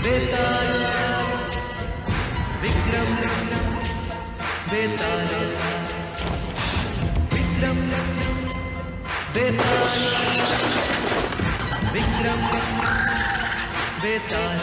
बेताल विक्रम बेताल विक्रम बेताल विक्रम बेताल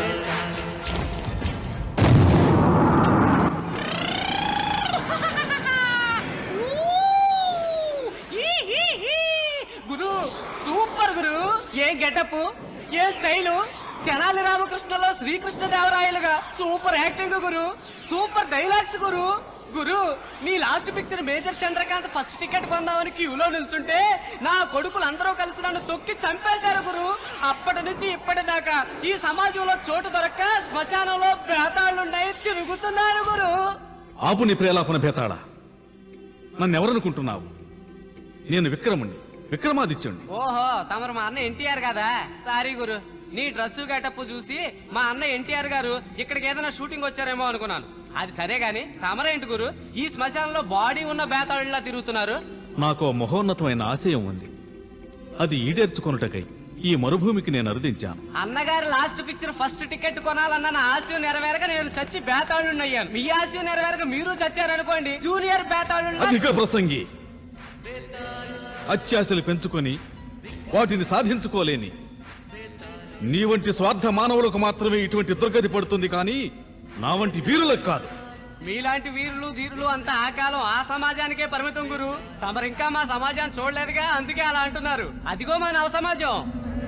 గురు సూపర్ గురు ఏ గెటప్ ఏ స్టైలు తెనాలి రామకృష్ణలో శ్రీకృష్ణదేవరాయలుగా సూపర్ యాక్టింగ్ గురు సూపర్ డైలాగ్స్ గురు గురు నీ last picture major Chandrakanth first ticket కొందామని క్యూలో నిల్చుంటే నా కొడుకులు అందరూ కలిసి నన్ను తొక్కి చంపేశారు గురు అప్పటి నుంచి ఇప్పటిదాకా ఈ సమాజంలో చోటు దొరక్క శ్మశానంలో బేతాళున్నాయి తిరుగుతున్నారు గురు ఆపు నీ ప్రేలాపన భేతాడా నన్నెవరనుకుంటున్నావు నేను విక్రముణ్ణి విక్రమాదిత్యుణ్ణి ఓహో తమరు మా అన్న ఎన్టీఆర్ కదా సారీ గురు నీ డ్రెస్సు గెటప్ చూసి మా అన్న ఎన్టీఆర్ గారు ఇక్కడికి ఏదైనా షూటింగ్ వచ్చారేమో అనుకున్నాను అది సరే గాని తమరేంటి గురు ఈ శ్మశానంలో బాడీ ఉన్న బేతాళిలా తిరుగుతున్నారు నాకు ఓ మహోన్నతమైన ఆశయం ఉంది అది ఈడేర్చుకొనుటకై ఈ మరుభూమికి నేను అరుదించాను అన్నగారి లాస్ట్ పిక్చర్ ఫస్ట్ టికెట్ కొనాలన్న నా ఆశయం నెరవేరక నేను చచ్చి బేతాళుని అయ్యాను మీ ఆశయం నెరవేరక మీరు చచ్చారనుకోండి జూనియర్ బేతాళుని అధిక ప్రసంగి అత్యాశలు పెంచుకొని వాటిని సాధించుకోలేని నీ వంటి స్వార్థ మానవులకు మాత్రమే ఇటువంటి దుర్గతి పడుతుంది కానీ నా వంటి వీరులకు కాదు మీలాంటి వీరులు ధీరులు అంతా ఆ కాలం ఆ సమాజానికే పరిమితం గురు తమరు ఇంకా మా సమాజాన్ని చూడలేదుగా అందుకే అలా అంటున్నారు అదిగో మా నవ సమాజం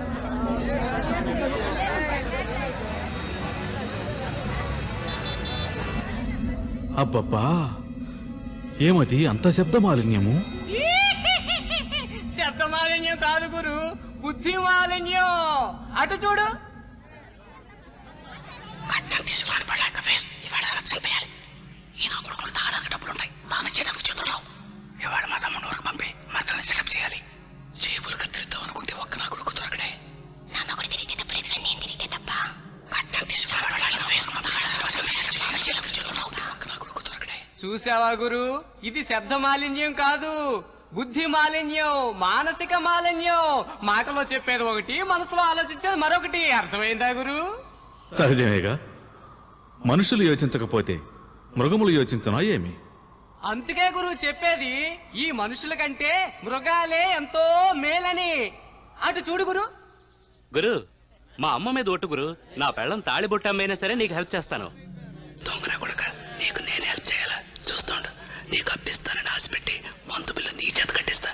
అబ్బబ్బా ఏమది అంత శబ్దమాలిన్యము శబ్ద మాలిన్యం కాదు గురు బుద్ధి మాలిన్యం అటు చూడు కట్నం తీసుకురాని పడలేక వేస్ట్ ఇవాళ చంపేయాలి ఈ నా కొడుకులు తాగడానికి డబ్బులు ఉంటాయి దానం చేయడానికి చేతులు రావు ఇవాళ మా తమ్ముడు వరకు పంపి మర్తని సెటప్ చేయాలి జేబులు కత్తిరిద్దాం అనుకుంటే ఒక్క నా కొడుకు దొరకడే నా మగుడు తిరిగితే తప్పలేదు కానీ నేను తిరిగితే తప్ప కట్నం తీసుకురాని పడలేక వేస్ట్ మా తాగడానికి డబ్బులు ఉంటాయి. దానం చేయడానికి చేతులు రావు ఒక్క నా కొడుకు దొరకడే చూసావా గురు ఇది శబ్ద మాలిన్యం కాదు బుద్ధి మాలిన్యం మానసిక మాలిన్యం మాటలో చెప్పేది ఒకటి మనసులో ఆలోచించేది మరొకటి అర్థమైందా గురు సహజమేగా మనుషులు యోచించకపోతే మృగములు యోచించనా ఏమి అందుకే గురు చెప్పేది ఈ మనుషుల కంటే మృగాలే ఎంతో మేలని అటు చూడు గురు గురు మా అమ్మ మీద ఒట్టు గురు నా పెళ్ళం తాళిబొట్టు అమ్మైనా సరే నీకు హెల్ప్ చేస్తాను దొంగన కొడుక నీకు నేను హెల్ప్ చేయాలా చూస్తుండు నీకు అప్పిస్తానని ఆశపెట్టి మందు బిల్లు నీ చేత కట్టిస్తా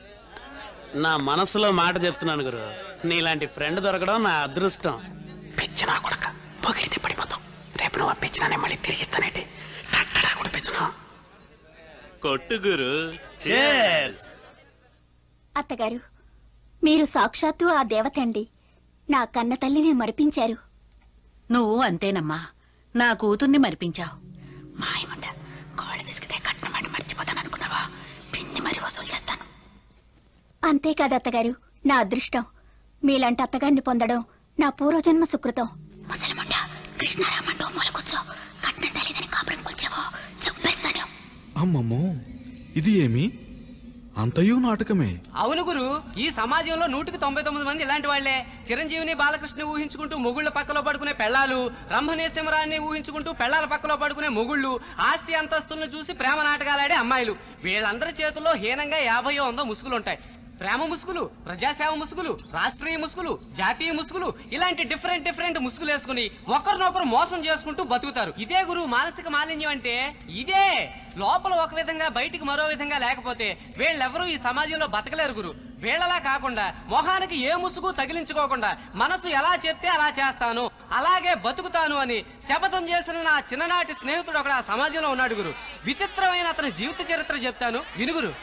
నా మనసులో మాట చెప్తున్నాను గురు నీలాంటి ఫ్రెండ్ దొరకడం నా అదృష్టం పిచ్చి నా కొడక పొగిడితే పడిపోతాం రేపు నువ్వు అప్పించినానే మళ్ళీ తిరిగి ఇస్తానేంటి కట్టడా కూడా పిచ్చును కొట్టు గురు చేర్స్ అత్తగారు మీరు సాక్షాత్తు ఆ దేవతండి నా కన్న తల్లిని మరిపించారు నువ్వు అంతేనమ్మా నా కూతుర్ని మరిపించావు మాయమండ కాళ్ళు విసిగితే కట్నం అంటే మర్చిపోతాను అనుకున్నావా పిండి మరి వసూలు చేస్తాను అంతేకాదు అత్తగారు నా అదృష్టం మీలాంటి అత్తగారిని పొందడం నా పూర్వజన్మ సుకృతం ముసలిమండ కృష్ణారామంటూ మూలకొచ్చో కట్నం తెలియదని కాపురం కూర్చావో చంపేస్తాను అమ్మమ్మో ఇది ఏమి అంతయు నాటకమే అవును గురు ఈ సమాజంలో నూటికి తొంభై తొమ్మిది మంది ఇలాంటి వాళ్లే చిరంజీవిని బాలకృష్ణ ఊహించుకుంటూ మొగుళ్ళ పక్కలో పడుకునే పెళ్ళాలు రంభనేశ్వరాన్ని ఊహించుకుంటూ పెళ్ళాల పక్కలో పడుకునే మొగుళ్ళు ఆస్తి అంతస్తులను చూసి ప్రేమ నాటకాలాడే అమ్మాయిలు వీళ్ళందరి చేతుల్లో హీనంగా యాభయో వందో ముసుగులుంటాయి ప్రేమ ముసుగులు ప్రజాసేవ ముసుగులు రాష్ట్రీయ ముసుగులు జాతీయ ముసుగులు ఇలాంటి డిఫరెంట్ డిఫరెంట్ ముసుగులు వేసుకుని ఒకరినొకరు మోసం చేసుకుంటూ బతుకుతారు ఇదే గురువు మానసిక మాలిన్యం అంటే ఇదే లోపల ఒక విధంగా బయటికి మరో విధంగా లేకపోతే వీళ్ళెవరూ ఈ సమాజంలో బతకలేరు గురు వీళ్ళలా కాకుండా మొహానికి ఏ ముసుగు తగిలించుకోకుండా మనసు ఎలా చెప్తే అలా చేస్తాను అలాగే బతుకుతాను అని శపథం చేసిన నా చిన్ననాటి స్నేహితుడు ఒకడు ఆ సమాజంలో ఉన్నాడు గురు విచిత్రమైన అతని జీవిత చరిత్ర చెప్తాను వినుగురు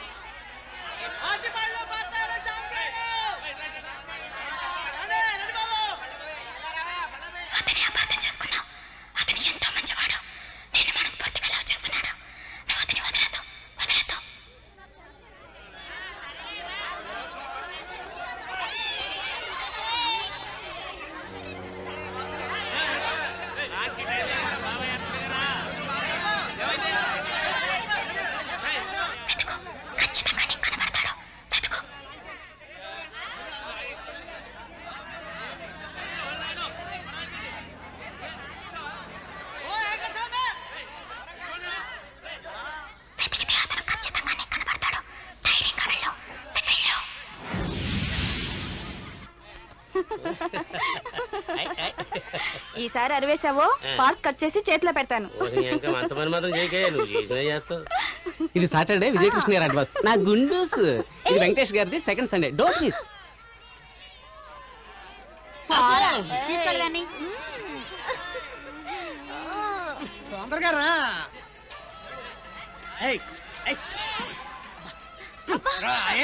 అతని అపార్థం చేసుకున్నావు అతని ఎంతో మంచివాడు నేను మనస్ఫూర్తిగా లవ్ చేస్తున్నాడు నువ్వు అతని వదలదు వదలదు వెతుకు ఈసారి అరివేసావో పార్ట్స్ కట్ చేసి చేతిలో పెడతాను ఇంకా అంత పని మాత్రం చేయకే నువ్వు చేసినా చేస్తావు ఇది సాటర్డే విజయకృష్ణ గారి అడ్వాన్స్ నా గుండూస్ ఇది వెంకటేష్ గారిది సెకండ్ సండే డోంట్ మిస్ తీసుకెళ్ళగాని తొందరగా రా ఏయ్, ఏయ్. రా, ఏ.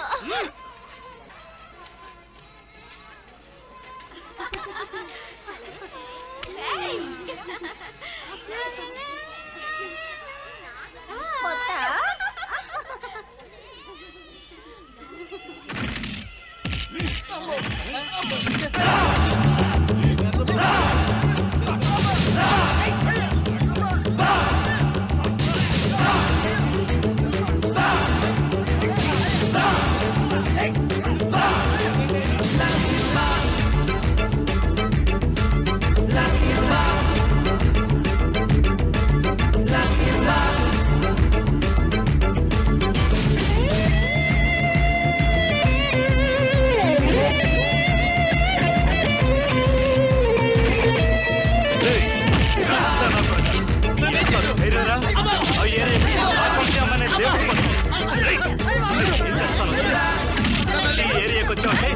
ఏరియాకి వచ్చావంటే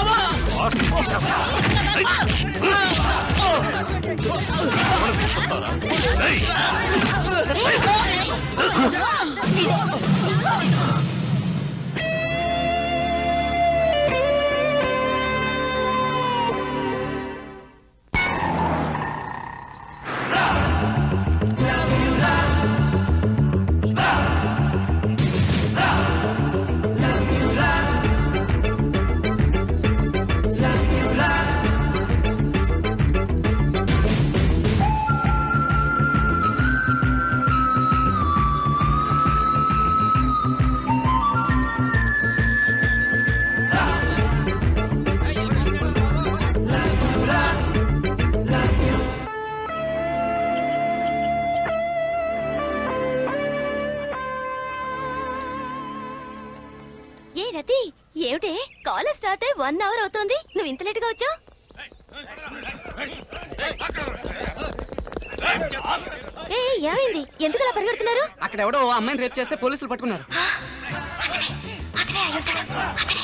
ఏ రతి ఏమిటే కాలేజ్ స్టార్ట్ అయ్యి వన్ అవర్ అవుతోంది నువ్వు ఇంత లేట్ గా వచ్చావు ఏ ఏమైంది ఎందుకు అలా పరిగెడుతున్నారు అక్కడ ఎవడో ఓ అమ్మాయిని రేప్ చేస్తే పోలీసులు పట్టుకున్నారు అతనే అయి ఉంటాడు అతనే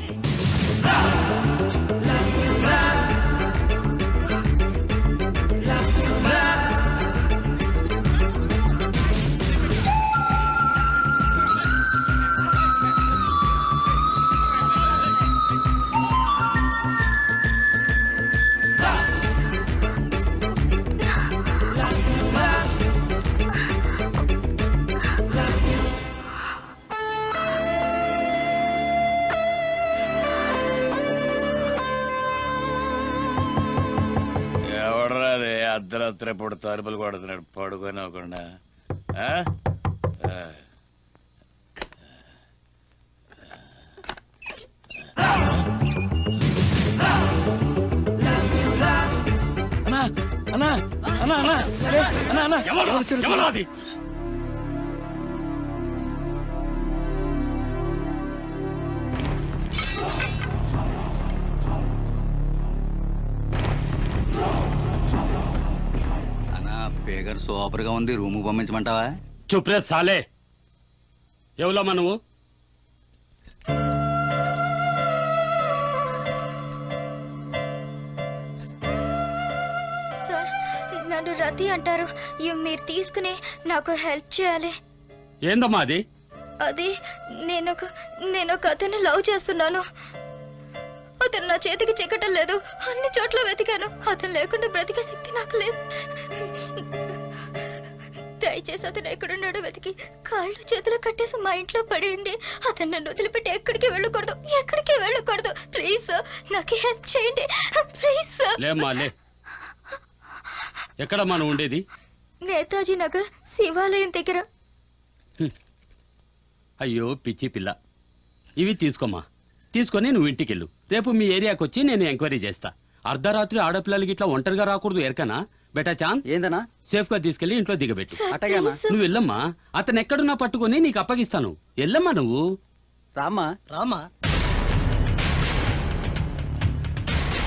ఎవడరా అది అర్ధరాత్రి పూట తలుపులు కొడుతున్నాడు పడుకొని అవ్వకుండా ఆ? ఆ. అన్నా అన్నా అన్నా అన్నా లే, అన్నా అన్నా ఎవరు అది అన్నా పేగర్ సూపర్ గా ఉంది రూమ్ పంపించమంటావా చుప్రే సాలే ఎవలమ్మా నువ్వు సార్ నన్ను రతి అంటారు ఇవి మీరు తీసుకుని నాకు హెల్ప్ చేయాలి ఏందమ్మా అది అది నేను ఒక నేను ఒక అతన్ని లవ్ చేస్తున్నాను అతను నా చేతికి చిక్కటం లేదు అన్ని చోట్ల వెతికాను అతను లేకుండా బ్రతికే శక్తి నాకు లేదు దయచేసి అతను ఎక్కడున్నాడో వెతికి కాళ్ళు చేతులు కట్టేసి మా ఇంట్లో పడేయండి అతను నన్ను వదిలిపెట్టి ఎక్కడికి వెళ్ళకూడదు ఎక్కడికి వెళ్ళకూడదు ప్లీజ్ సార్ నాకు హెల్ప్ చేయండి ప్లీజ్ సార్ లేమ్మా లే ఎక్కడమ్మా నువ్వు ఉండేది నేతాజీ నగర్ శివాలయం దగ్గర అయ్యో పిచ్చి పిల్ల ఇవి తీసుకోమ్మా తీసుకొని నువ్వు ఇంటికెళ్ళు రేపు మీ ఏరియాకి వచ్చి నేను ఎంక్వైరీ చేస్తా అర్ధరాత్రి ఆడపిల్లలకి ఇట్లా ఒంటరిగా రాకూడదు ఎరకనా బెటా చాన్ ఏందన్నా సేఫ్ గా తీసుకెళ్లి ఇంట్లో దిగబెట్టు సార్, అట్టగానా? Please sir. నువ్వు వెళ్ళమ్మా అతను ఎక్కడున్నా పట్టుకొని నీకు అప్పగిస్తాను వెళ్ళమ్మా నువ్వు రామ్మా రామా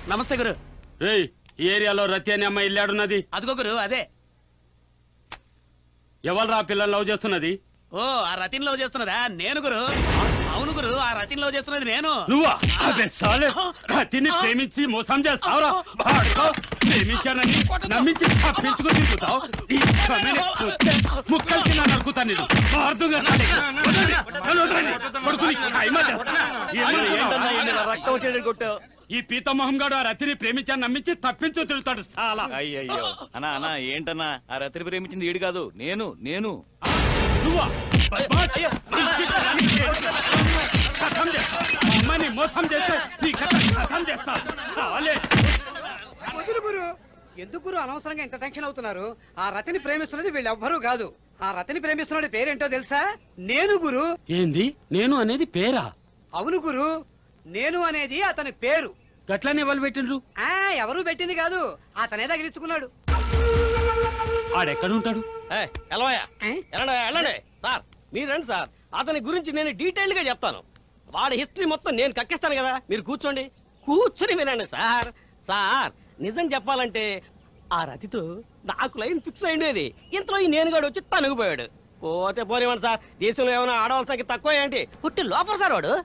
నమస్తే గురు రేయ్ ఈ ఏరియాలో రతి అనే అమ్మాయి ఇల్లాడున్నది అదిగో గురు అదే ఎవరు ఆ పిల్లలు లవ్ చేస్తున్నది ఓ ఆ రతిని లవ్ చేస్తున్నదా నేను గురు అవును గురు ఆ రతిని లవ్ చేస్తున్నది నేను నువ్వా అబే సాలే రతిని ప్రేమించి మోసం చేస్తావురా వాడుకో. ప్రేమించానని నమ్మించి తప్పించుకుని తిరుగుతావు ఈ కమ్మిని చూస్తే ముక్కలు తిన్నా నరుకుతా నేను అర్థంగా కొడుకుని ఖాయిమా చేస్తా. ఏమన్నా రక్తం వచ్చేటట్టు కొట్టావు ఈ పీత మొహం గాడు ఆ రతిని ప్రేమించాను నమ్మించి తప్పించు తిరుగుతాడు చాలా అయ్యయ్యో అన్నా అన్నా ఏంటన్నా ఆ రతిని ప్రేమించింది ఈడు కాదు నేను నేను నువ్వా బద్మాష్. మంచి తరానికి కథం చేస్తా అమ్మని మోసం చేస్తే నీ కథ కథం చేస్తా చాలే వదులు గురు ఎందుకు గురు అనవసరంగా ఇంత టెన్షన్ అవుతున్నారు ఆ రతిని ప్రేమిస్తున్నది వీళ్ళెవ్వరూ కాదు ఆ రతిని ప్రేమిస్తున్నది పేరేంటో తెలుసా నేను గురు ఏంది నేను అనేది పేరా అవును గురు నేను అనేది అతని పేరు గట్లనే వాళ్ళు పెట్టిండ్రు ఆ ఎవరు పెట్టింది కాదు అతనే తగిలించుకున్నాడు ఆడెక్కడుంటాడు ఎలవయ్యా వెళ్ళండి వెళ్ళండి సార్ మీరు రండి సార్ అతని గురించి నేను డీటెయిల్డ్ గా చెప్తాను వాడి హిస్టరీ మొత్తం నేను కక్కిస్తాను కదా మీరు కూర్చోండి కూర్చుని వినండి సార్ సార్ నిజం చెప్పాలంటే ఆ రతితో నాకు లైన్ ఫిక్స్ అయిండేది ఇంతలో ఈ నేనుగాడు వచ్చి తనుగుపోయాడు పోతే పోనివ్వండి సార్ దేశంలో ఏమైనా ఆడవాళ్ళ సంఖ్య తక్కువ ఏంటి పుట్టి లోపల సార్ వాడు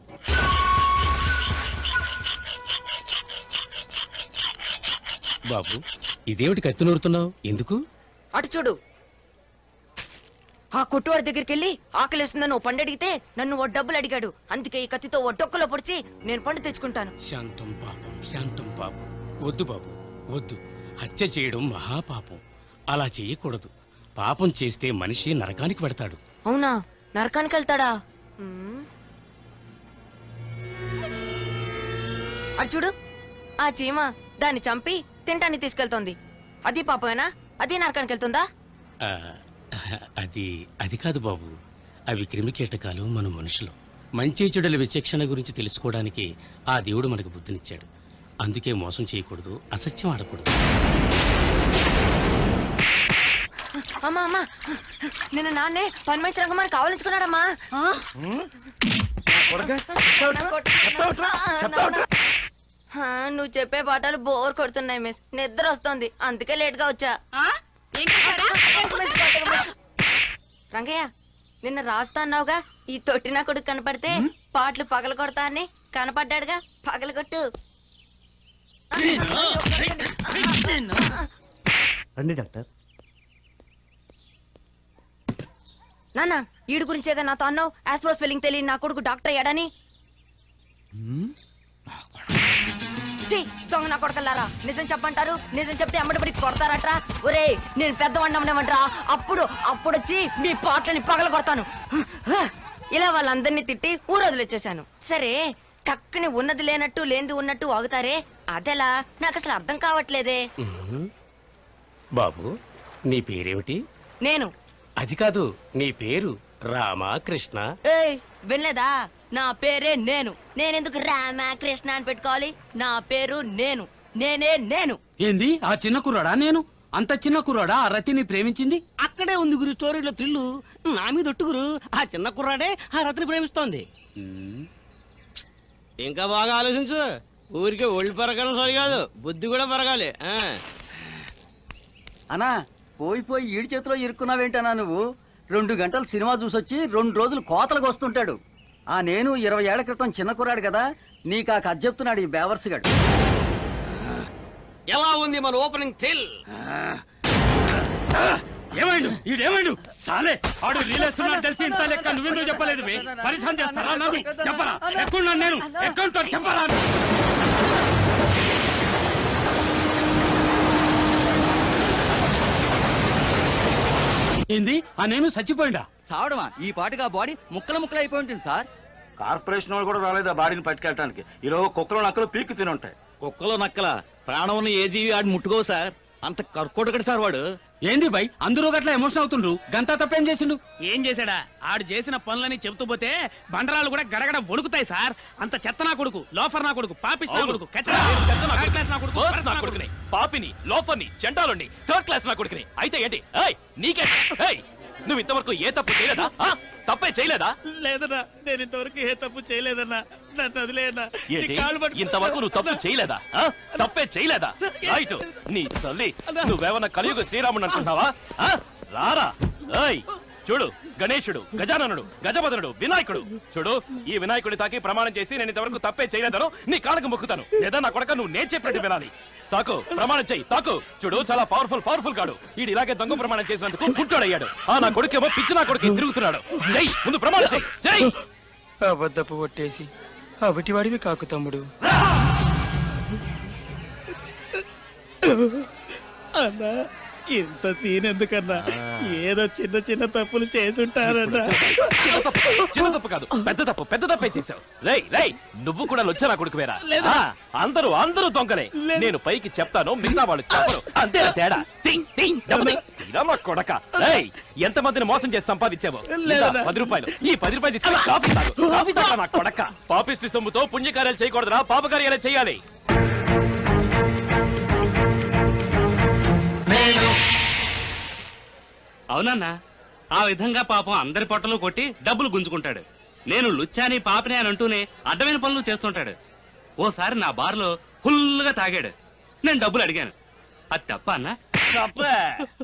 బాబు ఇదేమిటి కత్తి నూరుతున్నావు ఎందుకు అటు చూడు ఆ కొట్టువాడి దగ్గరికి వెళ్ళి ఆకలిస్తుందని ఓ పండు అడిగితే నన్ను ఓ డబ్బులు అడిగాడు అందుకే ఈ కత్తితో ఓ డొక్కలో పొడిచి నేను పండు తెచ్చుకుంటాను శాంతం పాపం శాంతం పాపం వద్దు బాబు వద్దు హత్య చేయడం మహాపాపం అలా చేయకూడదు పాపం చేస్తే మనిషి నరకానికి పెడతాడు అవునా నరకానికి వెళ్తాడా మ్మ్. అటు చూడు ఆ చీమ దాన్ని చంపి తినటానికి తీసుకెళ్తోంది అది పాపమేనా అది నరకానికి వెళ్తుందా ఆ, అది అది కాదు బాబు అవి క్రిమికీటకాలు మన మనుషులు మంచి చెడుల విచక్షణ గురించి తెలుసుకోవడానికి ఆ దేవుడు మనకు బుద్ధినిచ్చాడు అందుకే మోసం చేయకూడదు అసత్యం ఆడకూడదు అమ్మా అమ్మా నిన్న నాన్నే పని మనిషి రంగమని కావాలించుకున్నాడమ్మా హా, నువ్వు చెప్పే పాటలు బోర్ కొడుతున్నాయి మిస్ నిద్ర వస్తుంది అందుకే లేట్ గా వచ్చా రంగయ్య నిన్న రాస్తా అన్నావుగా ఈ తొట్టిన కొడుకు కనపడితే పాటలు పగల కొడతా అని కనపడ్డాడుగా పగల కొట్టు రండి డాక్టర్ నాన్న ఈడు గురించేగా నాతో అన్నావు ఆస్ట్రో స్పెల్లింగ్ తెలియని నా కొడుకు డాక్టర్ అయ్యాడని ఛీ, దొంగ నా కొడకల్లారా నిజం చెప్పంటారు నిజం చెప్తే అమ్మడిపడి కొడతారట్రా ఒరే నేను పెద్దవాడిని అమ్మడమంటరా అప్పుడు అప్పుడు వచ్చి మీ పాటలని పగల కొడతాను ఇలా వాళ్ళందరినీ తిట్టి ఊరోజులు సరే టక్కుని ఉన్నది లేనట్టు లేనిది ఉన్నట్టు ఆగుతారే అదెలా నాకు అసలు అర్థం కావట్లేదే ఉహుం. బాబు నీ పేరేమిటి నేను అది కాదు నీ పేరు రామా కృష్ణ ఏయ్ వినలేదా నా పేరే నేను నేనెందుకు రామ కృష్ణ అని పెట్టుకోవాలి నా పేరు నేను నేనే నేను ఏంది ఆ చిన్న కుర్రాడా నేను అంత చిన్న కుర్రాడా ఆ రతిని ప్రేమించింది అక్కడే ఉంది గురు స్టోరీలో థ్రిల్లు నా మీద ఒట్టు గురు ఆ చిన్న కుర్రాడే ఆ రతిని ప్రేమిస్తోంది ఇంకా బాగా ఆలోచించు ఊరికే ఒళ్ళు పెరగడం సరి కాదు బుద్ధి కూడా పెరగాలి ఆ. అన్నా పోయి పోయి ఈడి చేతిలో ఇరుక్కున్నావేంటన్నా నువ్వు రెండు గంటలు సినిమా చూసొచ్చి రెండు రోజులు కోతలకు వస్తుంటాడు ఆ నేను ఇరవై ఏళ్ల క్రితం చిన్న కుర్రాడు కదా నీకు ఆ కథ చెప్తున్నాడు ఈ బేవర్స్ గడు ఎలా ఉంది మన ఓపెనింగ్ థ్రిల్ ఏమైండు ఈడేమైండు సాలే ఆడు రీలేస్తున్నాడు తెలిసి ఇంత లెక్క నువ్వెందుకు చెప్పలేదు బే? పరిశాన్ చేస్తారా నన్ను చెప్పరా ఎక్కున్నాను నేను ఎక్కుంటాను చెప్పరా ఏంది ఆ నేను చచ్చిపోయిండా చావడమా ఈ పాటగా బాడీ ముక్కల ముక్కలు అయిపోయి ఉంటుంది సార్ కార్పొరేషన్ వాళ్ళు కూడా రాలేదు ఆ బాడీని పట్టుకెళ్ళడానికి ఈరోజు కుక్కలు నక్కలు పీక్కు తిని ఉంటాయి కుక్కలో నక్కల ప్రాణం ఉన్న ఏ జీవి ఆడి ముట్టుకో సార్ అంత కర్కోటకడు సార్ వాడు ఏంది బై అందరూ గట్లా ఎమోషన్ అవుతుండ్రు గంతా తప్పేం చేసిండు ఏం చేశాడా ఆడు చేసిన పనులని చెబుతూ పోతే బండరాలు కూడా గడగడ వణుకుతాయి సార్ అంత చెత్త నా కొడుకు లోఫర్ నా కొడుకు పాపిస్ నా అవును. కొడుకు కచ్చడా థర్డ్ క్లాస్ నా కొడుకు ఫస్ట్ ఫస్ట్ నా నా కొడుకుని పాపిని లోఫర్ని చెండాలుండి థర్డ్ క్లాస్ నా కొడుకుని అయితే ఏంటి ఏయ్ నీకే ఏయ్ నువ్వు ఇంతవరకు ఏ తప్పు చేయలేదా ఆ? తప్పే చేయలేదా లేదన్నా నేను ఇంతవరకు ఏ తప్పు చేయలేదన్నా నన్ను వదిలేయన్నా నీ ఏంటి కాళ్ళు పట్టుకుంటా. ఇంతవరకు నువ్వు తప్పు చేయలేదా ఆ? తప్పే చేయలేదా రైట్ నీ తల్లి నువ్వేమన్నా కలియుగ శ్రీరాముడు అనుకుంటున్నావా ఆ? రారా ఏయ్ చూడు గణేశుడు గజాననుడు గజపదనుడు వినాయకుడు చూడు ఈ వినాయకుడి తాకి ప్రమాణం చేసి నేను ఇంతవరకు తప్పే చేయలేదను నీ కాళ్ళకు మొక్కుతాను లేదా నా కొడక నువ్వు నేను చెప్పినట్టు వినాలి తాకు ప్రమాణం చెయ్యి తాకు చూడు చాలా పవర్ఫుల్ పవర్ఫుల్ కాడు వీడు ఇలాగే దొంగ ప్రమాణం చేసినందుకు గుంటోడయ్యాడు ఆ నా కొడుకేమో పిచ్చి నా కొడుకు తిరుగుతున్నాడు జై ముందు ప్రమాణం చెయ్యి జై అబద్ధపు కొట్టేసి అవిటివాడివి కాకు తమ్ముడు అన్నా ఇంత సీన్ ఎందుకన్నా ఏదో చిన్న చిన్న తప్పులు చేసుంటారన్నా చిన్న తప్పు చిన్న తప్పు కాదు పెద్ద తప్పు పెద్ద తప్పే చేశావు రై రై నువ్వు కూడా లొచ్చ నా కొడుకు వేరా లేదా? అందరూ అందరూ దొంగలే నేను పైకి చెప్తాను మిగతా వాళ్ళు చెప్పరు అంతే తేడా తిం, తిం, దెబ్బ తిం. తీరా మా కొడక రేయ్ ఎంత మందిని మోసం చేసి సంపాదించావు లేదా? ఇందా, పది రూపాయలు ఈ పది రూపాయలు తీసుకుని కాఫీ తాగు కాఫీ తాగా నా కొడక పాపిస్టి సొమ్ముతో పుణ్యకార్యాలు చేయకూడదురా పాపకార్యాలు చేయాలి అవునన్నా ఆ విధంగా పాపం అందరి పొట్టలు కొట్టి డబ్బులు గుంజుకుంటాడు నేను లుచ్చాని పాపని అని అంటూనే అడ్డమైన పనులు చేస్తుంటాడు ఓసారి నా బార్లో ఫుల్గా తాగాడు నేను డబ్బులు అడిగాను అది తప్ప అన్నా తప్పే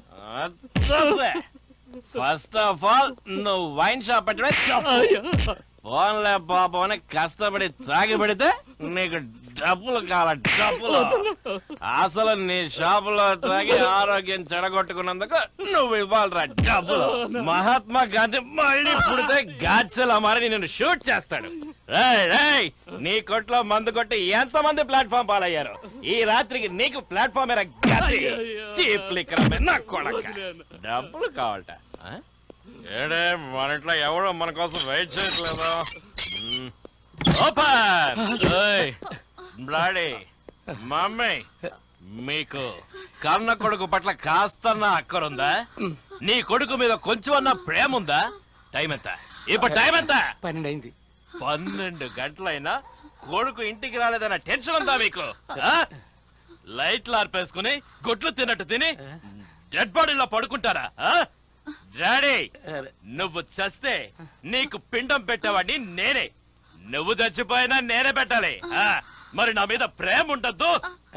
తప్పే ఫస్ట్ ఆఫ్ ఆల్ నువ్వు వైన్ షాప్ పెట్టడమే తప్పు. ఫోన్లే పాపం అని కష్టపడి తాగి పెడితే నీకు డబ్బులు కావాలి డబ్బులు అసలు నీ షాపులో తాగి ఆరోగ్యం చెడగొట్టుకున్నందుకు నువ్వు ఇవ్వాలిరా డబ్బులు మహాత్మా గాంధీ మళ్ళీ పుడితే గాడ్సెల్ అమారి నేను షూట్ చేస్తాడు రేయ్, రేయ్, నీ కొట్లో మందు కొట్టి ఎంత మంది ప్లాట్ఫామ్ పాలయ్యారు ఈ రాత్రికి నీకు ప్లాట్ఫామ్ గతి చీప్ లిక్కర్ నా కొడక డబ్బులు కావాలట ఆ? ఏడే మన ఇంట్లో ఎవడో మన కోసం వెయిట్ చేయట్లేదు మ్మ్. ఓపెన్ ఏయ్, బ్లాడీ మమ్మీ మీకు కన్న కొడుకు పట్ల కాస్తన్న అక్కరుందా నీ కొడుకు మీద కొంచెం అన్న ప్రేమ ఉందా టైం ఎంత ఇప్పుడు టైం ఎంత పన్నెండు అయింది పన్నెండు గంటలైనా కొడుకు ఇంటికి రాలేదన్న టెన్షన్ ఉందా మీకు ఆ? లైట్లు ఆర్పేసుకుని గుడ్లు తిన్నట్టు తిని డెడ్ బాడీలో పడుకుంటారా ఆ? డాడీ నువ్వు చస్తే నీకు పిండం పెట్టేవాడిని నేనే నువ్వు చచ్చిపోయినా నేనే పెట్టాలి ఆ? మరి నా మీద ప్రేమ ఉండద్దు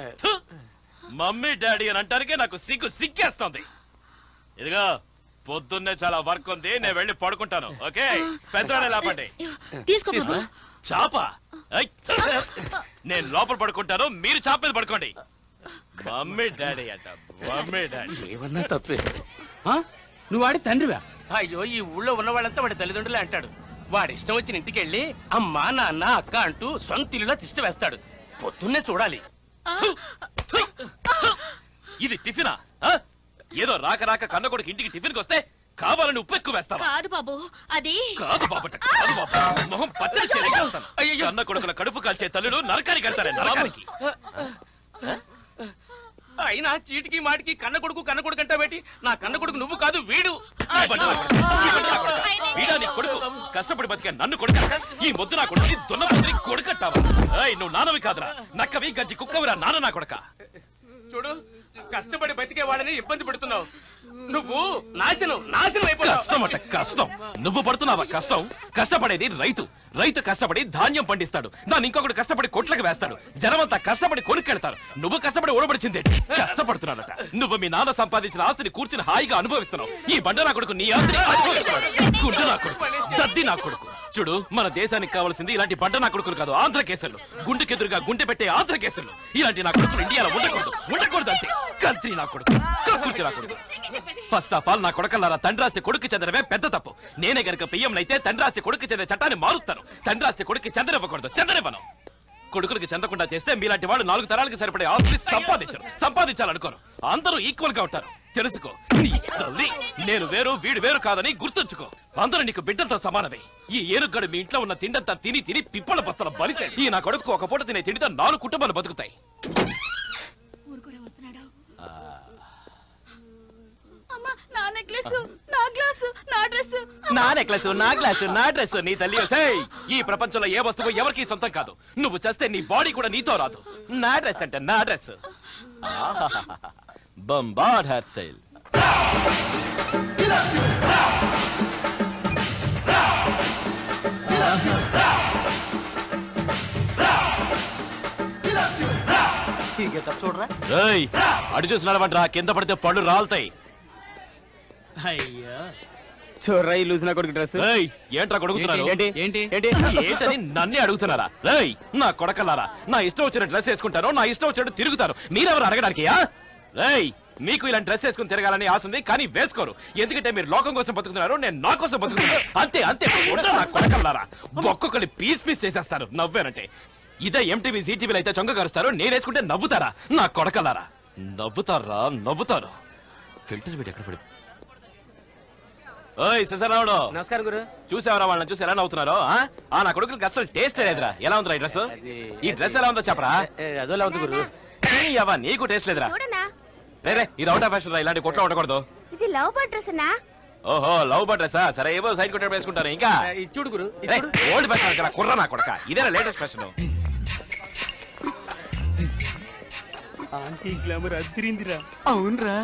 మమ్మీ డాడీ అని అంటానికే నాకు సిగ్గు సిగ్గేస్తుంది ఇదిగో పొద్దున్నే చాలా వర్క్ ఉంది నేను వెళ్ళి పడుకుంటాను ఓకే పెద్దవాడే లేపండి తీసుకో బాబు. చాప ఐ! నేను లోపల పడుకుంటాను మీరు చాప మీద పడుకోండి మమ్మీ డాడీ అంట మమ్మీ డాడీ ఏమన్నా తప్పే నువ్వు వాడి తండ్రివా అయ్యో ఈ ఊళ్ళో ఉన్న వాళ్ళంతా వాడి తల్లిదండ్రులే అంటాడు వాడి ఇష్టం వచ్చిన ఇంటికి వెళ్ళి అమ్మా నాన్న అక్క అంటూ సొంత ఇల్లులో తిష్ట వేస్తాడు పొద్దున్నే చూడాలి ఇది టిఫినా ఆ? ఏదో రాక రాక కన్న కొడుకు ఇంటికి టిఫిన్కి వస్తే కావాలని ఉప్పు ఎక్కువ వేస్తావా కాదు బాబు అది కాదు బాబట కాదు బాబు మొహం పచ్చడి చేయలేస్తాను అయ్యో అన్న కొడుకుల కడుపు కాల్చే తల్లులు నరకానికి వెళ్తారే నరకానికి అయినా చీటికి మాటికి కన్న కొడుకు కన్న కొడుకు అంటే పెట్టి నా కన్న కొడుకు నువ్వు కాదు వీడు ఈ బండి నా కొడుకు, ఈ బండి నా కొడుకు. వీడా నీ కొడుకు కష్టపడి బతికే నన్ను కొడుక ఈ మొద్దు నా కొడుకు దున్నపోతుని కొడుకట్టావా ఏయ్ నువ్వు నానవి కాదురా నక్కవి గజ్జి కుక్కవిరా నాన్న నా కొడక చూడు కష్టపడి బతికే వాడని ఇబ్బంది పెడుతున్నావు నువ్వు నాశనం నాశనం అయిపోతావు కష్టం అట కష్టం నువ్వు పడుతున్నావా కష్టం కష్టపడేది రైతు రైతు కష్టపడి ధాన్యం పండిస్తాడు దాన్ని ఇంకొకటి కష్టపడి కొట్లకు వేస్తాడు జనమంతా కష్టపడి కొనుక్కెళ్తారు నువ్వు కష్టపడి ఓడబడిచిందే కష్టపడుతున్నాడట నువ్వు మీ నాన్న సంపాదించిన ఆస్తిని కూర్చుని హాయిగా అనుభవిస్తున్నావు ఈ బండ నా కొడుకు నీ ఆస్తిని అనుభవిస్తున్నాడు గుండు నా కొడుకు దద్ది నా కొడుకు చూడు మన దేశానికి కావాల్సింది ఇలాంటి బండ నా కొడుకులు కాదు ఆంధ్ర కేసులు గుండెకెదురుగా గుండె పెట్టే ఆంధ్ర కేసులు ఇలాంటి నా కొడుకులు ఇండియాలో ఉండకూడదు ఉండకూడదు అంతే కంత్రి నా కొడుకు కక్కుర్తి నా కొడుకు ఫస్ట్ ఆఫ్ ఆల్ నా కొడకల్లారా తండ్రాస్తి కొడుకు చెందడమే పెద్ద తప్పు నేనే గనక పియ్యం అయితే తండ్రాస్తి కొడుకు చెందే చట్టాన్ని మారుస్తాను తండ్రాస్తి కొడుకు చెందనివ్వకూడదు చెందనివ్వను కొడుకులకి చెందకుండా చేస్తే మీలాంటి వాళ్ళు నాలుగు తరాలకి సరిపడే ఆస్తి సంపాదించరు సంపాదించాలనుకోరు అందరూ ఈక్వల్ గా ఉంటారు తెలుసుకో నీ తల్లి నేను వేరు వీడు వేరు కాదని గుర్తుంచుకో అందరూ నీకు బిడ్డలతో సమానమే ఈ ఏనుగడు మీ ఇంట్లో ఉన్న తిండంతా తిని తిని పిప్పల బస్తల బలిసే ఈ నా కొడుకు ఒక పూట తినే తిండితో నాలుగు కుటుంబాలు బతుకుతాయి అమ్మా నా నెక్లెస్ నా గ్లాసు నా డ్రెస్ నా నెక్లెస్ నా గ్లాస్ నా డ్రెస్ నీ తల్లి ఒసేయ్! ఈ ప్రపంచంలో ఏ వస్తువు ఎవరికి సొంతం కాదు నువ్వు చేస్తే నీ బాడీ కూడా నీతో రాదు నా డ్రెస్ అంటే నా డ్రెస్ బొంబాడ్ హెయిర్ స్టైల్ చూడరా రేయ్ అడు చూసి నడవంట్రా కింద పడితే పళ్ళు రాలుతాయి అయ్యా చూడరా ఈ లూజ్ నా కొడుకు డ్రెస్ రేయ్ ఏంట్రా కొడుకుతున్నారు ఏంటి? ఏంటి ఏంటి ఏంటని నన్నే అడుగుతున్నారా రేయ్ నా కొడకల్లారా నా ఇష్టం వచ్చిన డ్రెస్ వేసుకుంటారు నా ఇష్టం వచ్చినట్టు తిరుగుతారు మీరెవరు అడగడానికి రేయ్ మీకు ఇలాంటి డ్రెస్ వేసుకుని తిరగాలని ఆశ ఉంది కానీ వేసుకోరు ఎందుకంటే మీరు లోకం కోసం బతుకుతున్నారు నేను నా కోసం బతుకుతున్నాను అంతే అంతే ఉండరా నా కొడకల్లారా ఒక్కొక్కరి పీస్ పీస్ చేసేస్తారు నవ్వానంటే ఇదే ఎంటీవీ జీటీవీలు అయితే చొంగ కరుస్తారు నేను వేసుకుంటే నవ్వుతారా నా కొడకల్లారా నవ్వుతారా నవ్వుతారు ఫిల్టర్ వీడు ఎక్కడ పడి ఓయ్ శశరావుడు నమస్కారం గురు చూసావరా వాళ్ళని చూసి ఎలా నవ్వుతున్నారో ఆ? ఆ నా కొడుకులకి అసలు టేస్ట్ లేదురా ఎలా ఉందిరా ఈ డ్రెస్ ఈ డ్రెస్ ఎలా ఉందో చెప్పరా అదోలా ఉంది గురు అవ్వ నీకు టేస్ట్ లేదురా చూడనా రే రే ఇది అవుట్ ఆఫ్ ఫ్యాషన్ రా ఇలాంటి కొట్లో ఉండకూడదు ఇది లవ్ బర్డ్ డ్రెస్ అన్నా ఓహో లవ్ బర్డ్ డ్రెస్ సరే ఏవో సైడ్ కొట్టే వేసుకుంటారు ఇంకా ఇచ్చుడు గురు ఓల్డ్ ఫ్యాషన్ కదా కుర్ర నా కొడక ఇదే లేటెస్ట్ ఫ్యాషన్ ఆంటీ గ్లామర్ అదిరిందిరా అవునరా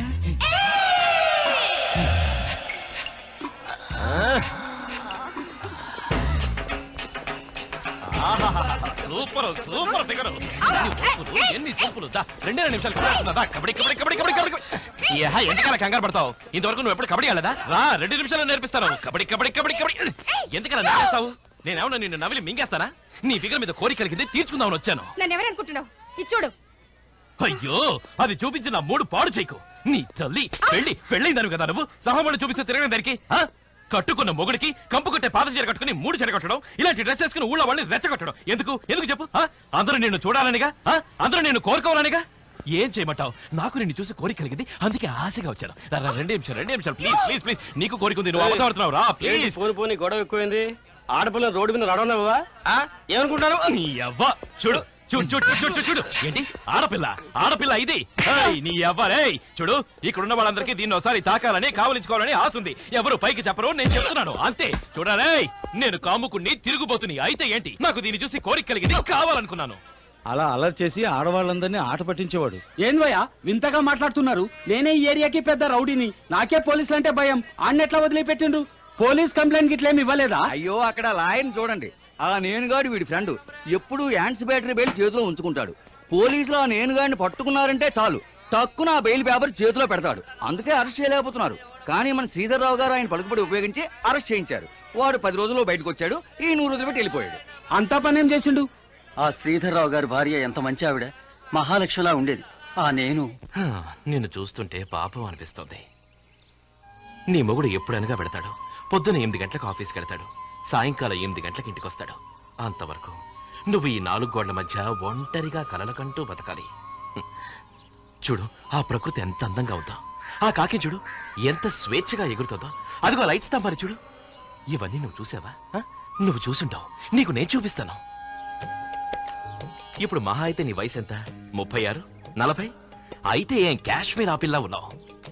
సూపర్ సూపర్ ఫిగర్ ఎన్ని సూపులు దా రెండే రెండు నిమిషాలు కబడ్డీ ఆడుతున్నా. దా, కబడ్డీ కబడ్డీ కబడ్డీ కబడ్డీ కబడ్డీ ఏహా ఎందుకలా కంగారు పడతావు ఇంతవరకు నువ్వు ఎప్పుడు కబడ్డీ ఆడదా రా రెండు నిమిషాలు నేర్పిస్తాను కబడ్డీ కబడ్డీ కబడ్డీ కబడ్డీ ఎందుకలా నేర్పిస్తావు నేనేమన్నా నిన్ను నవిలి మింగేస్తానా నీ ఫిగర్ మీద కోరిక కలిగింది తీర్చుకుందామని వచ్చాను నన్ను ఎవరనుకుంటున్నావు ఇచ్చుడు అయ్యో అది చూపించిన నా మూడు పాడు చేయకు నీ తల్లి పెళ్లి పెళ్ళైందను కదా నువ్వు సహమణి చూపిస్తే తిరగడం దానికి ఆ? కట్టుకున్న మొగుడికి కంపు కొట్టే పాత చీర కట్టుకుని మూడు చీర కట్టడం ఇలాంటి డ్రెస్ వేసుకుని ఊళ్ళో వాళ్ళని రెచ్చగొట్టడం ఎందుకు ఎందుకు చెప్పు ఆ? అందరూ నిన్ను చూడాలనిగా ఆ? అందరూ నిన్ను కోరుకోవాలనిగా ఏం చేయమంటావు నాకు నిన్ను చూసి కోరిక కలిగింది అందుకే ఆశగా వచ్చాను రా, రా, రెండే నిమిషాలు రెండే నిమిషాలు ప్లీజ్ ప్లీజ్ ప్లీజ్ నీకు కోరిక ఉంది నువ్వు అబద్ధం ఆడుతున్నావు రా ప్లీజ్ పోని పోని గొడవ ఎక్కువైంది ఆడపిల్ల రోడ్డు మీద నడవన్నావా ఏమనుకుంటారు నీ అవ్వ చూడు చూడు చూడు చూడు చూడు చూడు ఏంటి ఆడపిల్ల ఆడపిల్ల ఇది ఏయ్, నీ అవ్వ రేయ్ చూడు ఇక్కడ ఉన్న వాళ్ళందరికీ దీన్ని ఒకసారి తాకాలని కావలించుకోవాలని ఆశ ఉంది ఎవరు పైకి చెప్పరు నేను చెప్తున్నాను అంతే చూడరే నేను కాముకుని తిరుగుబోతుని అయితే ఏంటి నాకు దీన్ని చూసి కోరిక కలిగింది కావాలనుకున్నాను అలా అలర్ట్ చేసి ఆడవాళ్ళందరినీ ఆట పట్టించేవాడు ఏంద్వయ్యా వింతగా మాట్లాడుతున్నారు నేనే ఈ ఏరియాకి పెద్ద రౌడీని నాకే పోలీసులు అంటే భయం ఆన్నెట్లా వదిలిపెట్టిండ్రు పోలీస్ కంప్లైంట్ గిట్లేమి ఇవ్వలేదా అయ్యో అక్కడ లాయర్ని చూడండి ఆ నేనుగాడు వీడి ఫ్రెండ్ ఎప్పుడు యాంట్స్ బ్యాటరీ బెయిల్ చేతిలో ఉంచుకుంటాడు పోలీసులు ఆ నేనుగాడిని పట్టుకున్నారంటే చాలు తక్కువ ఆ బెయిల్ పేపర్ చేతిలో పెడతాడు అందుకే అరెస్ట్ చేయలేకపోతున్నారు కానీ మన శ్రీధర్రావు గారు ఆయన పలుకుబడి ఉపయోగించి అరెస్ట్ చేయించారు వాడు పది రోజుల్లో బయటకు వచ్చాడు ఈ నూరు రోజులు పెట్టి వెళ్ళిపోయాడు అంతా పనేం చేసిండు ఆ శ్రీధర్రావు గారి భార్య ఎంత మంచి ఆవిడ మహాలక్ష్మిలా ఉండేది ఆ నేను హా, నిన్ను చూస్తుంటే పాపం అనిపిస్తోంది నీ మొగుడు ఎప్పుడనగా పెడతాడు పొద్దున ఎనిమిది గంటలకు ఆఫీస్కి వెళ్తాడు సాయంకాలం ఎనిమిది గంటలకు ఇంటికి వస్తాడు అంతవరకు నువ్వు ఈ నాలుగు గోడల మధ్య ఒంటరిగా కలలకంటూ బతకాలి హ్మ్. చూడు ఆ ప్రకృతి ఎంత అందంగా ఉందో ఆ కాకి చూడు ఎంత స్వేచ్ఛగా ఎగురుతుందో అదిగో లైట్ స్తంభాన్ని చూడు ఇవన్నీ నువ్వు చూసావా ఆ? నువ్వు చూసుంటావు నీకు నేను చూపిస్తాను ఇప్పుడు మహా అయితే నీ వయసు ఎంత ముప్పై ఆరు నలభై అయితే ఏం కాశ్మీర్ ఆపిల్లా ఉన్నావు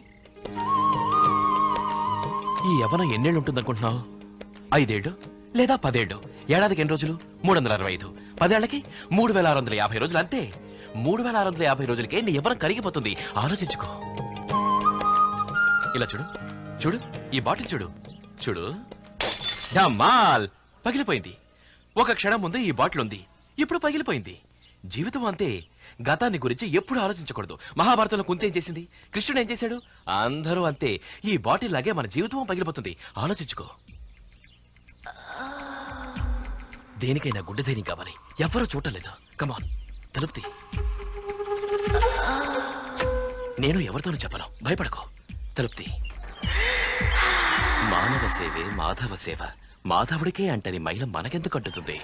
ఈ యవనం ఎన్నేళ్ళు ఉంటుందనుకుంటున్నావు ఐదేళ్ళు లేదా పదేళ్ళు ఏడాదికి ఎన్ని రోజులు మూడు వందల అరవై ఐదు పదేళ్లకి మూడు వేల ఆరు వందల యాభై రోజులు అంతే మూడు వేల ఆరు వందల యాభై రోజులకే నీ యవనం కరిగిపోతుంది ఆలోచించుకో ఇలా చూడు చూడు ఈ బాటిల్ చూడు చూడు మాల్ పగిలిపోయింది ఒక క్షణం ముందు ఈ బాటిల్ ఉంది ఇప్పుడు పగిలిపోయింది జీవితం అంతే గతాన్ని గురించి ఎప్పుడు ఆలోచించకూడదు మహాభారతంలో కుంతి ఏం చేసింది కృష్ణుడు ఏం చేశాడు అందరూ అంతే ఈ బాటిల్ లాగే మన జీవితం పగిలిపోతుంది ఆలోచించుకో దేనికైనా గుండె ధైర్యం కావాలి ఎవ్వరూ చూడలేదు కమాన్ తలుపుతి నేను ఎవరితోనూ చెప్పను భయపడకో తలుపుతి మానవ సేవే మాధవ సేవ మాధవుడికే అంటని మహిళ మనకెందుకు అంటుతుంది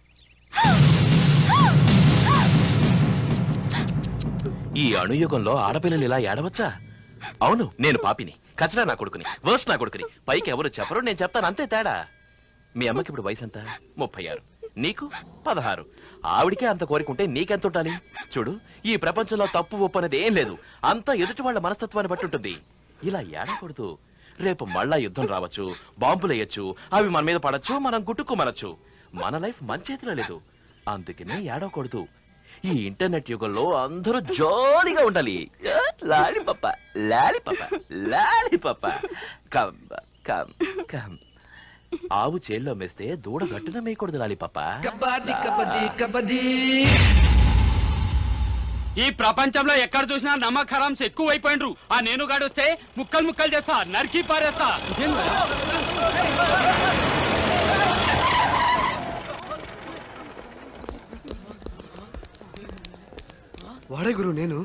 ఈ అణుయుగంలో ఆడపిల్లలు ఇలా ఏడవచ్చా అవును నేను పాపిని కచరా నా కొడుకుని వర్స్ నా కొడుకుని పైకి ఎవరు చెప్పరు నేను చెప్తాను అంతే తేడా మీ అమ్మకి ఇప్పుడు వయసు ఎంత ముప్పై ఆరు నీకు పదహారు ఆవిడికే అంత కోరికుంటే నీకెంత ఉండాలి చూడు ఈ ప్రపంచంలో తప్పు ఒప్పు అనేది ఏం లేదు అంతా ఎదుటి వాళ్ళ మనస్తత్వాన్ని బట్టి ఉంటుంది ఇలా ఏడకూడదు రేపు మళ్ళా యుద్ధం రావచ్చు బాంబులు వేయచ్చు అవి మన మీద పడచ్చు మనం గుట్టుకోమనొచ్చు మన లైఫ్ మన చేతిలో లేదు అందుకనే ఏడవకూడదు ఈ ఇంటర్నెట్ యుగంలో అందరూ జాలీగా ఉండాలి lollipop lollipop lollipop come come come ఆవు చేల్లో మేస్తే దూడ గట్టున మేయకూడదు లాలిపప్ప కబడ్డీ కబడ్డీ కబడ్డీ ఈ ప్రపంచంలో ఎక్కడ చూసినా నమ్మక హరాంస్ ఎక్కువ అయిపోయినరు ఆ నేను గాడి వస్తే ముక్కలు ముక్కలు చేస్తా నరికి పారేస్తా వాడే గురు నేను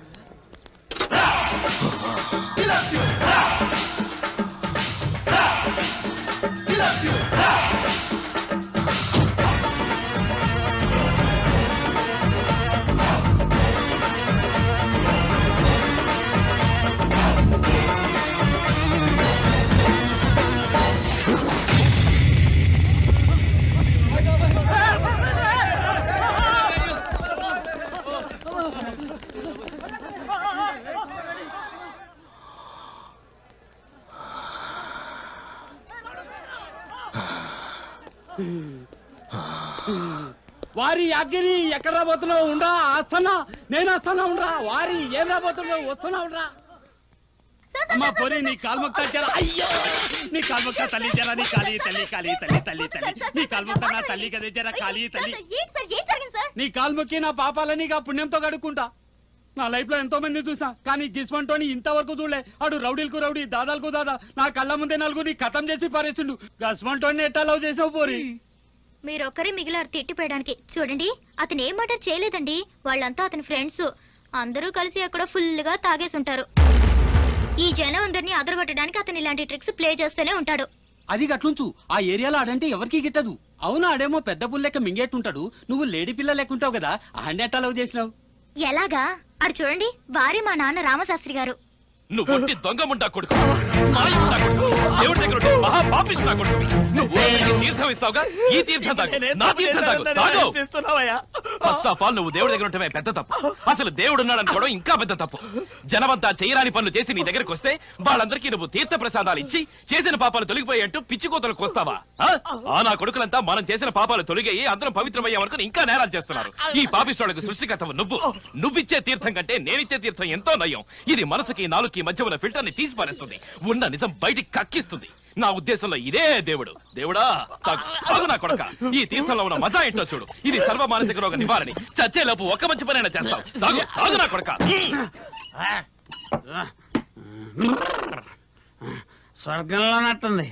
వారి అగ్గిరి ఎక్కడ రాబోతున్నావు ఉండా వస్తున్నా నేను వస్తున్నా ఉండరా వారి ఏం రాబోతున్నావు వస్తున్నా ఉండరా అమ్మా పోనీ నీ కాల్మొక్క జరా అయ్యో నీ కాల్మొక్క తల్లి జరా నీ కాలి తల్లి కాలి తల్లి తల్లి తల్లి నీ కాల్మొక్క నా తల్లి కదే జరా కాలి తల్లి ఏంటి సార్ ఏం జరిగింది సార్ నీ కాల్మొక్కి నా పాపాలని ఆ పుణ్యంతో గడుక్కుంటా నా లైఫ్ లో ఎంతో మంది చూసా కానీ గిస్మంటోని ఇంతవరకు చూడలే ఆడు రౌడీలకు రౌడీ దాదాలకు దాదా నా కళ్ళ ముందే నలుగురిని ఖతం చేసి పారేసిండు గస్మంటోని ఎట్టా లవ్ చేసావు పోరి మీరు ఒక్కరే మిగిలారు తిట్టిపోయడానికి చూడండి అతను ఏం మర్డర్ చేయలేదండి వాళ్ళంతా అతని ఫ్రెండ్స్ అందరూ కలిసి అక్కడ ఫుల్ గా తాగేసి ఉంటారు ఈ జనం అందరినీ అదరగొట్టడానికి అతను ఇలాంటి ట్రిక్స్ ప్లే చేస్తూనే ఉంటాడు అది గట్లుంచు ఆ ఏరియాలో ఆడంటే ఎవరికి గిట్టదు అవును ఆడేమో పెద్ద పుల్ లెక్క మింగేట్టుంటాడు నువ్వు లేడీ పిల్ల లెక్కుంటావు కదా ఆడిని ఎట్టా లవ్ చేసినావు ఎలాగా అడు చూడండి వారి మా నాన్న రామశాస్త్రి గారు నువ్వు ఒట్టి దొంగ ముండా కొడుకు మాయ ముండా కొడుకు దేవుడి దగ్గర ఉండే మహా పాపిష్టి నా కొడుకు నువ్వు ఊరికి తీర్థం ఇస్తావుగా ఈ తీర్థం తాగు నా తీర్థం తాగు తాగు ఫస్ట్ ఆఫ్ ఆల్ నువ్వు దేవుడి దగ్గర ఉంటే పెద్ద తప్పు అసలు దేవుడు ఉన్నాడు అనుకోవడం ఇంకా పెద్ద తప్పు జనమంతా చేయరాని పనులు చేసి నీ దగ్గరకు వస్తే వాళ్ళందరికీ నువ్వు తీర్థ ప్రసాదాలు ఇచ్చి చేసిన పాపాలు తొలగిపోయేట్టు పిచ్చి కోతలు కోస్తావా ఆ? ఆ నా కొడుకులంతా మనం చేసిన పాపాలు తొలగయ్యి అందరం పవిత్రమయ్యే వరకు ఇంకా నేరాలు చేస్తున్నారు ఈ పాపిష్టోళ్ళకు సృష్టికర్తవు నువ్వు నువ్విచ్చే తీర్థం కంటే నేనిచ్చే తీర్థం ఎంతో నయం ఇది మనసుకి నాలుగుకి మధ్య ఉన్న ఫిల్టర్ ని తీసి పారేస్తుంది ఉన్న నిజం బయటికి కక్కిస్తుంది నా ఉద్దేశంలో ఇదే దేవుడు దేవుడా తాగు తాగు నా కొడక ఈ తీర్థంలో ఉన్న మజా ఏంటో చూడు ఇది సర్వ మానసిక రోగ నివారణి చచ్చేలోపు ఒక్క మంచి పనైనా చేస్తావు తాగు తాగు నా కొడక స్వర్గంలో నట్టుంది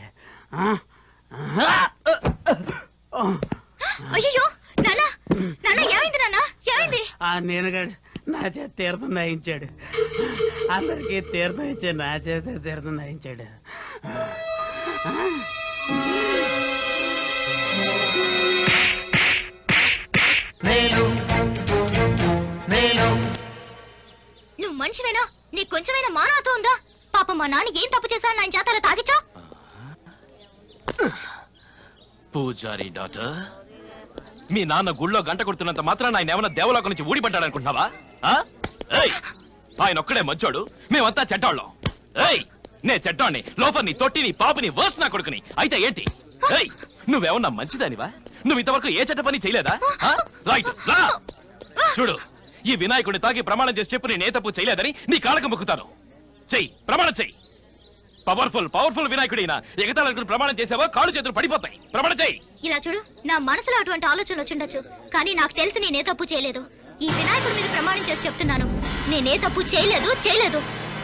అయ్యో నాన్న నాన్న ఏమైంది నాన్న ఏమైంది ఆ నేనుగాడు నా చేత తీర్థం నాయించాడు అందరికీ తీర్థం ఇచ్చే నా చేత తీర్థం నాయించాడు నేను నేను నువ్వు మనిషివేనా నీకు కొంచెమైనా మానవత ఉందా పాప మా నాన్న ఏం తప్పు చేశాను ఆయన చేతాల తాగిచ్చా పూజారి డాక్టర్ మీ నాన్న గుళ్ళో గంట కొడుతున్నంత మాత్రాన ఆయన ఏమైనా దేవలోకం నుంచి ఊడిపడ్డాడు అనుకుంటున్నావా ఆ? ఏయ్! ఆయన ఒక్కడే మంచోడు మేమంతా చెడ్డాళ్ళం ఏయ్ నే చెడ్డాన్ని లోపర్ని తొట్టిని పాపిని వర్స్ నా కొడుకుని అయితే ఏంటి ఏయ్ నువ్వేమన్నా మంచిదానివా నువ్వు ఇంతవరకు ఏ చెడ్డ పని చేయలేదా ఆ? రైట్ రా చూడు ఈ వినాయకుడిని తాగి ప్రమాణం చేసి చెప్పు నేను ఏ తప్పు చేయలేదని నీ కాళ్ళకు మొక్కుతాను చెయ్యి ప్రమాణం చెయ్యి పవర్ఫుల్ పవర్ఫుల్ వినాయకుడినా ఎగతాలనుకుని ప్రమాణం చేసావా కాళ్ళు చేతులు పడిపోతాయి ప్రమాణం చెయ్యి ఇలా చూడు నా మనసులో అటువంటి ఆలోచన వచ్చిండొచ్చు కానీ నాకు తెలిసి నేనే తప్పు చేయలేదు ఈ వినాయకుడి మీద ప్రమాణం చేసి చెప్తున్నాను నేనే తప్పు చేయలేదు చేయలేదు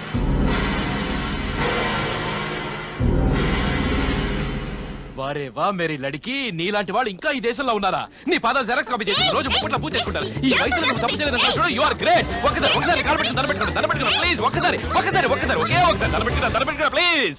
వారే వా మేరీ లడికి నీలాంటి వాళ్ళు ఇంకా ఈ దేశంలో ఉన్నారా నీ పాదాలు జెరాక్స్ కాపీ చేసి రోజు ముప్పట్ల పూజ చేసుకుంటారు ఈ వయసులో నువ్వు తప్పు చేయలేదంటే చూడు యు ఆర్ గ్రేట్ ఒకసారి ఒకసారి కనబెట్టుకుని దండబెట్టుకుని దండబెట్టుకుని ప్లీజ్ ఒకసారి ఒకసారి ఒకసారి ఒకే ఒకసారి దండబెట్టుకుని దండబెట్టుకుని ప్లీజ్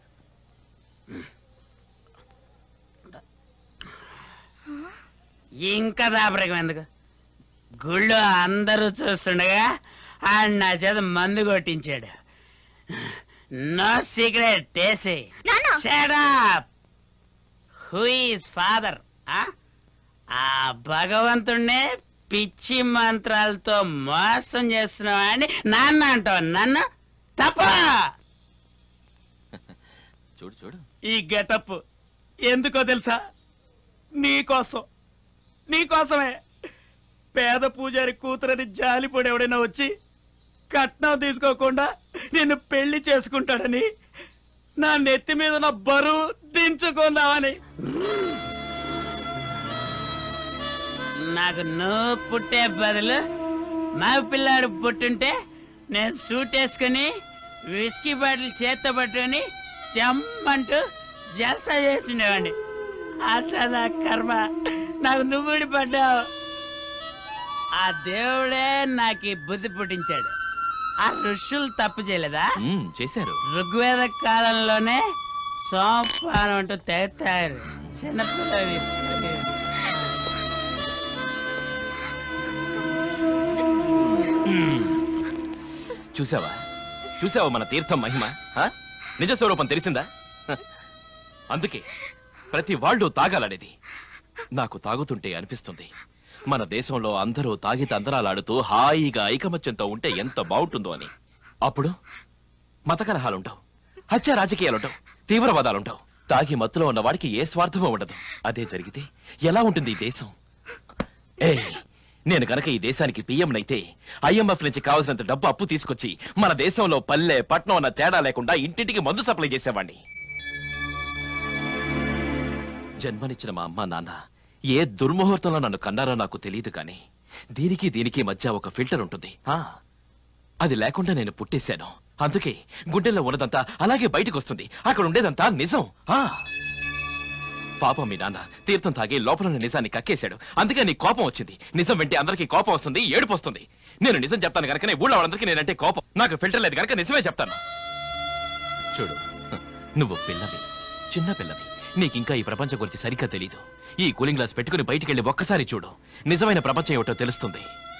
ఇంకా దాపరికం ఎందుకు గుళ్ళో అందరూ చూస్తుండగా ఆయన నా చేత మందు కొట్టించాడు నో సీక్రెట్ టేసే షడప్ హూ ఈస్ ఫాదర్ ఆ భగవంతుణ్ణే పిచ్చి మంత్రాలతో మోసం చేస్తున్నావని నాన్న అంటావు నన్ను తప్ప చూడు చూడు ఈ గెటప్ ఎందుకో తెలుసా నీకోసం నీకోసమే పేద పూజారి కూతురని జాలిపడి ఎవడైనా వచ్చి కట్నం తీసుకోకుండా నిన్ను పెళ్లి చేసుకుంటాడని నా నెత్తి మీద ఉన్న బరువు దించుకుందామని నాకు నువ్వు పుట్టే బదులు మా పిల్లాడు పుట్టుంటే నేను సూట్ వేసుకుని విస్కీ బాటిల్ చేత్తో పట్టుకొని చెమ్మంటూ జల్సా చేసిండేవాడిని అట్లా నా కర్మ నాకు నువ్వుడి పడ్డావు ఆ దేవుడే నాకు ఈ బుద్ధి పుట్టించాడు ఆ ఋషులు తప్పు చేయలేదా మ్మ్, చేశారు ఋగ్వేద కాలంలోనే సోమపానం అంటూ తెగుతారు చిన్నపిల్లవి చూసావా చూసావా మన తీర్థం మహిమ ఆ? నిజ స్వరూపం తెలిసిందా హ. అందుకే ప్రతి వాళ్ళు తాగాలనేది నాకు తాగుతుంటే అనిపిస్తుంది మన దేశంలో అందరూ తాగి తందరాలాడుతూ హాయిగా ఐకమత్యంతో ఉంటే ఎంత బాగుంటుందో అని అప్పుడు మత కలహాలుండవు హత్య రాజకీయాలుండవు తీవ్రవాదాలుండవు తాగి మత్తులో ఉన్న వాడికి ఏ స్వార్థమూ ఉండదు అదే జరిగితే ఎలా ఉంటుంది ఈ దేశం ఏ నేను కనుక ఈ దేశానికి పిఎంనైతే ఐఎంఎఫ్ నుంచి కావాల్సినంత డబ్బు అప్పు తీసుకొచ్చి మన దేశంలో పల్లె పట్నం అన్న తేడా లేకుండా ఇంటింటికి మందు సప్లై చేసేవాడిని జన్మనిచ్చిన మా అమ్మ నాన్న ఏ దుర్ముహూర్తంలో నన్ను కన్నారో నాకు తెలియదు కానీ దీనికి దీనికి మధ్య ఒక ఫిల్టర్ ఉంటుంది ఆ అది లేకుండా నేను పుట్టేశాను అందుకే గుండెల్లో ఉన్నదంతా అలాగే బయటకు వస్తుంది అక్కడ ఉండేదంతా నిజం ఆ పాపం మీ నాన్న తీర్థం తాగి లోపల ఉన్న నిజాన్ని కక్కేశాడు అందుకే నీ కోపం వచ్చింది నిజం వింటే అందరికీ కోపం వస్తుంది ఏడుపు వస్తుంది నేను నిజం చెప్తాను కనుకనే ఊళ్ళో వాళ్ళందరికీ నేనంటే కోపం నాకు ఫిల్టర్ లేదు కనుక నిజమే చెప్తాను చూడు హ, నువ్వు పిల్లవి చిన్న పిల్లవి నీకింకా ఈ ప్రపంచం గురించి సరిగ్గా తెలీదు ఈ కూలింగ్ గ్లాస్ పెట్టుకుని బయటికి వెళ్ళి ఒక్కసారి చూడు నిజమైన ప్రపంచం ఏమిటో తెలుస్తుంది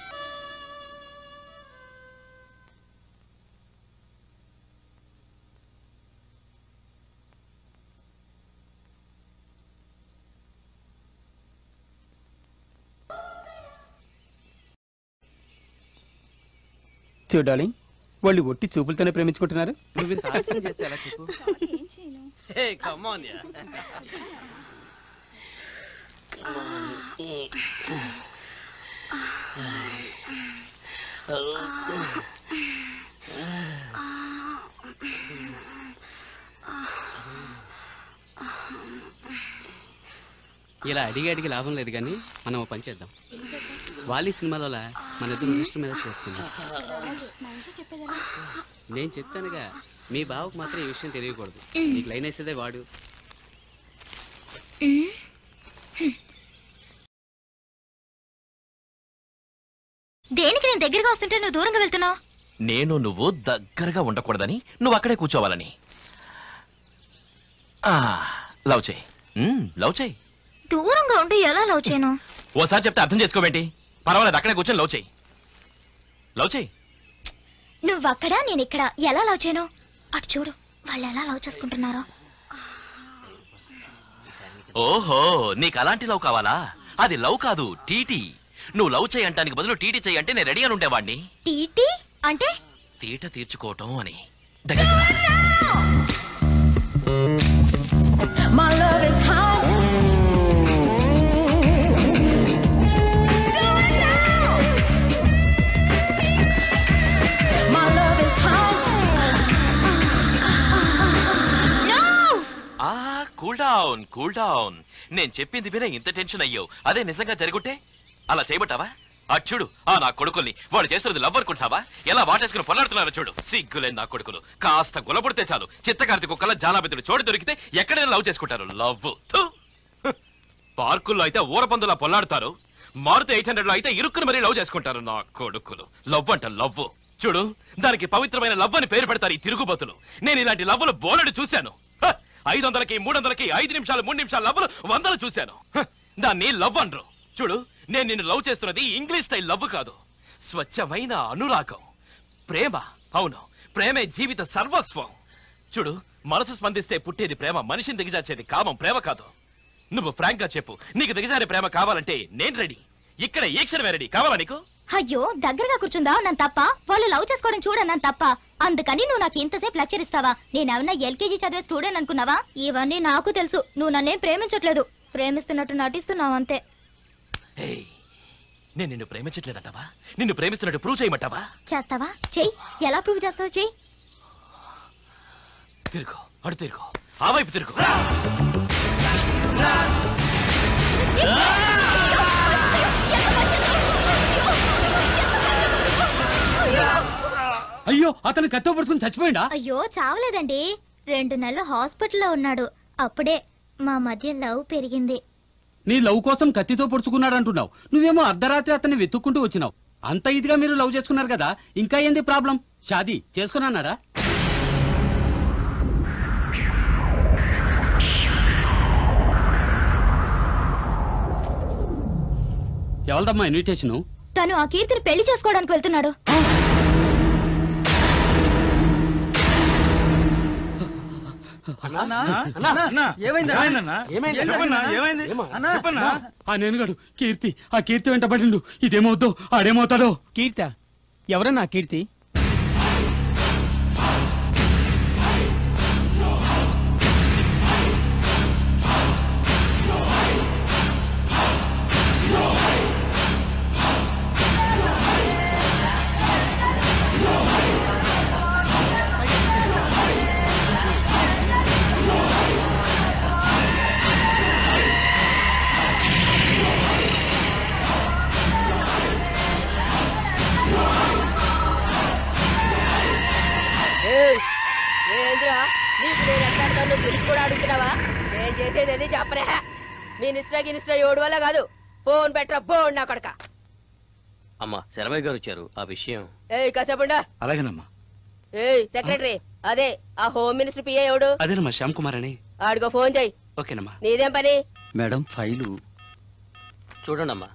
చూడాలి వాళ్ళు ఒట్టి చూపులతోనే ప్రేమించుకుంటున్నారు నువ్వు ఇంత ఆలస్యం చేస్తే ఎలా చెప్పు Hey, come on, yeah. ఇలా అడిగి అడిగి లాభం లేదు కానీ మనం ఓ పని చేద్దాం వాలి సినిమాలో మన ఇద్దరు రిజిస్టర్ మీద చేసుకుందాం నేను చెప్తానుగా మీ బావకు మాత్రం ఈ విషయం తెలియకూడదు నీకు లైన్ వేసేదే వాడు దేనికి నేను దగ్గరగా వస్తుంటే నువ్వు దూరంగా వెళ్తున్నావు నేను నువ్వు దగ్గరగా ఉండకూడదని నువ్వు అక్కడే కూర్చోవాలని ఆ, లవ్ చేయి మ్మ్, లవ్ చేయి దూరంగా ఉండి ఎలా లవ్ చేయను ఓసారి చెప్తే అర్థం చేసుకోవేంటి పర్వాలేదు అక్కడే కూర్చొని లవ్ చేయి లవ్ చేయి నువ్వు అక్కడ నేను ఇక్కడ ఎలా లవ్ చేయను అటు చూడు వాళ్ళు ఎలా లవ్ చేసుకుంటున్నారో ఓహో నీకు అలాంటి లవ్ కావాలా అది లవ్ కాదు టీటీ నువ్వు లవ్ చేయి అంటానికి బదులు టీటీ చేయి అంటే నేను రెడీ అని ఉండేవాడిని టీటీ అంటే తీట తీర్చుకోవటం అని దగ్గరికి రా. My love is hot. My love is hot. ఆ కూల్ డౌన్ కూల్ డౌన్ నేను చెప్పింది వినే ఇంత టెన్షన్ అయ్యావు అదే నిజంగా జరుగుంటే అలా చేయబట్టావా అటు చూడు ఆ నా కొడుకుల్ని వాళ్ళు చేస్తున్నది లవ్ అనుకుంటావా ఎలా వాటేసుకుని పొల్లాడుతున్నారో చూడు సిగ్గులేని నా కొడుకులు కాస్త గులపడితే చాలు చిత్తకార్తి కుక్కల జానాబెత్తుడు చోటు దొరికితే ఎక్కడైనా లవ్ చేసుకుంటారు లవ్ పార్కుల్లో అయితే ఊరపందులా పొల్లాడుతారు మారుతి ఎయిట్ హండ్రెడ్ లో అయితే ఇరుక్కుని మరీ లవ్ చేసుకుంటారు నా కొడుకులు లవ్ అంట లవ్ చూడు దానికి పవిత్రమైన లవ్ అని పేరు పెడతారు ఈ తిరుగుబోతులు నేను ఇలాంటి లవ్వులు బోలెడు చూశాను హ! ఐదు వందలకి మూడు వందలకి ఐదు నిమిషాలు మూడు నిమిషాలు లవ్వులు వందలు చూశాను హ! దాన్ని లవ్ అనరు చూడు నేను నిన్ను లవ్ చేస్తున్నది ఇంగ్లీష్ స్టైల్ లవ్ కాదు స్వచ్ఛమైన అనురాగం ప్రేమ అవును ప్రేమే జీవిత సర్వస్వం చూడు మనసు స్పందిస్తే పుట్టేది ప్రేమ మనిషిని దిగజార్చేది కామం ప్రేమ కాదు నువ్వు ఫ్రాంక్ గా చెప్పు నీకు దిగజారే ప్రేమ కావాలంటే నేను రెడీ ఇక్కడ ఏ క్షణమే రెడీ కావాలా నీకు అయ్యో దగ్గరగా కూర్చుందా నన్ను తప్ప వాళ్ళు లవ్ చేసుకోవడం చూడన్నాను తప్ప అందుకని నువ్వు నాకు ఇంతసేపు లెక్చర్ ఇస్తావా నేనేమన్నా ఎల్కేజీ చదివే స్టూడెంట్ అనుకున్నావా ఇవన్నీ నాకు తెలుసు నువ్వు నన్నేం ప్రేమించట్లేదు ప్రేమిస్తున్నట్టు నటిస్తున్నావు అంతే ఏయ్, నేను నిన్ను ప్రేమించట్లేదంటావా నిన్ను ప్రేమిస్తున్నట్టు ప్రూవ్ చేయమంటావా చేస్తావా చెయ్యి ఎలా ప్రూవ్ చేస్తావు చెయ్యి తిరుగు అడు తిరుగు ఆ వైపు తిరుగు అయ్యో అతను కత్తో పడుకుని చచ్చిపోయిందా అయ్యో చావలేదండి రెండు నెలలు హాస్పిటల్లో ఉన్నాడు అప్పుడే మా మధ్య లవ్ పెరిగింది నీ లవ్ కోసం కత్తితో పొడుచుకున్నాడు అంటున్నావు నువ్వేమో అర్ధరాత్రి అతన్ని వెతుక్కుంటూ వచ్చినావు అంత ఇదిగా మీరు లవ్ చేసుకున్నారు కదా ఇంకా ఏంది ప్రాబ్లం షాదీ చేసుకున్నారా ఎవరిదమ్మా ఇన్విటేషను తను ఆ కీర్తిని పెళ్లి చేసుకోవడానికి వెళ్తున్నాడు ఆ నేనుగాడు కీర్తి ఆ కీర్తి వెంట పడిండు ఇదేమవుతో ఆడేమవుతాడో కీర్త ఎవరన్నా కీర్తి ఏయ్, ఏందిరా నీకు నేను ఎట్లాడతాను నువ్వు తెలిసి కూడా అడుగుతున్నావా నేను చేసేది అది చెప్పనే మినిస్టర్ గినిస్టర్ ఎవడు వల్ల కాదు ఫోన్ పెట్టరా ఫోన్ నా కొడక అమ్మా శరభయ్య గారు వచ్చారు ఆ విషయం ఏయ్ కసేపుండా అలాగేనమ్మా ఏయ్ సెక్రటరీ అదే ఆ హోమ్ మినిస్టర్ పిఏ ఎవడు అదేనమ్మా శ్యామ్ కుమార్ అని ఆడిగో ఫోన్ చేయి ఓకేనమ్మా నీదేం పని మేడం ఫైలు చూడండి అమ్మా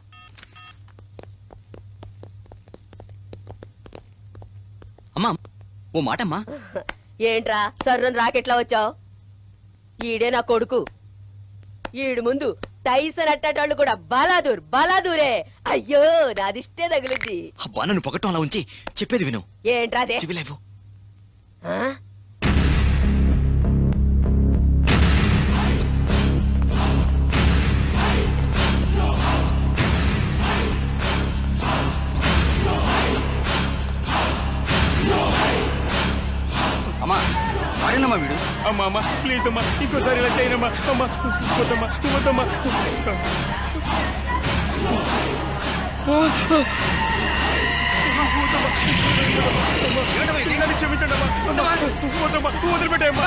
అమ్మా ఓ మాటమ్మా ఏంట్రా సర్రన్ రాకెట్లా వచ్చావు ఈడే నా కొడుకు ఈడు ముందు టైసన్ అట్టేటోళ్ళు కూడా బలాదూర్ బలాదూరే అయ్యో నాదిష్టే తగిలింది అబ్బా నన్ను పొగట్టం అలా ఉంచి చెప్పేది విను ఏంట్రా అదే చెవిలేవు ఆ? అమ్మా వాడేనమ్మా వీడు అమ్మా అమ్మా ప్లీజ్ అమ్మా ఇంకోసారి ఇలా చేయనమ్మా అమ్మా వద్దమ్మా వద్దమ్మా క్షమించండి అమ్మా వద్దమ్మా వదిలిపెట్టేయమ్మా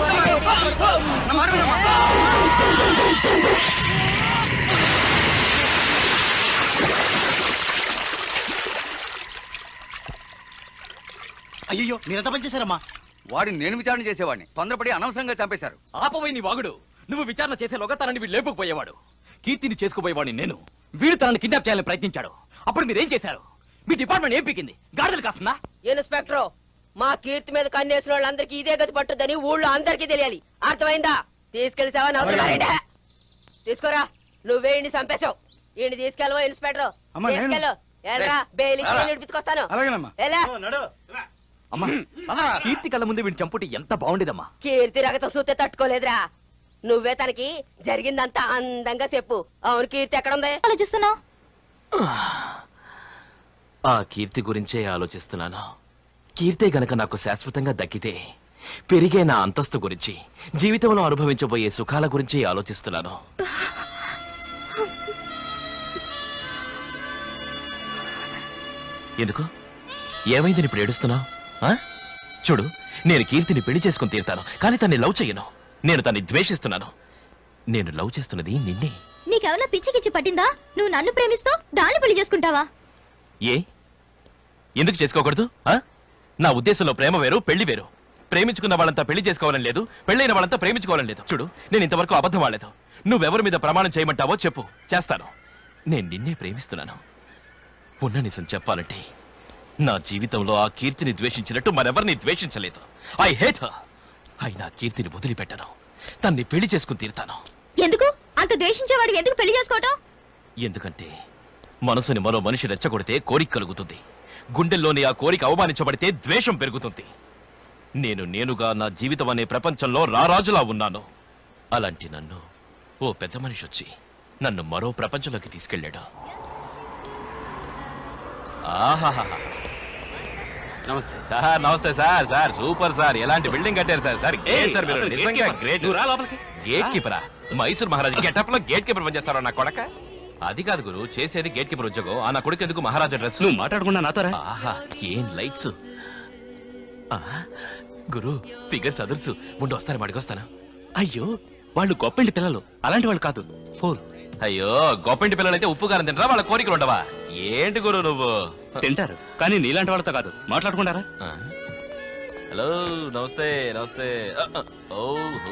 అయ్యో మీరెంత పనిచేశారమ్మా వాడిని నేను విచారణ చేసేవాడిని తొందరపడి అనవసరంగా చంపేశారు ఆపవై నీ వాగుడు నువ్వు విచారణ చేసేలోగా తనని వీడు లేపుకుపోయేవాడు కీర్తిని చేసుకుపోయేవాడిని నేను వీడు తనని కిడ్నాప్ చేయాలని ప్రయత్నించాడు అప్పుడు మీరేం చేశారు మీ డిపార్ట్మెంట్ ఏం పీకింది గాడిదలు కాస్తుందా ఇన్స్పెక్టర్ మా కీర్తి మీద కన్నేసిన వాళ్ళందరికీ ఇదే గతి పట్టుద్దని ఊళ్ళో అందరికీ తెలియాలి అర్థమైందా తీసుకెళ్తావా నవ్వుతున్నారంటే తీసుకోరా నువ్వే ఇండి చంపేశావు ఇండి తీసుకెళ్ళవా ఇన్స్పెక్టర్ అమ్మా, నేను- తీసుకెళ్ళు ఎల్రా బెయిల్ ఇచ్చి నేను విడిపించుకొస్తాను అలాగేనమ్మా. ఎలా అమ్మా కీర్తి కళ్ళ ముందు వీడిని చంపుటి ఎంత బాగుండేదమ్మా కీర్తి రగత సూతే తట్టుకోలేదురా నువ్వే తనకి జరిగిందంతా అందంగా చెప్పు అవును కీర్తి ఎక్కడ ఉంది ఆలోచిస్తున్నావు ఆ కీర్తి గురించే ఆలోచిస్తున్నాను కీర్తే గనక నాకు శాశ్వతంగా దక్కితే పెరిగే నా అంతస్తు గురించి జీవితంలో అనుభవించబోయే సుఖాల గురించి ఆలోచిస్తున్నాను ఎందుకు ఏమైంది ఇప్పుడు ఏడుస్తున్నావు ఆ? చూడు నేను కీర్తిని పెళ్లి చేసుకుని తీరుతాను కానీ తన్ని లవ్ చెయ్యను నేను తన్ని ద్వేషిస్తున్నాను నేను లవ్ చేస్తున్నది నిన్నే నీకేమన్నా పిచ్చికిచ్చి పట్టిందా నువ్వు నన్ను ప్రేమిస్తూ దాన్ని పెళ్లి చేసుకుంటావా ఏ ఎందుకు చేసుకోకూడదు ఆ? నా ఉద్దేశంలో ప్రేమ వేరు పెళ్లి వేరు ప్రేమించుకున్న వాళ్ళంతా పెళ్లి చేసుకోవాలని లేదు పెళ్ళైన వాళ్ళంతా ప్రేమించుకోవాలని లేదు చూడు నేను ఇంతవరకు అబద్ధం వాడలేదు నువ్వెవరి మీద ప్రమాణం చేయమంటావో చెప్పు చేస్తాను నేను నిన్నే ప్రేమిస్తున్నాను ఉన్న నిజం చెప్పాలంటే నా జీవితంలో ఆ కీర్తిని ద్వేషించినట్టు మరెవరిని ద్వేషించలేదు ఐ హేట్ అయినా కీర్తిని వదిలిపెట్టను తన్ని పెళ్లి చేసుకుని తీరుతాను ఎందుకు అంత ద్వేషించేవాడు ఎందుకు పెళ్లి చేసుకోవటం ఎందుకంటే మనసుని మరో మనిషి రెచ్చగొడితే కోరిక కలుగుతుంది గుండెల్లోని ఆ కోరిక అవమానించబడితే ద్వేషం పెరుగుతుంది నేను నేనుగా నా జీవితం అనే ప్రపంచంలో రారాజులా ఉన్నాను అలాంటి నన్ను ఓ పెద్ద మనిషి వచ్చి నన్ను మరో ప్రపంచంలోకి తీసుకెళ్ళాడు ఆహాహాహా. నమస్తే సార్ నమస్తే సార్ సార్ సూపర్ సార్ ఎలాంటి బిల్డింగ్ కట్టారు సార్ సార్ గ్రేట్ సార్ మీరు అసలు గేట్ నిజంగా కీపర్. గ్రేట్ నువ్వు రా లోపలికి. గేట్ కీపరా మైసూర్ మహారాజు గెటప్ లో గేట్ కీపర్ పనిచేస్తారా నా కొడక అది కాదు గురు చేసేది గేట్ కీపర్ ఉద్యోగం ఆ నా కొడుకు ఎందుకు మహారాజా డ్రెస్ నువ్వు మాట్లాడకుండా నాతో రా ఆహా ఏం లైట్స్ ఆ, గురు ఫిగర్స్ అదుర్సు ముందు వస్తాను మడికొస్తాను అయ్యో వాళ్ళు గొప్పింటి పిల్లలు అలాంటి వాళ్ళు కాదు ఫోన్ అయ్యో గొప్పింటి పిల్లలైతే ఉప్పు కారం తింటారా వాళ్ళ కోరికలు ఉండవా ఏంటి గురు నువ్వు తింటారు కానీ నీలాంటి వాళ్ళతో కాదు మాట్లాడుకుంటారా ఆ. హలో నమస్తే నమస్తే ఆ, ఆ, ఓ హో.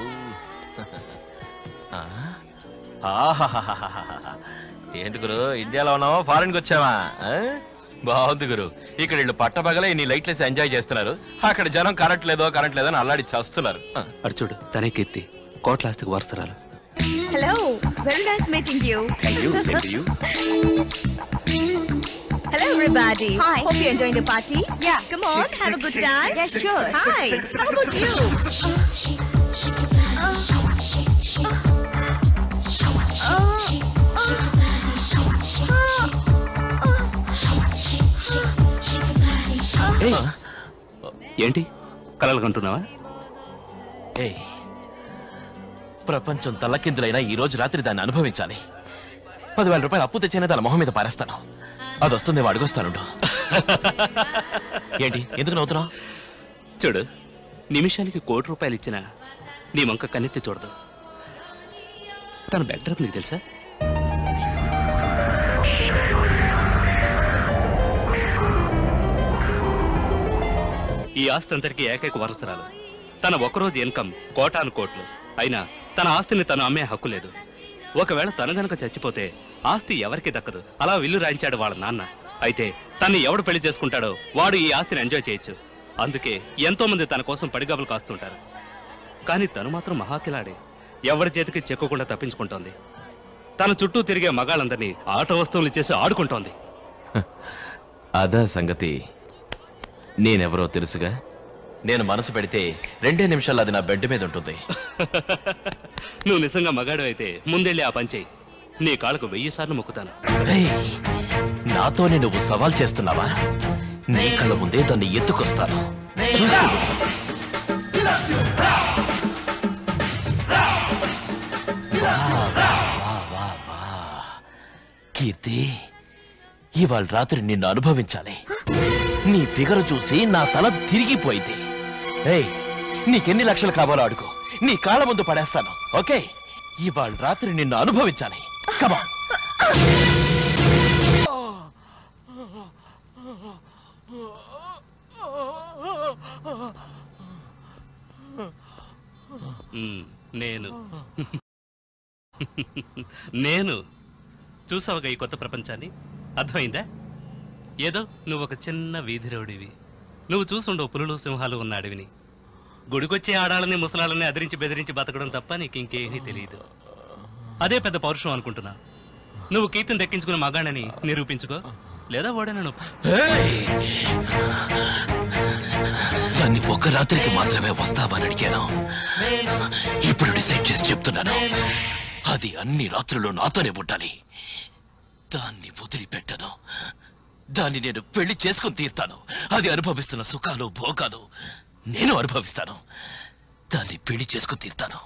ఆ? ఆహాహాహాహాహా. ఏంటి గురు ఇండియాలో ఉన్నావా ఫారెన్ కి వచ్చావా ఆ? బాగుంది గురు ఇక్కడ వీళ్ళు పట్టపగలే నీ లైట్లేసి ఎంజాయ్ చేస్తున్నారు అక్కడ జనం కరెంట్ లేదో కరెంట్ లేదో అని అల్లాడి చేస్తున్నారు అటు చూడు తనే కీర్తి కోట్ల ఆస్తికి వారసరాలు Hello, very nice meeting you. Thank you, same to you. Hello, everybody. Hi. Hope you're enjoying the party. Yeah. Come on, have a good time. Yeah, sure. Hi. How about you? ఏయ్, ఏంటి కలలు కంటున్నావా ఏయ్ ప్రపంచం తల్లకిందులైనా ఈ రోజు రాత్రి దాన్ని అనుభవించాలి పదివేల రూపాయలు అప్పు తెచ్చైనా దాని మొహం మీద పారేస్తాను అది వస్తుంది అడుగొస్తానుండు ఏంటి ఎందుకు నవ్వుతున్నావు చూడు నిమిషానికి కోటి రూపాయలు ఇచ్చినా నీ వంక కన్నెత్తి చూడదు తన బ్యాక్డ్రాప్ నీకు తెలుసా ఈ ఆస్తి అంతటికి ఏకైక వరసరాలు తన ఒక్కరోజు ఇన్కమ్ కోటాను కోట్లు అయినా తన ఆస్తిని తను అమ్మే హక్కు లేదు ఒకవేళ తను గనక చచ్చిపోతే ఆస్తి ఎవరికి దక్కదు అలా విల్లు రాయించాడు వాళ్ళ నాన్న అయితే తన్ని ఎవడు పెళ్లి చేసుకుంటాడో వాడు ఈ ఆస్తిని ఎంజాయ్ చేయొచ్చు అందుకే ఎంతో మంది తన కోసం పడిగబలు కాస్తుంటారు కానీ తను మాత్రం మహాకిలాడే ఎవరి చేతికి చెక్కకుండా తప్పించుకుంటోంది తన చుట్టూ తిరిగే మగాళ్ళందరినీ ఆట వస్తువులు ఇచ్చేసి ఆడుకుంటోంది అదా సంగతి నేనెవరో తెలుసుగా నేను మనసు పెడితే రెండే నిమిషాలు అది నా బెడ్ మీద ఉంటుంది నువ్వు నిజంగా మగాడు అయితే ముందెళ్ళి ఆ పని చెయ్యి నీ కాళ్ళకు వెయ్యి సార్లు మొక్కుతాను రేయ్, నాతోనే నువ్వు సవాల్ చేస్తున్నావా నీ కళ్ళ ముందే దాన్ని ఎత్తుకొస్తాను చూస్తూ ఉండు. వా, వా, వా, వా, వా. కీర్తి ఇవాళ రాత్రి నిన్ను అనుభవించాలి నీ ఫిగర్ చూసి నా తల తిరిగిపోయింది ఏయ్ నీకెన్ని లక్షలు కావాలో అడుగు నీ కాళ్ళ ముందు పడేస్తాను ఓకే ఇవాళ రాత్రి నిన్ను అనుభవించాలి కమా మ్మ్, నేను నేను చూసావుగా ఈ కొత్త ప్రపంచాన్ని అర్థమైందా ఏదో నువ్వు ఒక చిన్న వీధి రౌడివి నువ్వు చూసుండవు పులులు సింహాలు ఉన్న అడవిని గుడికొచ్చే ఆడాలని ముసలాలని అదిరించి బెదిరించి బతకడం తప్ప నీకు ఇంకేమీ తెలియదు అదే పెద్ద పౌరుషం అనుకుంటున్నా నువ్వు కీర్తిని దక్కించుకున్న మగాణని నిరూపించుకో లేదా ఓడనను దాన్ని ఒక రాత్రికి మాత్రమే వస్తావని అడిగాను ఇప్పుడు డిసైడ్ చేసి చెప్తున్నాను అది అన్ని రాత్రులు నాతోనే పుట్టాలి దాన్ని వదిలిపెట్టను దాన్ని నేను పెళ్లి చేసుకుని తీరుతాను అది అనుభవిస్తున్న సుఖాలు భోగాలు నేను అనుభవిస్తాను దాన్ని పెళ్లి చేసుకుని తీరుతాను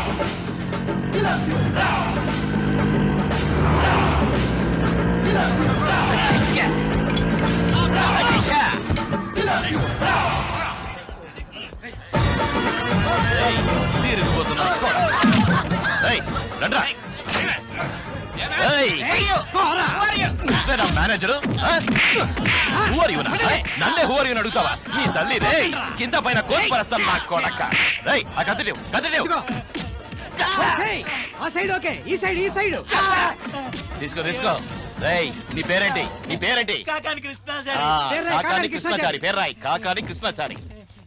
ఏయ్, రండ్రా. ఏయ్, నువ్వేనా మేనేజరు ఆ? Who are you నా? ఏయ్, నన్నే హూ అని అడుగుతావా నీ తల్లి రే కింద పైన కోసి పరస్తాను నా కొడక్క రేయ్ ఆ కదిలేవు కదిలేవు ఏయ్, ఆ సైడ్ ఓకే ఈ సైడ్ ఈ సైడ్ తీసుకో తీసుకో రేయ్ నీ పేరేంటి నీ పేరేంటి కాకాని కృష్ణాచారి ఆ, పేరు రాయ్, కాకాని కాకాని కృష్ణాచారి పేరు రాయ్ కాకాని కృష్ణాచారి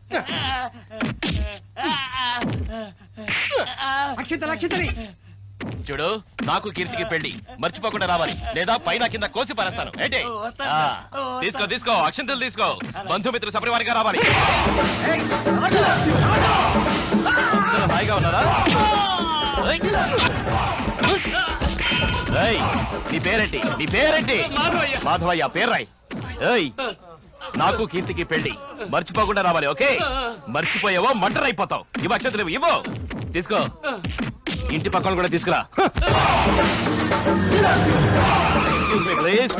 అక్షంతలు అక్షంతలి చూడు నాకు కీర్తికి పెళ్లి మర్చిపోకుండా రావాలి లేదా పైన కింద కోసి పరేస్తాను ఏంటి వస్తాను ఆ, సార్. ఓ, వస్తాను. తీసుకో తీసుకో అక్షంతలు తీసుకో బంధుమిత్రులు సపరివారిగా రావాలి అందరూ హాయిగా ఉన్నారా ఏయ్. ఏయ్, నీ పేరేంటి నీ పేరేంటి మాధవయ్య. మాధవయ్య పేరు రాయ్ ఏయ్ నాకు కీర్తికి పెళ్లి మర్చిపోకుండా రావాలి ఓకే మర్చిపోయావో మంటర్ అయిపోతావు ఇవ్వ అక్షతలు ఇవ్వు తీసుకో ఇంటి పక్కన కూడా తీసుకురా Excuse me, please.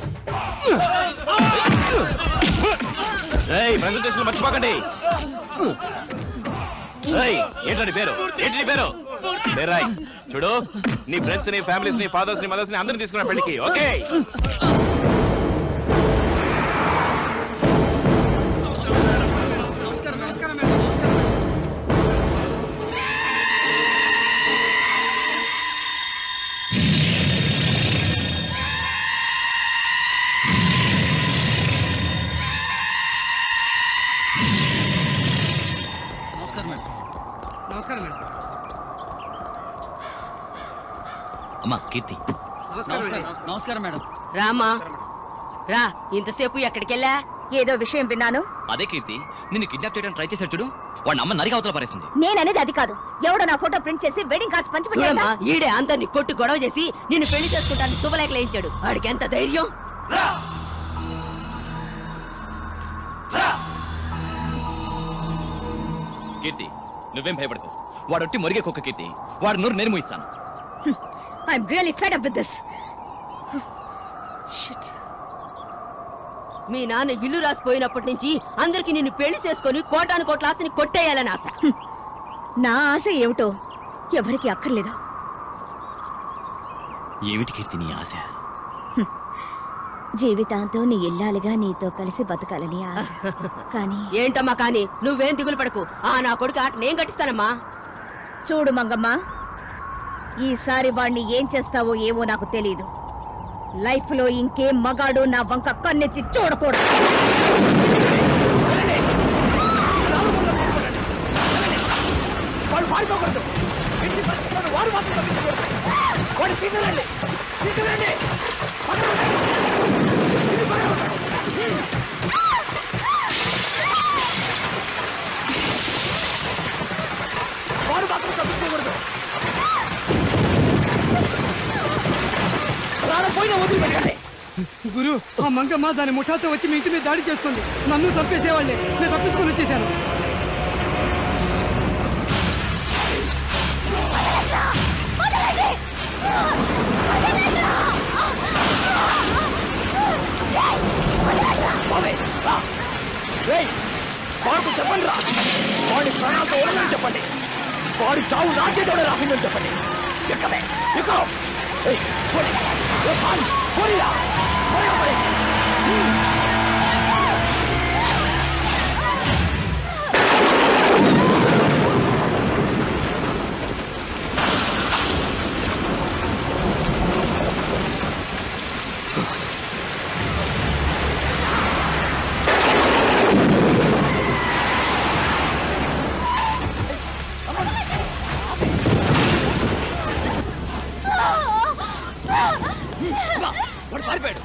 ఏయ్ ప్రెజెంటేషన్ మర్చిపోకండి ఏయ్ ఏంటండి పేరు ఏంటి నీ పేరు పేరాయ్ చూడు నీ ఫ్రెండ్స్ ని ఫ్యామిలీస్ ని ఫాదర్స్ ని మదర్స్ ని అందరిని తీసుకున్న పెళ్లికి ఓకే నమస్కారం మేడం అమ్మా కీర్తి నమస్కారం మేడం రామా రా ఇంతసేపు ఎక్కడికెళ్ళా ఏదో విషయం విన్నాను అదే కీర్తి నిన్ను కిడ్నాప్ చేయడానికి ట్రై చేశాడు చూడు వాడిని అమ్మ నరికి అవతల పారేసింది నేననేది అది కాదు ఎవడో నా ఫోటో ప్రింట్ చేసి వెడ్డింగ్ కార్డ్స్ చూడమ్మా పంచిపెట్టాడా ఈడే అందరిని కొట్టు గొడవ చేసి నిన్ను పెళ్లి చేసుకుంటాను శుభలేఖ లేయించాడు వాడికి ఎంత ధైర్యం కీర్తి నువ్వేం భయపడకు వాడొట్టి మురిగే కుక్క కీర్తి వాడు నూరు నేను ఇస్తాను I'm really fed up with this మీ నాన్న ఇల్లు రాసిపోయినప్పటి నుంచి అందరికి నిన్ను పెళ్లి చేసుకొని కోటాను కోట్ల ఆస్తిని కొట్టేయాలని ఆశ నా ఆశ ఏమిటో ఎవరికి అక్కర్లేదు ఏమిటి కీర్తి నీ ఆశ జీవితాంతం నీ ఇల్లాలుగా నీతో కలిసి బతకాలని ఆశ కానీ ఏంటమ్మా కానీ నువ్వేం దిగులు పడకు ఆ నా కొడుకు ఆట నేను కట్టిస్తానమ్మా చూడు మంగమ్మ ఈసారి వాణ్ణి ఏం చేస్తావో ఏమో నాకు తెలియదు లైఫ్ లో ఇంకేం మగాడు నా వంక కన్నెత్తి చూడకూడదు వాడు పారిపోకూడదు ఇంటి పక్కన వాడు మాత్రం తప్పించకూడదు. వాడు తీసుకురండి తీసుకురండి వాడు మాత్రం తప్పించకూడదు ప్రాణం పోయినా వదిలిపెట్టండి గురు ఆ మంగమ్మ దాని ముఠాతో వచ్చి మీ ఇంటి మీద దాడి చేస్తుంది నన్ను చంపేసేవాళ్ళే నేను తప్పించుకొని వచ్చేసాను రేయ్, వాడికి చెప్పండి రా వాడి ప్రాణాలతో వదలని చెప్పండి వాడి చావు నా చేతోనే రాసిందని చెప్పండి ఎక్కడే ఎక్కువ వాడు పారిపోయాడు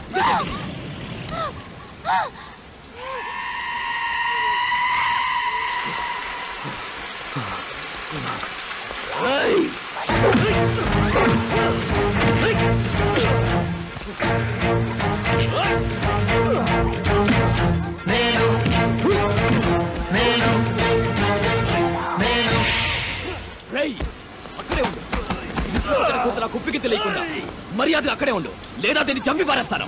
రేయ్ అక్కడే ఉండు ఇంట్లో ఒకరి కూతురు ఆ కుప్పికి తెలియకుండా మర్యాద అక్కడే ఉండు లేదా దీన్ని చంపి పారేస్తాను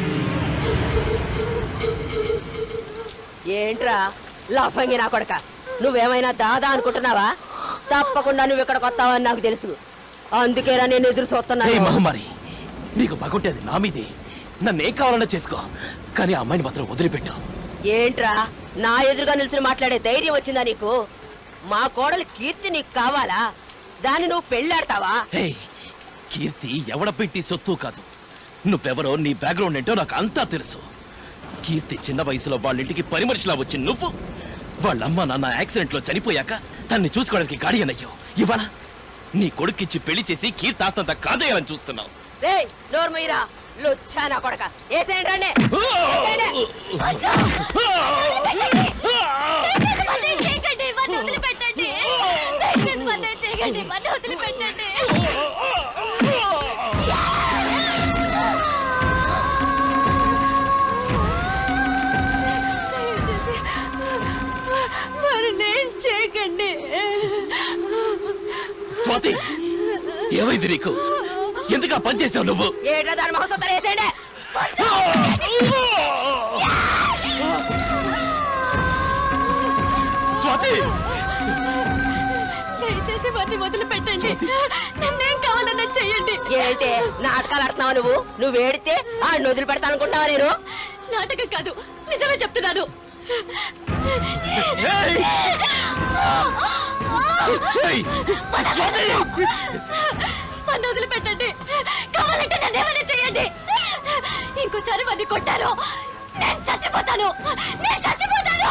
ఏంట్రా లాఫంగి నా కొడక నువ్వేమైనా దాదా అనుకుంటున్నావా తప్పకుండా నువ్వు ఇక్కడికి వస్తావని నాకు తెలుసు అందుకేరా నేను ఎదురు హే చూస్తున్నాను మహమ్మారి నీకు పగుంటే అది నా మీదే నన్ను ఏం కావాలన్నా చేసుకో కానీ ఆ అమ్మాయిని మాత్రం వదిలిపెట్టు ఏంట్రా నా ఎదురుగా నిల్చుని మాట్లాడే ధైర్యం వచ్చిందా నీకు మా కోడలు కీర్తి నీకు కావాలా దాన్ని నువ్వు పెళ్ళాడతావా హే కీర్తి ఎవడ పెట్టి సొత్తు కాదు నువ్వెవరో నీ బ్యాక్గ్రౌండ్ ఏంటో నాకు అంతా తెలుసు కీర్తి చిన్న వయసులో వాళ్ళ ఇంటికి పని మనిషిలా వచ్చి నువ్వు వాళ్ళమ్మ నాన్న యాక్సిడెంట్ లో చనిపోయాక తన్ని చూసుకోవడానికి గాడియన్ అయ్యావు ఇవాళ నీ కొడుకిచ్చి పెళ్లి చేసి కీర్తి ఆస్తంతా కాజేయాలని చూస్తున్నావు రే నోరు మీరా లుచ్చా నా కొడక ఏసేయండి రండి చేయకండి ఇవన్నీ వదిలిపెట్టండి దయచేసి మన్నయ్య చేయకండి ఇవన్నీ వదిలిపెట్టండి ఏమైంది నీకు ఎందుకు ఆ పని చేసావు నువ్వు ఏట్లా దాని మొహం సొత్తలు వేసేయండి స్వాతి దయచేసి వాటిని వదిలి పెట్టండి నన్నేం కావాలన్నా చెయ్యండి ఏంటి నాటకాలు ఆడుతున్నావు నువ్వు నువ్వు ఏడితే ఆ వదిలి పెడతా అనుకుంటావా నేను నాటకం కాదు నిజమే చెప్తున్నాను నన్ను వదిలిపెట్టండి కావాలంటే నన్ను ఏమైనా చేయండి ఇంకోసారి వాడిని కొట్టారు నేను చచ్చిపోతాను నేను చచ్చిపోతాను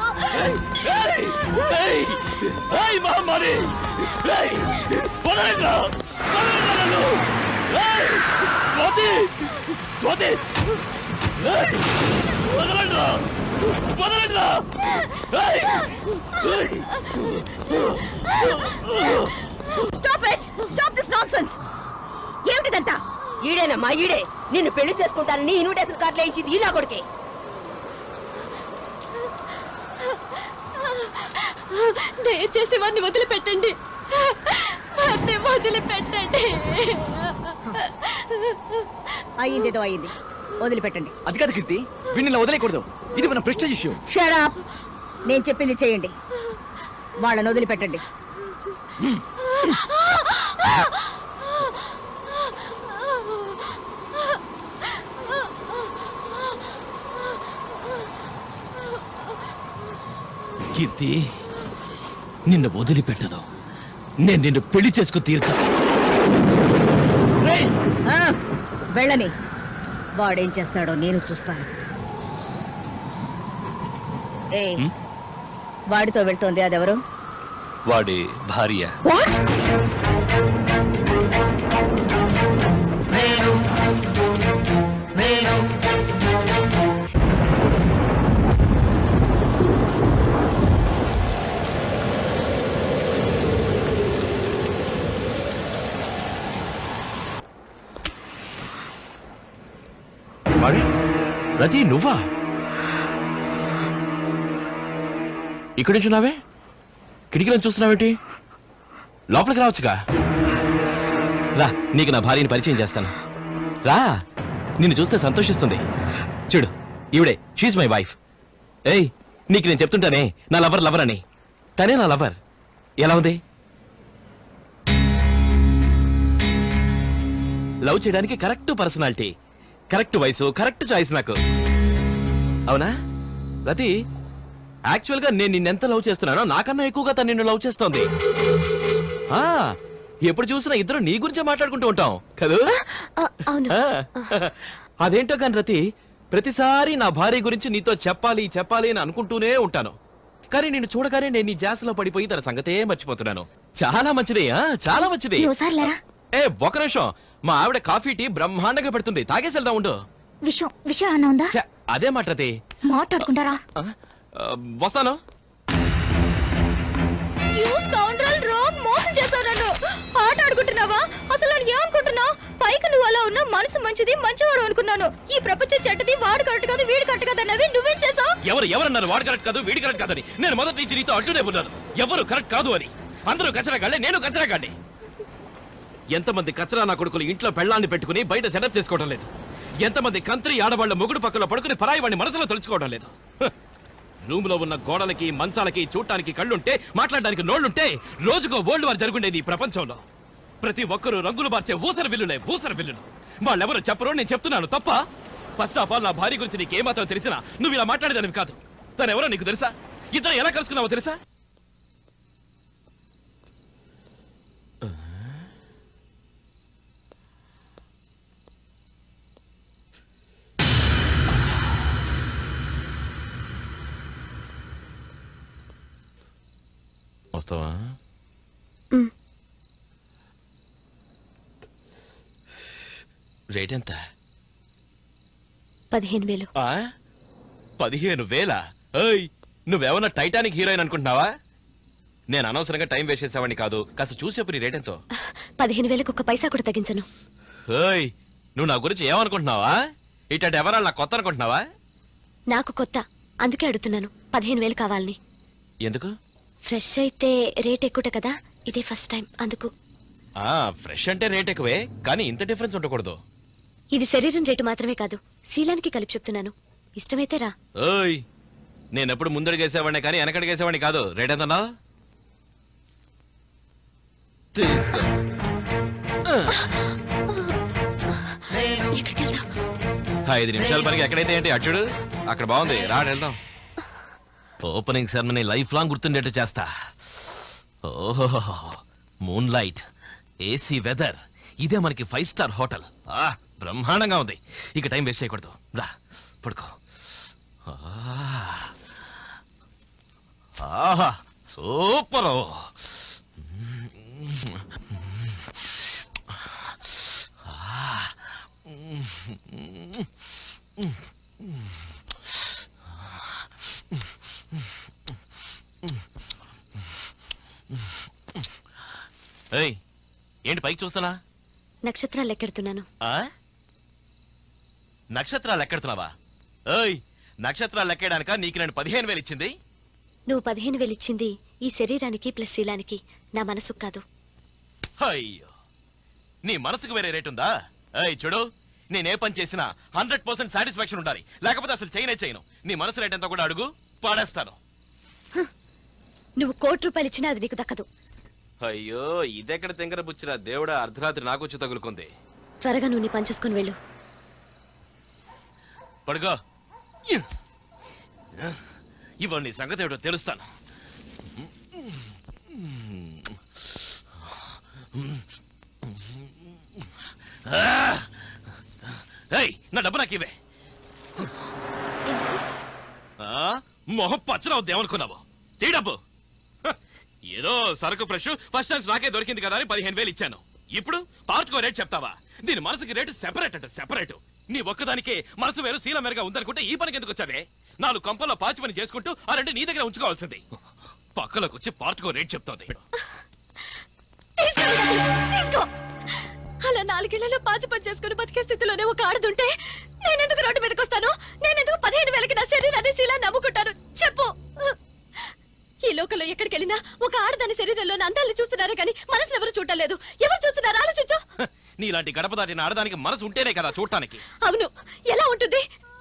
ఏయ్ మహమ్మారి ఏయ్ వదలండ్రా వదలండ్రా నన్ను ఏయ్ స్వాతి స్వాతి ఏయ్ వదలండ్రా వదలండ్రా ఏయ్ ఏయ్ stop it stop this nonsense ఏమిటిదంతా ఈడేనమ్మా ఈడే నిన్ను పెళ్లి చేసుకుంటానని ఇన్విటేషన్ కార్డులు వేయించింది ఈ నా కొడుకే దయచేసి వాడిని వదిలిపెట్టండి వాడిని వదిలిపెట్టండి అయ్యిందేదో అయ్యింది వదిలిపెట్టండి అది కాదు కీర్తి వీడిని ఇలా వదిలేయకూడదు ఇది మన ప్రెస్టేజ్ ఇష్యూ షడప్ నేను చెప్పింది చేయండి వాళ్ళని వదిలిపెట్టండి కీర్తి నిన్ను వదిలిపెట్టను నేను నిన్ను పెళ్లి చేసుకు తీరుతా ఆ, వెళ్ళని వాడేం చేస్తాడో నేను చూస్తాను ఏ వాడితో వెళ్తోంది అదెవరు వాడి భార్య వాట్ మరి రతి నువ్వా ఇక్కడి నుంచి ఉన్నావే కిటికీలను చూస్తున్నావేంటి లోపలికి రావచ్చుగా రా నీకు నా భార్యని పరిచయం చేస్తాను రా నిన్ను చూస్తే సంతోషిస్తుంది చూడు ఈవిడే షీజ్ మై వైఫ్ ఏయ్ నీకు నేను చెప్తుంటానే నా లవర్ లవర్ అని తనే నా లవర్ ఎలా ఉంది లవ్ చేయడానికి కరెక్ట్ పర్సనాలిటీ కరెక్ట్ వయసు కరెక్ట్ చాయిస్ నాకు అవునా రతి యాక్చువల్ గా నేను నిన్నెంత లవ్ చేస్తున్నానో నాకన్నా ఎక్కువగా తను నిన్ను లవ్ చేస్తోంది ఆ ఎప్పుడు చూసినా ఇద్దరు నీ గురించే మాట్లాడుకుంటూ ఉంటాం కదూ అవును ఆ, అదేంటో కాని రతి ప్రతిసారి నా భార్య గురించి నీతో చెప్పాలి చెప్పాలి అని అనుకుంటూనే ఉంటాను కానీ నేను చూడగానే నేను నీ జాసలో పడిపోయి తన సంగతే మర్చిపోతున్నాను చాలా మంచిది ఆ చాలా మంచిది ఓసారి లేరా ఏ ఒక నిమిషం మా ఆవిడ కాఫీ టీ బ్రహ్మాండంగా పెడుతుంది తాగేసి వెళ్దాం ఉండు విషయం విషయం అన్న ఉందా ఛ, అదే మాట రతి మాట్లాడుకుంటారా ఆ, వస్తాను యూ స్కౌండ్రల్ రోగ్ మోసం చేశావు నన్ను ఆట ఆడుకుంటున్నావా అసలు నేను ఏమనుకుంటున్నావు పైకి నువ్వు అలా ఉన్నా మనసు మంచిది మంచివాడు అనుకున్నాను ఈ ప్రపంచం చెడ్డది వాడు కరెక్ట్ కాదు వీడు కరెక్ట్ కాదు అన్నవి నువ్వేం చేసావు ఎవరు ఎవరన్నారు వాడు కరెక్ట్ కాదు వీడి కరెక్ట్ కాదని నేను మొదటి నుంచి నీతో అడ్డునే ఉన్నాను ఎవరు కరెక్ట్ కాదు అని అందరూ కచరాగాళ్ళే నేను కచరాగాడిని ఎంతమంది కచరా నా కొడుకులు ఇంట్లో పెళ్ళాన్ని పెట్టుకుని బయట సెటప్ చేసుకోవడం లేదు ఎంతమంది కంత్రి ఆడవాళ్ళ మొగుడు పక్కలో పడుకుని పరాయి వాడిని మనసులో తలుచుకోవడం లేదు హ! రూమ్ లో ఉన్న గోడలకి మంచాలకి చూడటానికి కళ్ళుంటే మాట్లాడడానికి నోళ్లుంటే రోజుకో వరల్డ్ వార్ జరుగుండేది ఈ ప్రపంచంలో ప్రతి ఒక్కరూ రంగులు మార్చే ఊసర బిల్లులే ఊసర బిల్లులు వాళ్ళెవరు చెప్పరు నేను చెప్తున్నాను తప్ప ఫస్ట్ ఆఫ్ ఆల్ నా భార్య గురించి నీకు ఏమాత్రం తెలిసినా నువ్వు ఇలా మాట్లాడేదానివి కాదు తను ఎవరో నీకు తెలుసా ఇద్దరు ఎలా కలుసుకున్నావో తెలుసా వస్తావా రేట్ ఎంత పదిహేను వేలు ఆ? పదిహేను వేల ఏయ్ నువ్వేమన్నా టైటానిక్ హీరోయిన్ అనుకుంటున్నావా నేను అనవసరంగా టైం వేస్ట్ చేసేవాడిని కాదు కాస్త చూసి చెప్పు నీ రేట్ ఎంతో పదిహేను వేలకు ఒక పైసా కూడా తగ్గించను ఏయ్ నువ్వు నా గురించి ఏమనుకుంటున్నావా ఇట్లాంటి ఎవరాలు నాకు కొత్త అనుకుంటున్నావా నాకు కొత్త అందుకే అడుగుతున్నాను పదిహేను వేలు కావాలని ఎందుకు ఫ్రెష్ అయితే రేట్ ఎక్కువ కదా ఇదే ఫస్ట్ టైం అందుకు ఆ ఫ్రెష్ అంటే రేట్ ఎక్కువే కానీ ఇంత డిఫరెన్స్ ఉండకూడదు ఇది శరీరం రేటు మాత్రమే కాదు శీలానికి కలిపి చెప్తున్నాను ఇష్టమైతే రా ఓయ్ నేను ఎప్పుడు ముందడుగేసేవాడిని కానీ వెనకడుగేసేవాడిని కాదు రేట్ ఎంతన్నా తీసుకో ఐదు నిమిషాల పనికి ఎక్కడైతే ఏంటి అచ్చుడు అక్కడ బాగుంది రాడు వెళ్దాం ఓపెనింగ్ సెరమనీ లైఫ్ లాంగ్ గుర్తుండేట్టు చేస్తా ఓహో మూన్ లైట్ ఏసీ వెదర్ ఇదే మనకి ఫైవ్ స్టార్ హోటల్ ఆ బ్రహ్మాండంగా ఉంది ఇక టైం వేస్ట్ చేయకూడదు రా పడుకో ఆ. ఆహా సూపర్ ఏయ్ ఏంటి పైకి చూస్తున్నా నక్షత్రాలు లెక్కెడుతున్నాను ఆ నక్షత్రాలు లెక్కెడుతున్నావా ఏయ్ నక్షత్రాలు లెక్కేయడానిక నీకు నేను పదిహేను వేలు ఇచ్చింది నువ్వు పదిహేను వేలు ఇచ్చింది ఈ శరీరానికి ప్లస్ శీలానికి నా మనసుకు కాదు అయ్యో నీ మనసుకు వేరే రేట్ ఉందా ఏయ్ చూడు నేను ఏ పని చేసినా హండ్రెడ్ పర్సెంట్ సాటిస్ఫాక్షన్ ఉండాలి లేకపోతే అసలు చేయనే చేయను నీ మనసు రేట్ ఎంతో కూడా అడుగు పాడేస్తాను నువ్వు కోటి రూపాయలు ఇచ్చినా అది నీకు దక్కదు అయ్యో ఇదెక్కడ తెంగర బుచ్చిరా దేవుడా అర్ధరాత్రి నాకు వచ్చి తగులుకుంది త్వరగా నువ్వు నీ పని చూసుకుని వెళ్ళు పడుకో ఇవాళ నీ సంగతి ఏమిటో తెలుస్తాను ఏయ్ నా డబ్బు నాకు ఇవే ఆ, మొహం పచ్చనవుద్ది ఏమనుకున్నావు తీ డబ్బు హ, ఏదో సరుకు ఫ్రెష్ ఫస్ట్ ఛాన్స్ నాకే దొరికింది కదా అని పదిహేను వేలు ఇచ్చాను ఇప్పుడు పార్చుకో రేట్ చెప్తావా దీని మనసుకి రేటు సెపరేట్ అంట సెపరేట్ నీ ఒక్కదానికే మనసు వేరు శీల మెరుగా ఉందనుకుంటే ఈ పనికి ఎందుకు వచ్చావే నాలుగు కంపల్లో పాచి పని చేసుకుంటూ ఆ రెండు నీ దగ్గర ఉంచుకోవాల్సింది పక్కలోకి వచ్చి పార్చుకో రేట్ చెప్తోంది తీసుకో అలా నాలుగేళ్లలో పాచి పని చేసుకుని బతికే స్థితిలోనే ఒక ఆడదుంటే నేనెందుకు రోడ్డు మీదకి వస్తాను నేనెందుకు పదిహేను వేలకి నా శరీరాన్ని శీలా నమ్ముకుంటాను చెప్పు ఈ లోకంలో ఎక్కడికి వెళ్ళినా ఒక ఆడదాని శరీరంలో అందాన్ని చూస్తున్నారే కానీ మనసును ఎవరు చూడటం లేదు ఎవరు చూస్తున్నారు ఆలోచించు హ, నీలాంటి గడప దాటిన ఆడదానికి మనసు ఉంటేనే కదా చూడటానికి అవును ఎలా ఉంటుంది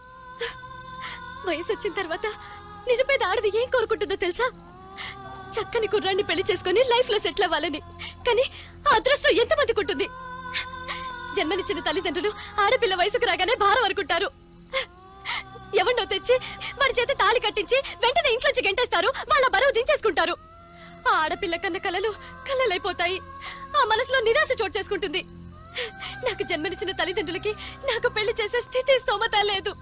వయసు వచ్చిన తర్వాత నిరుపేద ఆడది ఏం కోరుకుంటుందో తెలుసా చక్కని కుర్రాన్ని పెళ్లి చేసుకుని లైఫ్ లో సెటిల్ అవ్వాలని కానీ ఆ అదృష్టం ఎంతమందికి ఉంటుంది జన్మనిచ్చిన తల్లిదండ్రులు ఆడపిల్ల వయసుకు రాగానే భారం అనుకుంటారు ఎవరినో తెచ్చి వాడి చేత తాళి కట్టించి వెంటనే ఇంట్లోంచి గెంటేస్తారు వాళ్ళ బరువు దించేసుకుంటారు ఆ ఆడపిల్ల కన్న కలలు కలలైపోతాయి ఆ మనసులో నిరాశ చోటు చేసుకుంటుంది నాకు జన్మనిచ్చిన తల్లిదండ్రులకి నాకు పెళ్లి చేసే స్థితి స్తోమత లేదు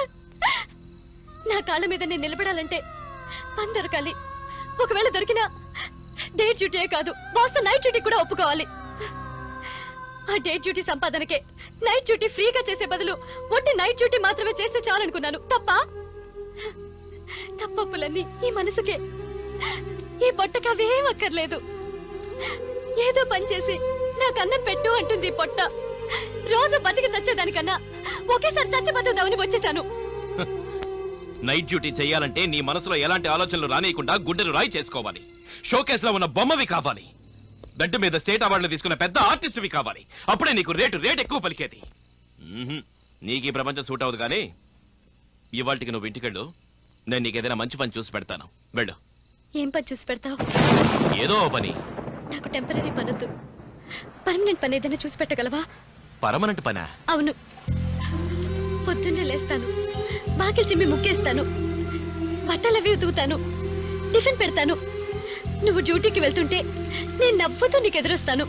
నా కాళ్ళ మీద నేను నిలబడాలంటే పని దొరకాలి ఒకవేళ దొరికినా డే డ్యూటీ కాదు బాస్ నైట్ డ్యూటీ కూడా ఒప్పుకోవాలి ఆ డే డ్యూటీ సంపాదనకే నైట్ డ్యూటీ ఫ్రీగా చేసే బదులు ఒట్టి నైట్ డ్యూటీ మాత్రమే చేస్తే చాలనుకున్నాను తప్ప తప్పప్పులన్నీ ఈ మనసుకే ఈ పొట్టకు అవేం అక్కర్లేదు ఏదో పని చేసి నాకు అన్నం పెట్టు అంటుంది ఈ పొట్ట రోజు బతికి చచ్చేదానికన్నా ఒకేసారి చచ్చిపోతుందామని వచ్చేసాను నైట్ డ్యూటీ చేయాలంటే నీ మనసులో ఎలాంటి ఆలోచనలు రానియకుండా గుండెను రాయి చేసుకోవాలి షోకేస్ లో ఉన్న బొమ్మవి కావాలి బెడ్ మీద స్టేట్ అవార్డులు తీసుకున్న పెద్ద ఆర్టిస్ట్వి కావాలి అప్పుడే నీకు రేటు రేట్ ఎక్కువ పలికేది మ్మ్హ్మ్. నీకు ఈ ప్రపంచం సూట్ అవ్వదు కానీ ఇవాళకి నువ్వు ఇంటికెళ్ళు నేను నీకు ఏదైనా మంచి పని చూసి పెడతాను వెళ్ళు ఏం పని చూసి పెడతావు ఏదో ఓ పని నాకు టెంపరీ పనొద్దు పర్మనెంట్ పని ఏదైనా చూసి పెట్టగలవా పర్మనెంట్ పనా అవును పొద్దున్నే లేస్తాను బాకిల్ చిమ్మి ముక్కేస్తాను బట్టలవి ఉతుకుతాను టిఫిన్ పెడతాను నువ్వు డ్యూటీకి వెళ్తుంటే నేను నవ్వుతూ నీకు ఎదురొస్తాను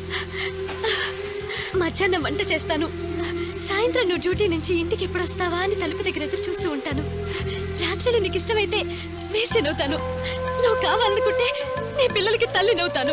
మధ్యాహ్నం వంట చేస్తాను సాయంత్రం నువ్వు డ్యూటీ నుంచి ఇంటికి ఎప్పుడు వస్తావా అని తలుపు దగ్గర ఎదురు చూస్తూ ఉంటాను రాత్రిలో నీకు ఇష్టమైతే వేసి నవ్వుతాను నువ్వు కావాలనుకుంటే నీ పిల్లలకి తల్లి నవ్వుతాను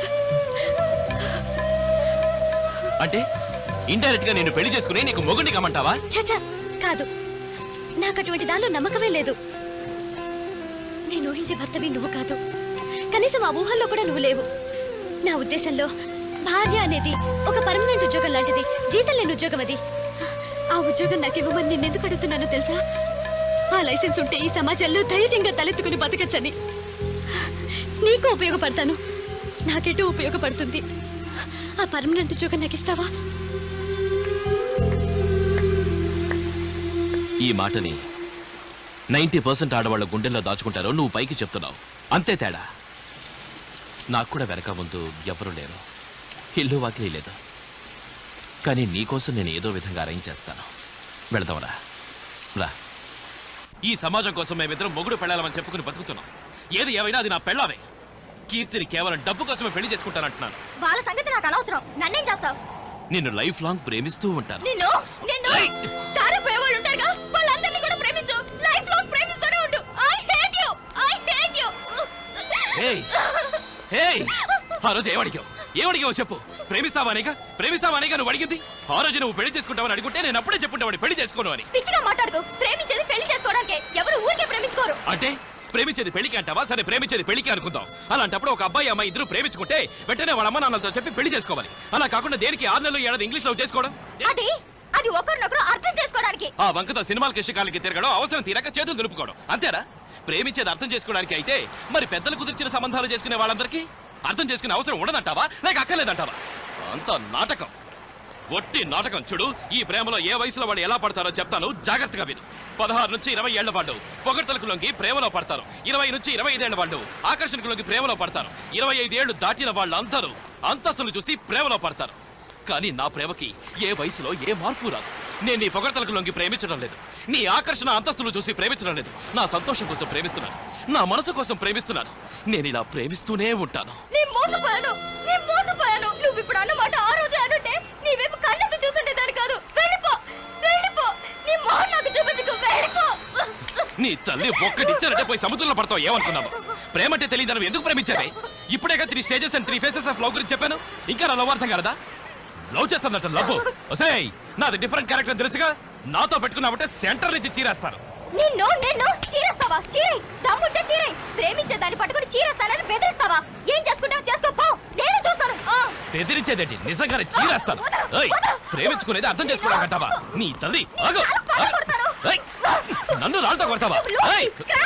అంటే ఇండైరెక్ట్ గా నేను పెళ్లి చేసుకుని నీకు మొగుడిని కమ్మంటావా చచా కాదు నాకు అటువంటి దానిలో నమ్మకమే లేదు నేను ఊహించే భర్తవి నువ్వు కాదు కనీసం ఆ ఊహల్లో కూడా నువ్వు లేవు నా ఉద్దేశంలో భార్య అనేది ఒక పర్మనెంట్ ఉద్యోగం లాంటిది జీతం లేని ఉద్యోగం అది ఆ ఉద్యోగం నాకు ఇవ్వమని నేను ఎందుకు అడుగుతున్నానో తెలుసా ఆ లైసెన్స్ ఉంటే ఈ సమాజంలో ధైర్యంగా తలెత్తుకుని బతకచ్చని నీకు ఉపయోగపడతాను నాకెటూ ఉపయోగపడుతుంది ఆ పర్మనెంట్ ఉద్యోగం నాకు ఇస్తావా ఈ మాటని నైంటీ పర్సెంట్ ఆడవాళ్ళ గుండెల్లో దాచుకుంటారో నువ్వు పైకి చెప్తున్నావు అంతే తేడా నాకు కూడా వెనక ముందు ఎవరు లేరు ఇల్లు వాకిలి లేదు కానీ నీకోసం నేను ఏదో విధంగా అరేంజ్ చేస్తాను వెళదామరా రా ఈ సమాజం కోసం మేమిద్దరం మొగుడు పెళ్ళాలని చెప్పుకుని బతుకుతున్నాం ఏది ఏమైనా అది నా పెళ్ళావే కీర్తిని కేవలం డబ్బు కోసమే పెళ్లి చేసుకుంటానంటున్నాను వాళ్ళ సంగతి నాకు అనవసరం నన్నేం చేస్తావు నిన్ను లైఫ్ లాంగ్ ప్రేమిస్తూ ఉంటాను నిన్ను నిన్ను దారిపోయే వాళ్ళు ఉంటారుగా వాళ్ళందరినీ కూడా ప్రేమించు లైఫ్ లాంగ్ ప్రేమిస్తూనే ఉండు I hate you I hate you ఏయ్ ఏయ్ ఆ రోజు ఏమడిగావు ఏమడిగావు చెప్పు ప్రేమిస్తావా అనేక ప్రేమిస్తావా అనేక నువ్వు అడిగింది ఆ రోజు నువ్వు పెళ్లి చేసుకుంటావని అడుగుంటే నేను అప్పుడే చెప్పుంటావని పెళ్లి చేసుకోను అని పిచ్చిగా మాట్లాడుకో ప్రేమించేది పెళ్లి చేసుకోవడానికి ఎవరు ఊరికే ప్రేమించుకోరు అంటే ప్రేమించేది పెళ్లికి అంటావా సరే ప్రేమించేది పెళ్లికి అనుకుందాం అలాంటప్పుడు ఒక అబ్బాయి అమ్మాయి ఇద్దరు ప్రేమించుకుంటే వెంటనే వాళ్ళ అమ్మ నాన్నలతో చెప్పి పెళ్లి చేసుకోవాలి అలా కాకుండా దేనికి ఆరు నెలలు ఏడాది ఇంగ్లీష్ లో చేసుకోవడం అది అది ఒకరినొకరు అర్థం చేసుకోవడానికి ఆ వంకతో సినిమాలకి ఇష్టకాలకి తిరగడం అవసరం తీరక చేతులు దులుపుకోవడం అంతేరా ప్రేమించేది అర్థం చేసుకోవడానికి అయితే మరి పెద్దలు కుదిర్చిన సంబంధాలు చేసుకునే వాళ్ళందరికీ అర్థం చేసుకునే అవసరం ఉండదంటావా లేక అక్కర్లేదంటావా అంత నాటకం ఒట్టి నాటకం చూడు ఈ ప్రేమలో ఏ వయసులో వాళ్ళు ఎలా పడతారో చెప్తాను జాగ్రత్తగా విను పదహారు నుంచి ఇరవై ఏళ్ల వాళ్ళు పొగడ్తలకు లొంగి ప్రేమలో పడతారు ఇరవై నుంచి ఇరవై ఐదేళ్ల వాళ్ళు ఆకర్షణకు లొంగి ప్రేమలో పడతారు ఇరవై ఐదేళ్లు దాటిన వాళ్ళందరూ అంతస్తులు చూసి ప్రేమలో పడతారు కానీ నా ప్రేమకి ఏ వయసులో ఏ మార్పు రాదు నేను నీ పొగడ్తలకు లొంగి ప్రేమించడం లేదు నీ ఆకర్షణ అంతస్తులు చూసి ప్రేమించడం లేదు నా సంతోషం కోసం ప్రేమిస్తున్నాను నా మనసు కోసం ప్రేమిస్తున్నాను నేను ఇలా ప్రేమిస్తూనే ఉంటాను నేను మోసపోయాను నేను మోసపోయాను నువ్వు ఇప్పుడు అన్నమాట ఆ రోజే అనుంటే నీ వైపు కళ్ళకు చూసుండేదాన్ని కాదు వెళ్ళిపో వెళ్ళిపో నీ మొహం నాకు చూపించుకో వెళ్ళిపో నీ తల్లి ఒక్కటిచ్చారంటే పోయి సముద్రంలో పడతావు ఏమనుకున్నావు ప్రేమ అంటే తెలియదు ఎందుకు ప్రేమించావే ఇప్పుడేగా three stages and three faces of love గురించి చెప్పాను ఇంకా నా లవ్ అర్థం కలదా లవ్ చేస్తుందట లవ్ ఒసేయ్ నాది డిఫరెంట్ క్యారెక్టర్ తెలుసుగా నాతో పెట్టుకున్నావంటే సెంటర్ నుంచి చీరేస్తాను నిన్ను నిన్ను చీరేస్తావా చీరై దమ్ముంటే చీరై ప్రేమించే దాన్ని పట్టుకుని చీరేస్తానని బెదిరిస్తావా ఏం చేసుకుంటావు చేసుకో పో నేను చూస్తాను ఆ. బెదిరించేదేంటి నిజంగానే చీరేస్తాను ఏయ్ ప్రేమించుకునేది అర్థం చేసుకోవడానికంటావా నీ తల్లి ఆగు ఆగు. ఏయ్, నన్ను రాళ్ళతో కొడతావా ఏయ్,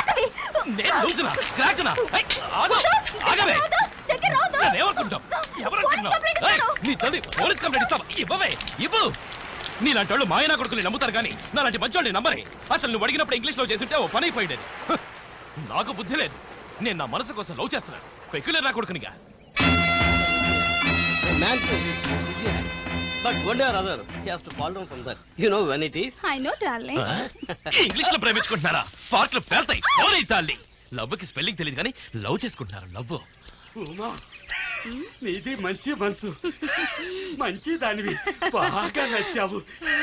నేను లూసునా క్రాక్నా ఏయ్, ఆగు ఆగవే నేనేమనుకుంటావు ఎవరనుకుంటున్నావు ఏయ్, నీ తల్లి పోలీస్ కంప్లైంట్ ఇస్తావా ఇవ్వవే ఇవ్వు నీలాంటి వాళ్ళు మాయనా కొడుకుని నమ్ముతారు కానీ నాలాంటి మంచోళ్ళని నమ్మరే అసలు నువ్వు అడిగినప్పుడు ఇంగ్లీష్ లో చేస్తుంటే ఓ పని అయిపోయిండేది హ్, నాకు బుద్ధి లేదు నేను నా మనసు కోసం లవ్ చేస్తున్నాను పెక్యులర్ నా కొడుకునిగా Man But one day or other, he has to fall down from that. You know when it is? I know darling English లో ప్రేమించుకుంటున్నారా పాటలు పేల్తాయి పోనీ తల్లి లవ్ కి స్పెల్లింగ్ తెలియదు కానీ లవ్ చేసుకుంటున్నారు లవ్ ఉమా నీది మంచి మనసు మంచి దానివి బాగా నచ్చావు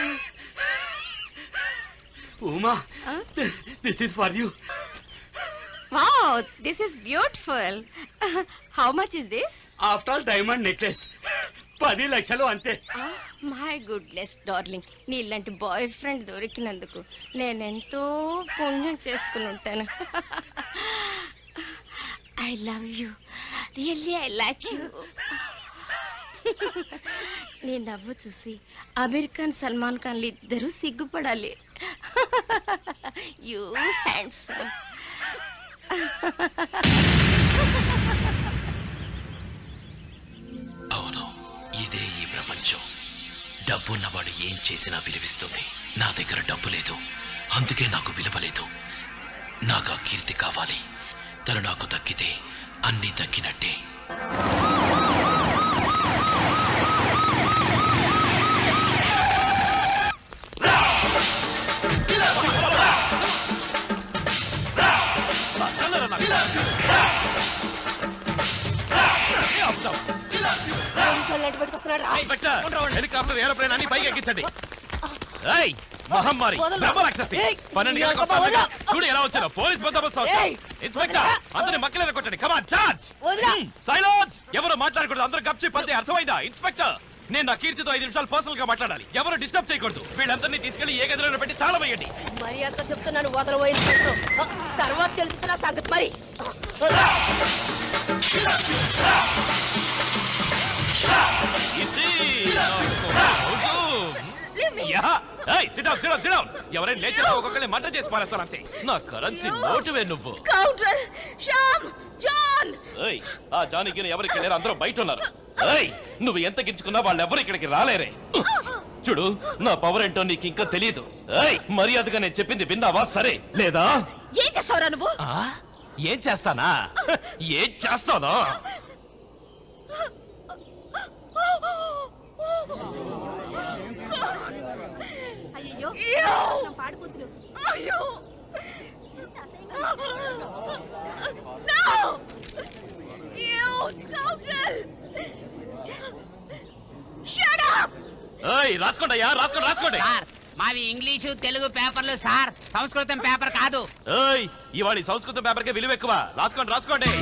Uma this is for you wow this is beautiful how much is this after all diamond necklace పది లక్షలు అంతే మై గుడ్నెస్ డార్లింగ్ నీలాంటి బాయ్ ఫ్రెండ్ దొరికినందుకు నేనెంతో పుణ్యం చేసుకుని ఉంటాను I love you really I like you నీ నవ్వు చూసి అమీర్ ఖాన్ సల్మాన్ ఖాన్లు ఇద్దరూ సిగ్గుపడాలి యూ హ్యాండ్సమ్ అవును ఇదే ఈ ప్రపంచం డబ్బున్నవాడు ఏం చేసినా విలువిస్తుంది నా దగ్గర డబ్బు లేదు అందుకే నాకు విలువ లేదు నాకు ఆ కీర్తి కావాలి తను నాకు దక్కితే అన్నీ దక్కినట్టే హెలికాప్టర్ ఏరోప్లేన్ అన్ని పైకి ఎక్కించండి ఏయ్ మహమ్మారి వదలు. బ్రహ్మ రాక్షసి ఏయ్, పన్నెండు నీ గంటలకు అబ్బా వస్తాను వదలు. చూడు ఎలా వచ్చారో పోలీస్ బందోబస్తు ఏయ్, ఇన్స్పెక్టర్ అందరిని మక్కలేద కొట్టండి కమాన్ చార్జ్ వదలు. సైలెన్స్ ఎవరు మాట్లాడకూడదు అందరూ గప్చి పద్దే అర్థమైందా ఇన్స్పెక్టర్ నేను నా కీర్తితో ఐదు నిమిషాలు పర్సనల్ గా మాట్లాడాలి ఎవరు డిస్టర్బ్ చేయకూడదు వీళ్ళందరినీ తీసుకెళ్లి ఏ గదిలో పెట్టి తాళం వేయండి మరి అంత చెప్తున్నాను వదలబోయి తర్వాత తెలుస్తున్నా సంగతి మరి ఇది నాకు రోజు. యా ఏయ్ sit down sit down sit down ఎవరైనా లేచినా ఒక్కొక్కరిని మంట చేసి పారేస్తాను అంతే నా కరెన్సీ నోటువే నువ్వు కౌంటర్ శ్యామ్ జాన్ ఏయ్ ఆ జానికి ఎవరికి లేరు అందరూ బయట ఉన్నారు ఏయ్ నువ్వు ఎంత గించుకున్నా వాళ్ళు ఎవరు ఇక్కడికి రాలేరే చూడు నా పవర్ ఏంటో నీకు ఇంకా తెలియదు ఏయ్ మర్యాదగా నేను చెప్పింది విన్నావా సరే లేదా ఏం చేస్తావురా నువ్వు ఆ? ఏం చేస్తానా ఏం చేస్తానా అయ్యో పాడుకుంటున్నావు అయ్యో No! You scoundrel! Shut up! ఏయ్ రాసుకోండి అయ్యా రాసుకోండి రాసుకోండి సార్ మావి ఇంగ్లీషు తెలుగు పేపర్లు సార్ సంస్కృతం పేపర్ కాదు ఏయ్ ఇవాళ ఈ సంస్కృతం పేపర్కే విలువ ఎక్కువ రాసుకోండి రాసుకోండి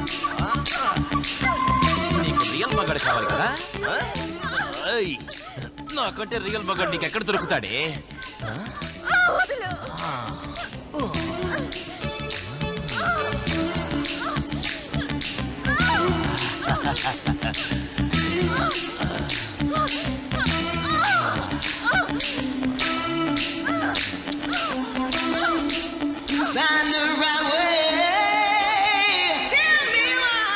నీకు రియల్ మగాడు కావాలి కదా ఆ? ఏయ్, నాకంటే రియల్ మగాడు నీకు ఎక్కడ దొరుకుతాడే ఆ? ఆ. Find the right way. Tell me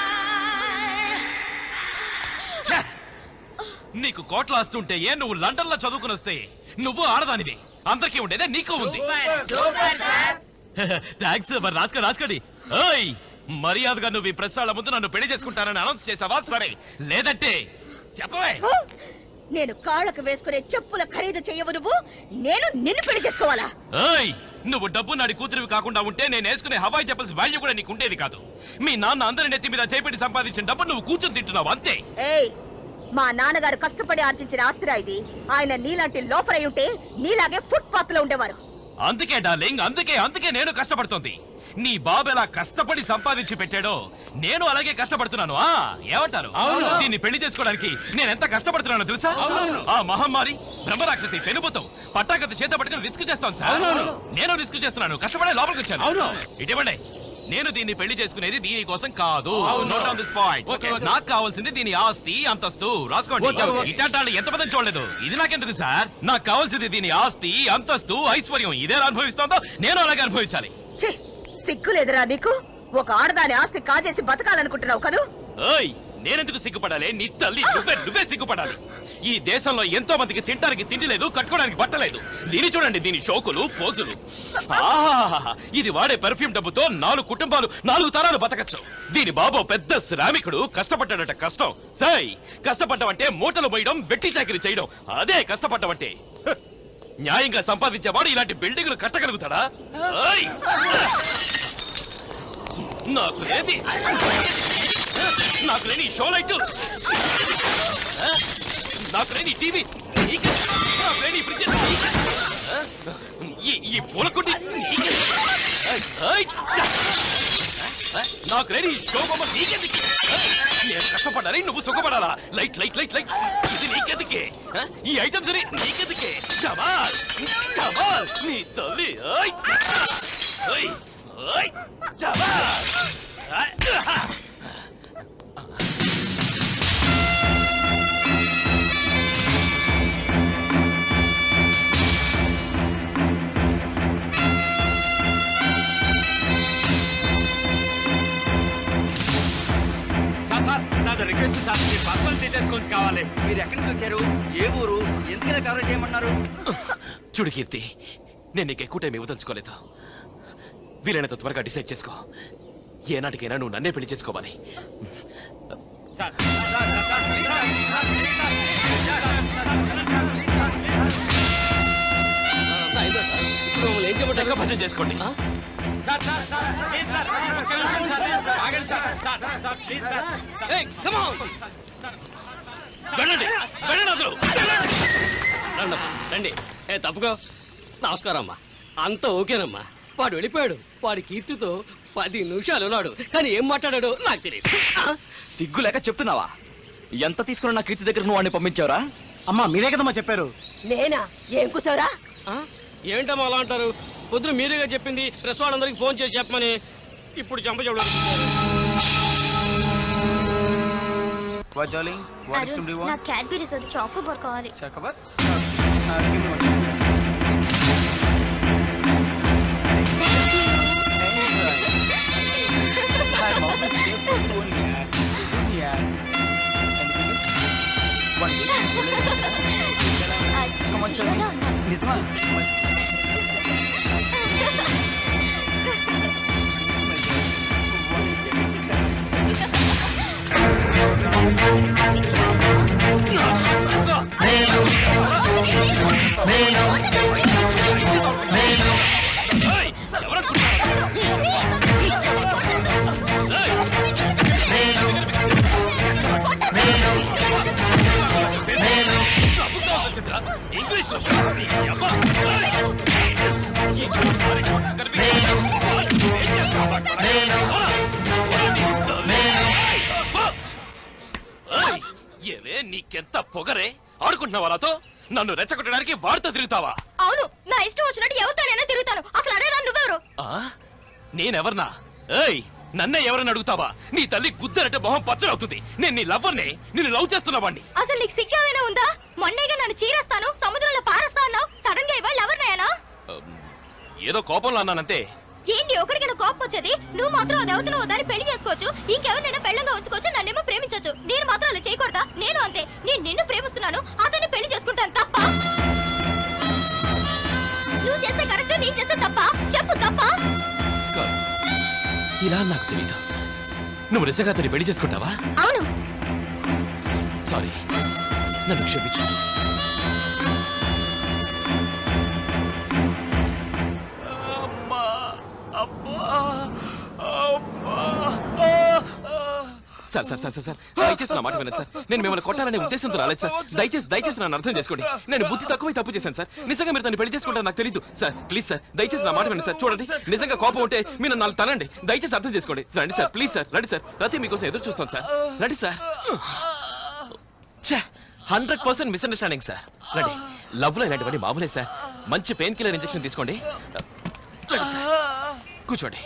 ఛే! నీకు కోట్ల ఆస్తుంటే ఏ నువ్వు లండన్ లో చదువుకుని వస్తే నువ్వు ఆడదానివి అందరికీ ఉండేదే నీకు ఉంది థ్యాంక్స్ మరి రాసుకోండి రాసుకోండి ఏయ్ మర్యాదగా నువ్వు ఈ ప్రెస్ వాళ్ళ ముందు నన్ను పెళ్లి చేసుకుంటానని అనౌన్స్ చేసావా సరే లేదంటే చెప్పవే నేను కాళ్ళకు వేసుకునే చెప్పుల ఖరీదు చెయ్యవు నువ్వు నేను నిన్ను పెళ్లి చేసుకోవాలా ఏయ్ నువ్వు డబ్బు నాడి కూతురివి కాకుండా ఉంటే నేను వేసుకునే హవాయి చెప్పల్స్ వాల్యూ కూడా నీకు ఉండేది కాదు మీ నాన్న అందరి నెత్తి మీద చేపెట్టి సంపాదించిన డబ్బు నువ్వు కూర్చొని తింటున్నావు అంతే ఏయ్ మా నాన్నగారు కష్టపడి ఆర్జించిన ఆస్తిరా ఇది ఆయన నీలాంటి లోఫర్ అయి ఉంటే నీలాగే ఫుట్పాత్ లో ఉండేవారు అందుకే డార్లింగ్ అందుకే అందుకే నేను కష్టపడుతోంది నీ బాబు ఎలా కష్టపడి సంపాదించి పెట్టాడో నేను అలాగే కష్టపడుతున్నాను ఆ ఏమంటారు అవును. దీన్ని పెళ్లి చేసుకోవడానికి నేను ఎంత కష్టపడుతున్నానో తెలుసా అవునవును. ఆ మహమ్మారి బ్రహ్మరాక్షసి పెనుబుతం పట్టాకత చేత పట్టుకుని రిస్క్ చేస్తాను సార్ అవునవును. నేను రిస్క్ చేస్తున్నాను కష్టపడే లోపలికి వచ్చాను అవును. ఇటీవండి నేను దీన్ని పెళ్లి చేసుకునేది దీని కోసం కాదు అవును. Note on this point okay, okay. నాకు కావాల్సింది దీని ఆస్తి అంతస్తు రాసుకోండి ఓకే, ఓకే. ఇట్లాంటి ఎంతమంది చూడలేదు ఇది నాకెందుకు సార్ నాకు కావాల్సింది దీని ఆస్తి అంతస్తు ఐశ్వర్యం ఇదే అనుభవిస్తోందో నేను అలాగే అనుభవించాలి ఛీ సిగ్గులేదురా నీకు ఒక ఆడదాని ఆస్తి కాజేసి బతకాలనుకుంటున్నావు కదూ ఏయ్ నేనెందుకు సిగ్గుపడాలి నీ తల్లి నువ్వే నువ్వే సిగ్గుపడాలి ఈ దేశంలో ఎంతో మందికి తినడానికి తిండి లేదు కట్టుకోవడానికి బట్ట లేదు దీని చూడండి దీని షోకులు పోజులు ఆహాహాహా. ఇది వాడే పెర్ఫ్యూమ్ డబ్బుతో నాలుగు కుటుంబాలు నాలుగు తరాలు బతకచ్చు దీని బాబు పెద్ద శ్రామికుడు కష్టపడ్డాడట కష్టం సై కష్టపడ్డం అంటే మూటలు పోయడం వెట్టి చాకిరి చేయడం అదే కష్టపడ్డం అంటే హ. న్యాయంగా సంపాదించేవాడు ఇలాంటి బిల్డింగులు కట్టగలుగుతాడా ఏయ్! నాకు లేది నాకు లేని షో లైట్ నాకు లేని టీవీ నీకే. నాకు లేని ఫ్రిడ్జ్ నీకే. ఈ ఈ పూలకుండి నీకే. ఏయ్, ఏయ్. నాకు లేని షో బొమ్మ నీకెందుకే నేను కష్టపడాలి నువ్వు సుఖపడాలా లైట్ లైట్ లైట్ లైట్ ఇది నీకెందుకే ఈ ఐటమ్స్ నీకెందుకే కమాల్ కమాల్ నీ తల్లి ఏయ్. ఏయ్. ఏయ్. కమాల్ సార్ సార్ నాది రిక్వెస్ట్ సార్ మీ పర్సనల్ డీటెయిల్స్ కొంచెం కావాలి మీరు ఎక్కడి నుంచి వచ్చారు ఏ ఊరు ఎందుకలా కవర్ చేయమన్నారు చూడు కీర్తి నేను నీకు ఎక్కువ టైం ఇవ్వదలుచుకోలేదు వీలైనంత త్వరగా డిసైడ్ చేసుకో ఏనాటికైనా నువ్వు నన్నే పెళ్లి చేసుకోవాలి సార్ ఏం చక్కగా భజన చేసుకోండి sir sir sir please sir ఒక్క నిమిషం సార్ ఆగండి sir sir sir please sir ఏయ్ కమ్ ఆన్ వెళ్ళండి వెళ్ళండి అందరూ రండి రండి ఏ తప్పుకో నమస్కారం అమ్మా అంత ఓకేనమ్మా వాడు వెళ్ళిపోయాడు వాడి కీర్తితో పది నిమిషాలు ఉన్నాడు కానీ ఏం మాట్లాడాడో నాకు తెలియదు సిగ్గు లేక చెప్తున్నావా ఎంత తీసుకున్నా నా కీర్తి దగ్గర నువ్వు వాడిని పంపించావురా అమ్మా మీరే కదమ్మా చెప్పారు నేనా ఏం కూసావురా ఏంటమ్మా అలా అంటారు పొద్దున మీరేగా చెప్పింది ప్రెస్ వాళ్ళందరికీ ఫోన్ చేసి చెప్పమని ఇప్పుడు చంప అరుణ్, నాకు క్యాడ్బరీస్ అది చాకోబార్ కావాలి నిజమా ఇంగ్లీష్ ఏవే నీకెంత పొగరే ఆడుకుంటున్నావా నాతో నన్ను రెచ్చగొట్టడానికి వాడితో తిరుగుతావా అవును నా ఇష్టం వచ్చినట్టు ఎవరితోనైనా తిరుగుతాను అసలు అదే నన్ను నువ్వెవరు ఆ? నేనెవర్నా ఏయ్ నన్నే ఎవరని అడుగుతావా నీ తల్లి గుద్దరంటే మొహం పచ్చడవుతుంది నేను నీ లవ్వర్నే నిన్ను లవ్ చేస్తున్నవాణ్ణి అసలు నీకు సిగ్గేమైనా ఉందా మొన్నేగా నన్ను చీరేస్తాను సముద్రంలో పారేస్తా అన్నావు సడన్ గా ఇవాళ ఎవరినైనా ఏదో కోపంలో అన్నానంతే ఏంటి ఒకడికైనా కోపం వచ్చేది నువ్వు మాత్రం అది అవుతున్న దాన్ని పెళ్లి చేసుకోవచ్చు ఇంకెవరినైనా పెళ్ళంగా ఉంచుకోవచ్చు నన్నేమో ప్రేమించవచ్చు నేను మాత్రం అలా చేయకూడదా నేను అంతే నేను నిన్ను ప్రేమిస్తున్నాను అతన్ని పెళ్లి చేసుకుంటాను తప్ప నువ్వు చేస్తే కరెక్ట్ నేను చేస్తే తప్ప చెప్పు తప్ప కాదు. ఇలా నాకు తెలీదు నువ్వు నిజంగా అతన్ని పెళ్లి చేసుకుంటావా అవును సారీ నన్ను క్షమించు sir sir sir sir sir దయచేసి నా మాట వినండి సార్ నేను మిమ్మల్ని కొట్టాలనే ఉద్దేశంతో రాలేదు సార్ దయచేసి దయచేసి నన్ను అర్థం చేసుకోండి నేను బుద్ధి తక్కువ తప్పు చేశాను సార్ నిజంగా మీరు తను పెళ్లి చేసుకుంటారు నాకు తెలియదు సార్ ప్లీజ్ సార్ దయచేసి నా మాట వినండి సార్ చూడండి నిజంగా కోపం ఉంటే మీరు నన్ను తనండి దయచేసి అర్థం చేసుకోండి రండి సార్ ప్లీజ్ సార్ రండి సార్ రతి మీకోసం ఎదురు చూస్తాను సార్ రండి sir hundred percent misunderstanding sir రండి లవ్ లో ఇలాంటివన్నీ మామూలే సార్ మంచి పెయిన్ కిల్లర్ ఇంజెక్షన్ తీసుకోండి రండి సార్ కూర్చోండి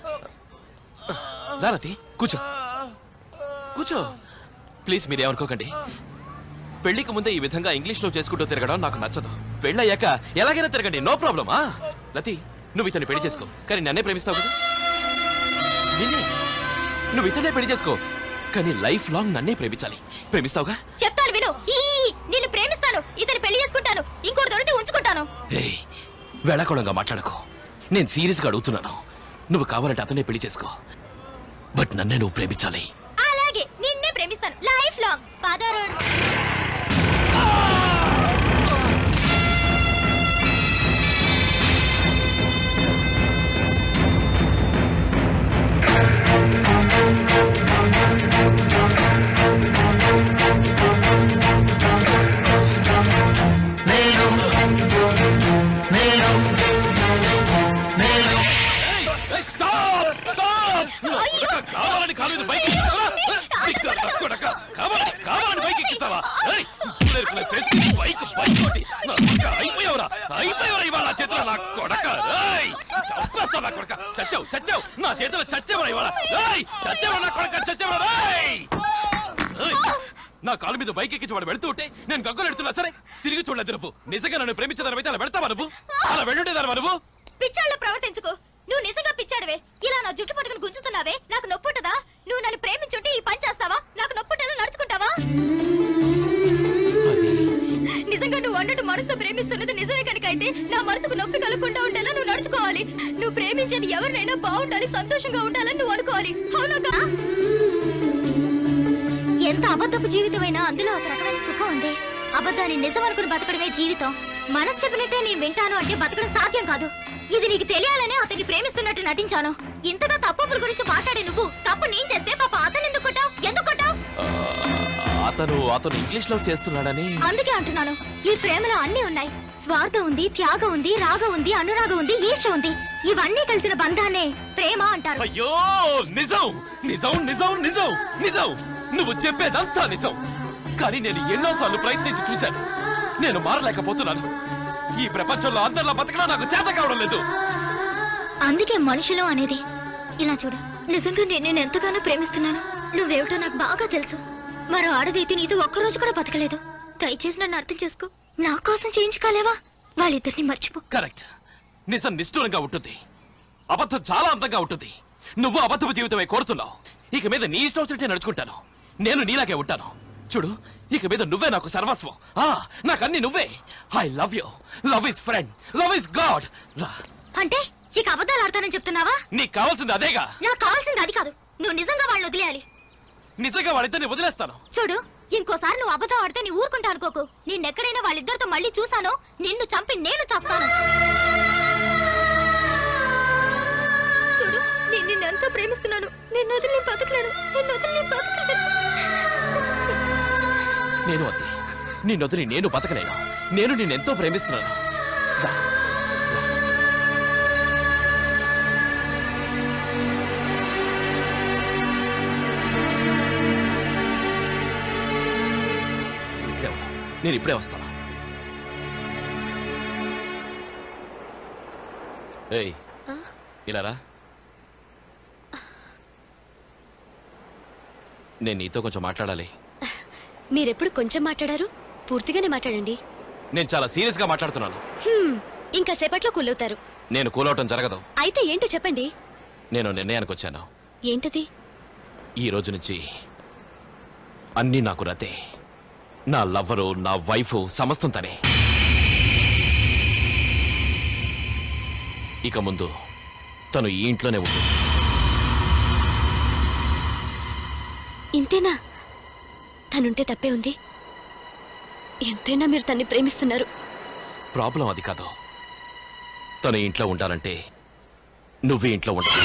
దారతి కూర్చో కూర్చో ప్లీజ్ మీరేమనుకోకండి పెళ్లికి ముందే ఈ విధంగా ఇంగ్లీష్ లో చేసుకుంటూ తిరగడం నాకు నచ్చదు పెళ్ళయ్యాక ఎలాగైనా తిరగండి నో ప్రాబ్లం ఆ లతి నువ్వు ఇతన్ని పెళ్లి చేసుకో కానీ నన్నే ప్రేమిస్తావు కదా నిన్నే నువ్వు ఇతనే పెళ్లి చేసుకో కానీ లైఫ్ లాంగ్ నన్నే ప్రేమించాలి ప్రేమిస్తావుగా చెప్తాను విను ఈ నిన్ను ప్రేమిస్తాను ఇతను పెళ్లి చేసుకుంటాను ఇంకోటి దొరికితే ఉంచుకుంటాను ఏయ్ వేళాకోళంగా మాట్లాడకు నేను సీరియస్ గా అడుగుతున్నాను నువ్వు కావాలంటే అతనే పెళ్లి చేసుకో బట్ నన్నే నువ్వు ప్రేమించాలి అలాగే నిన్నే ప్రేమిస్తాను లైఫ్ లాంగ్ పదరుణ్ కావాలని కాలు మీద బైక్ ఎక్కిస్తావా? సిగ్గు నా కొడక. కావాలని కావాలని బైక్ ఎక్కిస్తావా ఏయ్, బుల్లెట్ బుల్లెట్ వేసి బైక్ బైక్ కొట్టి నా కొడక అయిపోయావురా అయిపోయావురా ఇవాళ నా చేతిలో నా కొడక ఏయ్, చంపేస్తా నా కొడక చచ్చావు చచ్చావు నా చేతిలో చచ్చావురా ఇవాళ ఏయ్, చచ్చావురా నా కొడక చచ్చావురా ఏయ్! ఏయ్, నా కాలు మీద బైక్ ఎక్కించి వాడు వెళ్తూ ఉంటే నేను గగ్గలు ఎడుతున్నా సరే తిరిగి చూడలేదు నువ్వు నిజంగా నన్ను ప్రేమించదానివైతే అలా వెళ్తావా నువ్వు అలా వెళ్ళుండేదానివా నువ్వు పిచ్చాళ్ళ ప్రవర్తించుకో నువ్వు నిజంగా పిచ్చాడవే ఇలా నా జుట్టు పట్టుకుని గుంజుతున్నావే నాకు నొప్పుంటదా నువ్వు నన్ను ప్రేమించుంటే ఈ పని చేస్తావా నాకు నొప్పుంటదా నడుచుకుంటావా నిజంగా నువ్వు అన్నట్టు మనసు ప్రేమిస్తున్నది నిజమే కనుక అయితే నా మనసుకు నొప్పి కలగకుండా ఉండేలా నువ్వు నడుచుకోవాలి నువ్వు ప్రేమించేది ఎవరినైనా బాగుండాలి సంతోషంగా ఉండాలని నువ్వు అనుకోవాలి అవునా ఎంత అబద్ధపు జీవితమైనా అందులో ఒక రకమైన సుఖం ఉంది అబద్ధాన్ని నిజం అనుకుని బతకడమే జీవితం మనసు చెప్పినట్టే నేను వింటాను అంటే బతకడం సాధ్యం కాదు ఇది నీకు తెలియాలనే అతన్ని ప్రేమిస్తున్నట్టు నటించాను ఇంతగా తప్పుల గురించి మాట్లాడే నువ్వు తప్పు నేను చేస్తే పాప అతను ఎందుకు కొట్టావు ఎందుకు కొట్టావు అతను అతను ఇంగ్లీష్ లో చేస్తున్నాడని అందుకే అంటున్నాను ఈ ప్రేమలో అన్ని ఉన్నాయి స్వార్థం ఉంది త్యాగం ఉంది రాగం ఉంది అనురాగం ఉంది ఈర్ష ఉంది ఇవన్నీ కలిసిన బంధాన్నే ప్రేమ అంటారు అయ్యో నిజం నిజం నిజం నిజం నిజం నువ్వు చెప్పేదంతా నిజం కానీ నేను ఎన్నోసార్లు ప్రయత్నించి చూశాను నేను మారలేకపోతున్నాను ఈ ప్రపంచంలో అందరిలా బతకడం నాకు చేత కావడం లేదు అందుకే మనుషులు అనేది ఇలా చూడు నిజంగా నేను నేను ఎంతగానో ప్రేమిస్తున్నాను నువ్వేమిటో నాకు బాగా తెలుసు మరో ఆడదైతే నీతో ఒక్కరోజు కూడా బతకలేదు దయచేసి నన్ను అర్థం చేసుకో నా కోసం చేయించుకోలేవా వాళ్ళిద్దరిని మర్చిపో కరెక్ట్ నిజం నిష్ఠూరంగా ఉంటుంది అబద్ధం చాలా అందంగా ఉంటుంది నువ్వు అబద్ధపు జీవితమే కోరుతున్నావు ఇక మీద నీ ఇష్టం వచ్చినట్టే నడుచుకుంటాను నేను నీలాగే ఉంటాను చూడు ఇక మీద నువ్వే నాకు సర్వస్వం ఆ నాకన్నీ నువ్వే I love you love is friend love is God అంటే ఇక అబద్ధాలు ఆడతానని చెప్తున్నావా నీకు కావాల్సింది అదేగా నాకు కావాల్సింది అది కాదు నువ్వు నిజంగా వాళ్ళని వదిలేయాలి నిజంగా వాడిద్దరిని వదిలేస్తాను చూడు ఇంకోసారి నువ్వు అబద్ధం ఆడితే నీ ఊరుకుంటా అనుకోకు నిన్నెక్కడైనా వాళ్ళిద్దరితో మళ్ళీ చూసానో నిన్ను చంపి నేను చేస్తాను చూడు నేను నిన్ను ఎంతో ప్రేమిస్తున్నాను నిన్ను వదిలి నేను బతకలేను నిన్ను వదిలి నేను బతకలేను నేను అంతే నిన్నొదిలి నేను బతకలేను నేను నిన్నెంతో ప్రేమిస్తున్నాను రా. ఇక్కడే ఉండు. నేను ఇప్పుడే వస్తాను ఏయ్ ఇలా రా నేను నీతో కొంచెం మాట్లాడాలి మీరెప్పుడు కొంచెం మాట్లాడారు పూర్తిగానే మాట్లాడండి నేను చాలా సీరియస్ గా మాట్లాడుతున్నాను హ్మ్, ఇంకా సేపట్లో కూలవుతారు నేను కూలవటం జరగదు అయితే ఏంటో చెప్పండి నేను నిర్ణయానికి వచ్చాను ఏంటది ఈ రోజు నుంచి అన్నీ నాకు రతే నా లవ్వరు నా వైఫ్ సమస్తం తనే ఇక ముందు తను ఈ ఇంట్లోనే ఉంటుంది ఇంతేనా తనుంటే తప్పే ఉంది ఎంతైనా మీరు తన్ని ప్రేమిస్తున్నారు ప్రాబ్లం అది కాదు తను ఇంట్లో ఉండాలంటే నువ్వు ఇంట్లో ఉండాలి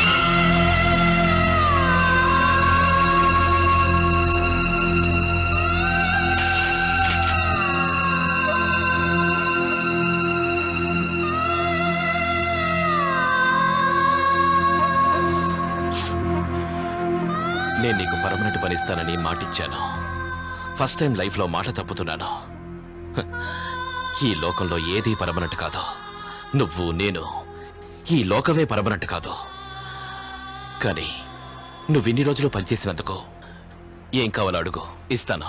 నేను నీకు పర్మనెంట్ పనిస్తానని మాటిచ్చాను ఫస్ట్ టైం లైఫ్లో మాట తప్పుతున్నాను హ, ఈ లోకంలో ఏదీ పర్మనెంట్ కాదు నువ్వు నేను ఈ లోకమే పర్మనెంట్ కాదు కానీ నువ్వు ఇన్ని రోజులు పనిచేసినందుకు ఏం కావాలో అడుగు ఇస్తాను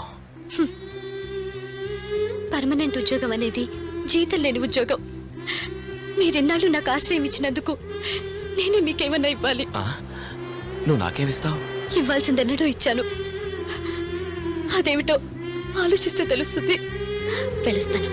పర్మనెంట్ ఉద్యోగం అనేది జీతం లేని ఉద్యోగం మీరెన్నాళ్ళు నాకు ఆశ్రయం ఇచ్చినందుకు నేనే మీకేమన్నా ఇవ్వాలి ఆ? నువ్వు నాకేమిస్తావు ఇవ్వాల్సిందెన్నడో ఇచ్చాను అదేమిటో ఆలోచిస్తే తెలుస్తుంది వెళ్ళొస్తాను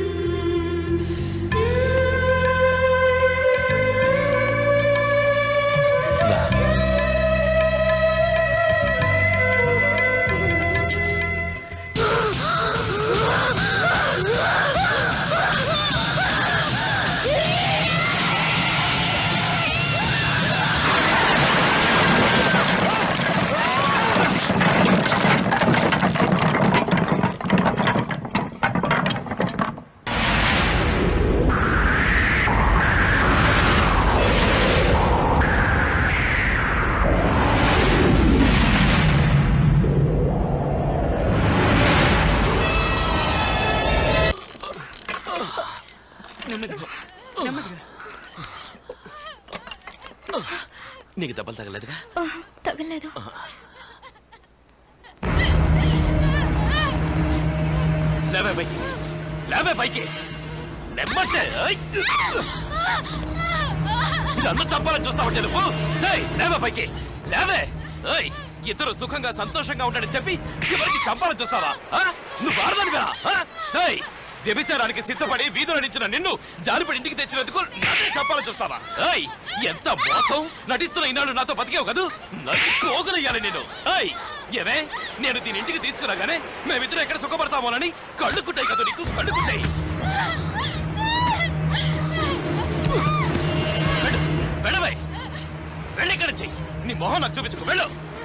నీకు దెబ్బలు తగలేదుగా తగలేదు లేవే పైకి లేవే పైకి నెమ్మంటే ఏయ్! నన్ను చంపాలని చూస్తావంటే నువ్వు సై లేవే పైకి లేవే ఏయ్ ఇద్దరు సుఖంగా సంతోషంగా ఉంటాడని చెప్పి చివరికి చంపాలని చూస్తావా ఆ? నువ్వు ఆడదానివా సై వ్యభిచారానికి సిద్ధపడి వీధుల నించిన నిన్ను జారిపడి ఇంటికి తెచ్చినందుకు నన్నే చంపాలని చూస్తావా ఏయ్ ఎంత మోసం నటిస్తున్న ఈనాడు నాతో బతికేవు కదూ నన్ను కోగలయ్యాలి నేను ఏయ్ ఏమే నేను దీని ఇంటికి తీసుకురాగానే మేమిద్దరం ఎక్కడ సుఖపడతామోనని కళ్ళుకుంటాయి కదా నీకు కళ్ళుకుంటాయి వెళ్ళు వెళ్ళవే వెళ్ళి ఇక్కడి నుంచి నీ మొహం నాకు చూపించుకో వెళ్ళు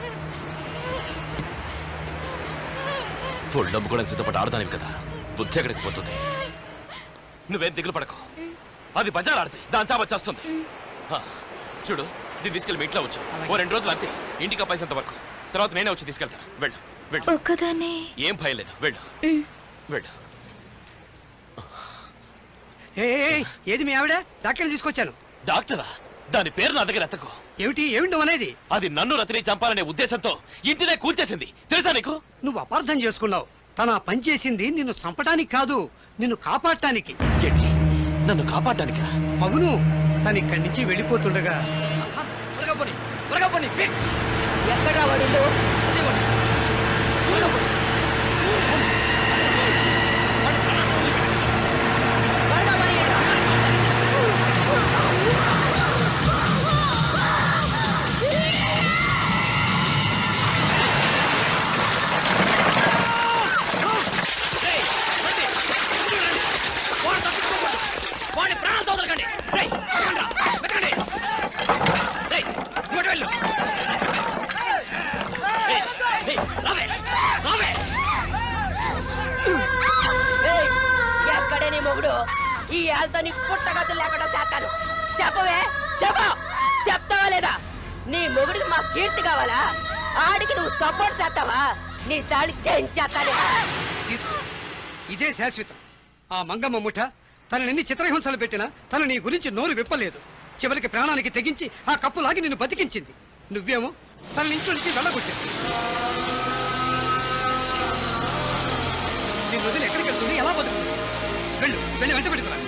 ఫుల్ డబ్బు కూడా సిద్ధపడి ఆడదానివి కదా బుద్ధి ఎక్కడికి పోతుంది నువ్వేం దిగులు పడకు అది బజార్ ఆడితే దాని చాప వచ్చేస్తుంది ఆ, చూడు దీన్ని తీసుకెళ్ళి మీ ఇంట్లో వచ్చు ఓ రెండు రోజులు అంతే ఇంటికి అప్పాయిసేంత వరకు తర్వాత నేనే వచ్చి తీసుకెళ్తాను వెళ్ళు వెళ్ళు ఒక్కదానే ఏం భయం లేదు వెళ్ళు ఉమ్. వెళ్ళు ఏ ఏ, ఏ, ఏది మీ ఆవిడ డాక్టర్ని తీసుకొచ్చాను డాక్టరా దాని పేరు నా దగ్గర ఎత్తకు ఏమిటి ఏమిటి నువ్వు అనేది అది నన్ను రతిని చంపాలనే ఉద్దేశంతో ఇంటినే కూల్చేసింది తెలుసా నీకు నువ్వు అపార్థం చేసుకున్నావు తన ఆ పని చేసింది నిన్ను చంపటానికి కాదు నిన్ను కాపాడటానికి ఏంటి నన్ను కాపాడటానికా అవును తను ఇక్కడి నుంచి వెళ్ళిపోతుండగా ఎక్కడ వాడిల్లు వాడి ప్రాణాలతో వదలకండి రేయ్, వెతకండి రా, వెతకండి. రేయ్, ఇవ్వటి వెళ్ళు. రేయ్, రేయ్, రావే, రావే. ఏయ్, ఎక్కడే నీ మొగుడు ఈ ఏళ్ళతో నీకు పుట్టగతులు లేకుండా చేస్తాను చెప్పవే చెప్ప చెప్తావా లేదా నీ మొగుడికి మా కీర్తి కావాలా ఆడికి నువ్వు సపోర్ట్ చేస్తావా నీ తాళి తెంచేస్తానే తీసుకో ఇదే శాశ్వతం ఆ మంగమ్మ ముఠ తనని ఎన్ని చిత్రహింసలు పెట్టినా తను నీ గురించి నోరు విప్పలేదు చివరికి ప్రాణానికి తెగించి ఆ కప్పు లాగి నిన్ను బతికించింది నువ్వేమో తన ఇంట్లో నుంచి వెళ్ళగొట్టావు నీ వదిలి ఎక్కడికి వెళ్తుంది ఎలా బతుకుతుంది వెళ్ళు వెళ్ళి వెంట పెట్టుకురా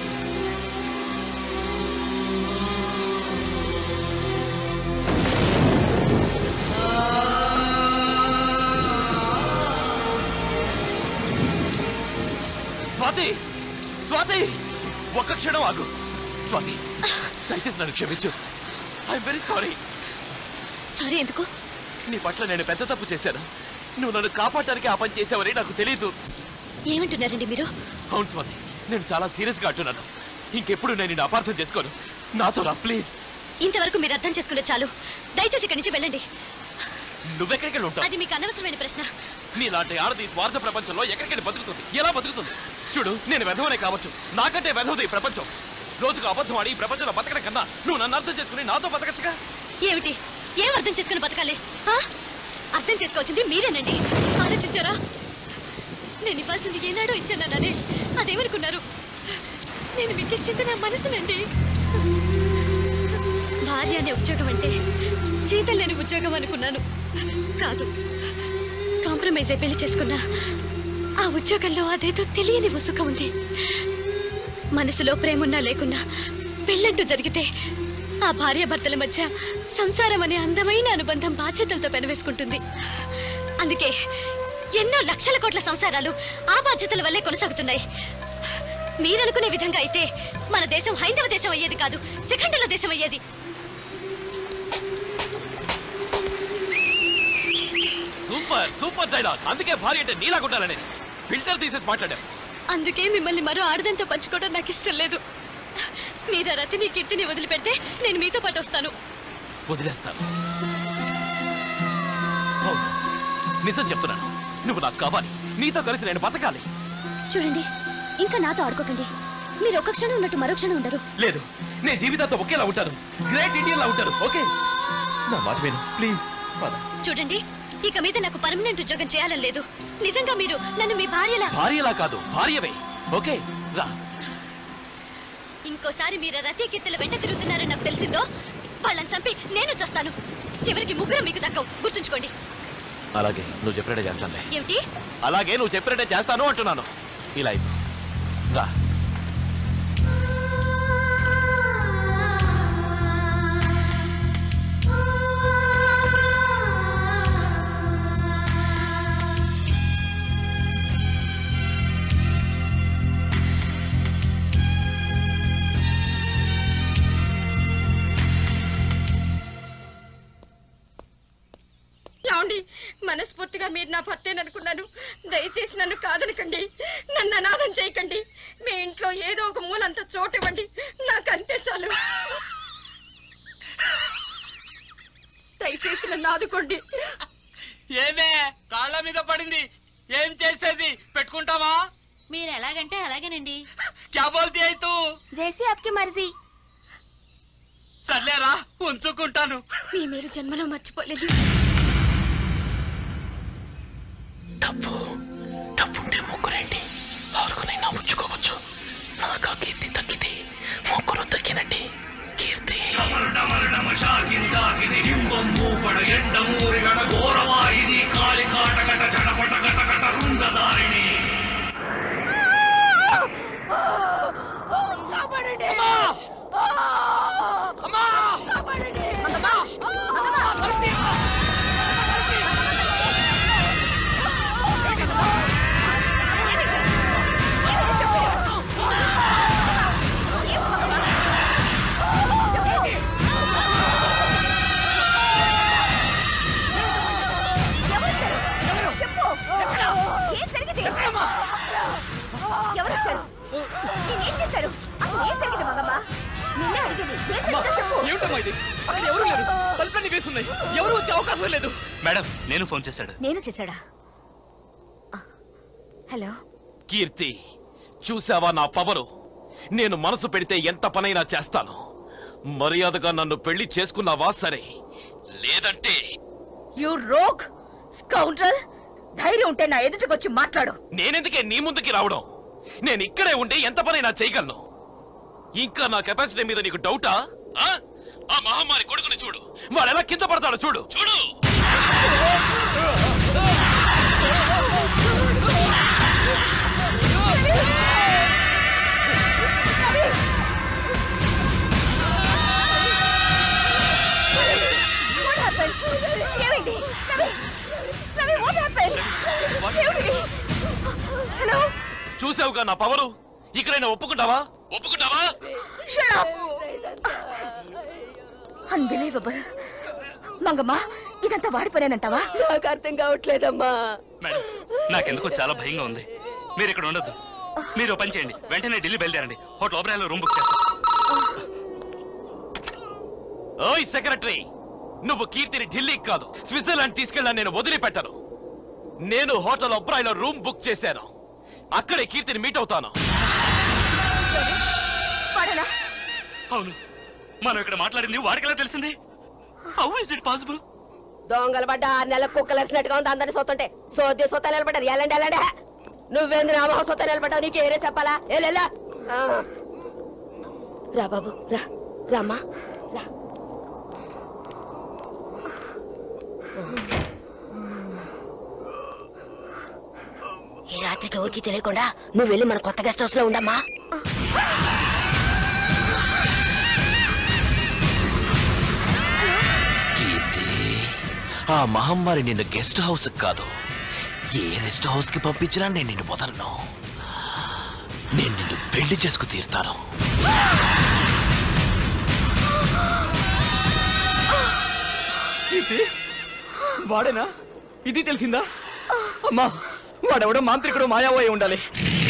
స్వాతి స్వాతి ఒక్క క్షణం ఆగు స్వాతి దయచేసి నన్ను క్షమించు ఐఎమ్ వెరీ సారీ సారీ ఎందుకు నీ పట్ల నేను పెద్ద తప్పు చేశాను నువ్వు నన్ను కాపాడటానికి ఆ పని చేసావని నాకు తెలియదు ఏమంటున్నారండి మీరు అవును స్వాతి నేను చాలా సీరియస్ గా అంటున్నాను ఇంకెప్పుడు నేను నిన్ను అపార్థం చేసుకోను నాతో రా ప్లీజ్ ఇంతవరకు మీరు అర్థం చేసుకుంటే చాలు దయచేసి ఇక్కడి నుంచి వెళ్ళండి నువ్వెక్కడికి ఉంటావు అది మీకు అనవసరమైన ప్రశ్న నీలాంటి ఆడది ఈ స్వార్థ ప్రపంచంలో ఎక్కడికి బతుకుతుంది ఎలా బతుకుతుంది చూడు నేను వెధవనే కావచ్చు నాకంటే వెధవది ఈ ప్రపంచం రోజుకు అబద్ధం ఆడి ఈ ప్రపంచంలో బతకడం కన్నా నువ్వు నన్ను అర్థం చేసుకుని నాతో బతకచ్చుగా ఏమిటి ఏం అర్థం చేసుకుని బతకాలి ఆ? అర్థం చేసుకోవాల్సింది మీరేనండి ఆలోచించారా నేను ఇవ్వాల్సింది ఏనాడో ఇచ్చాననే అదేమనుకున్నారు నేను మీకు ఇచ్చింది నా మనసునండి భార్య అనే ఉద్యోగం అంటే జీతం లేని ఉద్యోగం అనుకున్నాను కాదు కాంప్రమైజ్ అయి పెళ్లి చేసుకున్నా ఆ ఉద్యోగంలో అదేదో తెలియని సుఖం ఉంది మనసులో ప్రేమున్నా లేకున్నా పెళ్ళంటూ జరిగితే ఆ భార్యాభర్తల మధ్య సంసారం అనే అందమైన అనుబంధం బాధ్యతలతో పెనవేసుకుంటుంది అందుకే ఎన్నో లక్షల కోట్ల సంసారాలు ఆ బాధ్యతల వల్లే కొనసాగుతున్నాయి మీరనుకునే విధంగా అయితే మన దేశం హైందవ దేశం అయ్యేది కాదు శిఖండుల దేశం అయ్యేది సూపర్ సూపర్ డైలాగ్ అందుకే భార్య అంటే నీలాగా ఉండాలనేది ఫిల్టర్ తీసేసి మాట్లాడాం అందుకే మిమ్మల్ని మరో ఆడదంతో పంచుకోవడం నాకు ఇష్టం లేదు మీరు ఆ రతిని కీర్తిని వదిలిపెడితే నేను మీతో పాటు వస్తాను వదిలేస్తాను అవును, నిజం చెప్తున్నాను నువ్వు నాకు కావాలి నీతో కలిసి నేను బతకాలి చూడండి ఇంకా నాతో ఆడుకోకండి మీరు ఒక క్షణం ఉన్నట్టు మరో క్షణం ఉండరు లేదు నేను జీవితంతో ఒకేలా ఉంటాను గ్రేట్ ఇండియన్ లా ఉంటాను ఓకే నా మాట విను ప్లీజ్ పద చూడండి ఇక మీద నాకు పర్మనెంట్ ఉద్యోగం చేయాలని లేదు నిజంగా మీరు నన్ను మీ భార్యలా భార్యలా కాదు భార్యవే ఓకే రా ఇంకోసారి మీరు రతి కీర్తుల వెంట తిరుగుతున్నారని నాకు తెలిసిందో వాళ్ళని చంపి నేను చస్తాను చివరికి ముగ్గురు మీకు దక్కవు గుర్తుంచుకోండి అలాగే నువ్వు చెప్పినట్టే చేస్తానులే ఏమిటి అలాగే నువ్వు చెప్పినట్టే చేస్తాను అంటున్నాను ఇలా ఇవ్వు. రా ఏమండి మనస్ఫూర్తిగా మీరు నా భర్తేననుకున్నాను దయచేసి నన్ను కాదనకండి నన్ను అనాథం చేయకండి మీ ఇంట్లో ఏదో ఒక మూలంత చోటు ఇవ్వండి నాకు అంతే చాలు దయచేసి నన్ను ఆదుకోండి ఏమే కాళ్ళ మీద పడింది ఏం చేసేది పెట్టుకుంటావా మీరు ఎలాగంటే అలాగేనండి క్యా బోల్తీ అయితే జైసీ ఆప్కి మర్జీ సర్లేరా ఉంచుకుంటాను మీ మీరు జన్మలో మర్చిపోలేదు డబ్బుంటే ముగ్గురేంటి ఆరుగునైనా ఉంచుకోవచ్చు నాకు ఆ కీర్తి తగ్గితే ముగ్గురు తగ్గినట్టే కీర్తి ఘోరవాయిది కాళి కాటకట చడపట కటకట రుండదారిణి ఏం చేశారు అసలు ఏం జరిగింది మంగమ్మ నిన్నే అడిగేది ఏం జరిగిందో చెప్పు ఏమిటమ్మా ఇది అక్కడ ఎవరు లేరు తలుపులన్నీ వేసున్నాయి ఎవరు వచ్చే అవకాశం లేదు మేడం నేను ఫోన్ చేశాడు నేను చేశాడా హలో కీర్తి చూసావా నా పవరు నేను మనసు పెడితే ఎంత పనైనా చేస్తాను మర్యాదగా నన్ను పెళ్లి చేసుకున్నావా సరే లేదంటే యు రోగ్ స్కౌండ్రల్ ధైర్యం ఉంటే నా ఎదుటికొచ్చి మాట్లాడు నేనెందుకే నీ ముందుకి రావడం నేను ఇక్కడే ఉంటే ఎంత పనైనా చేయగలను ఇంకా నా కెపాసిటీ మీద నీకు డౌటా ఆ? ఆ మహమ్మారి కొడుకుని చూడు వాడు ఎలా కింద పడతాడో చూడు చూడు What happened? ఏమైంది రవి రవి వాట్ హ్యాపెన్ ఏమిటి హలో చూసావుగా నా పవరు ఇక్కడైనా ఒప్పుకుంటావా ఒప్పుకుంటావా షట్ అప్ అన్బిలీవబుల్ మంగమ్మ ఇదంతా వాడిపోయానంటావా నాకు అర్థం కావట్లేదమ్మా మేడం నాకెందుకో చాలా భయంగా ఉంది మీరు ఇక్కడ ఉండొద్దు మీరు ఓ పని చేయండి వెంటనే ఢిల్లీ బయలుదేరండి హోటల్ ఓబరాయలో రూమ్ బుక్ చేస్తాను ఓయ్ సెక్రటరీ నువ్వు కీర్తిని ఢిల్లీకి కాదు స్విట్జర్లాండ్ తీసుకెళ్ళాను నేను వదిలిపెట్టను నేను హోటల్ ఒబ్రాయిలో రూమ్ బుక్ చేశాను అక్కడే కీర్తిని మీట్ అవుతాను వాడనా అవును మనం ఇక్కడ మాట్లాడింది వాడికి ఎలా తెలిసింది హౌ ఇస్ ఇట్ పాసిబుల్ దొంగలు పడ్డ ఆరు నెలల కుక్కలు వచ్చినట్టుగా ఉంది అందరిని సొత్తుంటే సోద్య సొత్త నిలబడ్డారు ఎలాంటి ఎలాంటి నువ్వేంది నా మొహం సొత్త నిలబడ్డావు నీకు ఏరే చెప్పాలా ఏలేలా రా బాబు రా రామ్మా రా ఈ రాత్రికి ఎవరికి తెలియకుండా నువ్వు వెళ్ళి మన కొత్త గెస్ట్ హౌస్ లో ఉండమ్మా కీర్తి ఆ మహమ్మారి నిన్ను గెస్ట్ హౌస్ కాదు ఏ రెస్ట్ హౌస్ కి పంపించినా నేను నిన్ను వదలను నేను నిన్ను పెళ్లి చేసుకు తీరుతాను కీర్తి వాడేనా ఇది తెలిసిందా అమ్మా వాడెవడో మాంత్రికుడు మాయావోయి ఉండాలి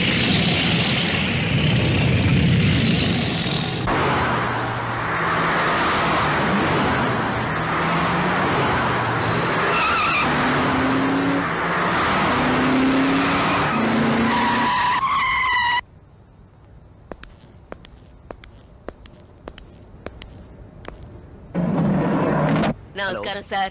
నమస్కారం సార్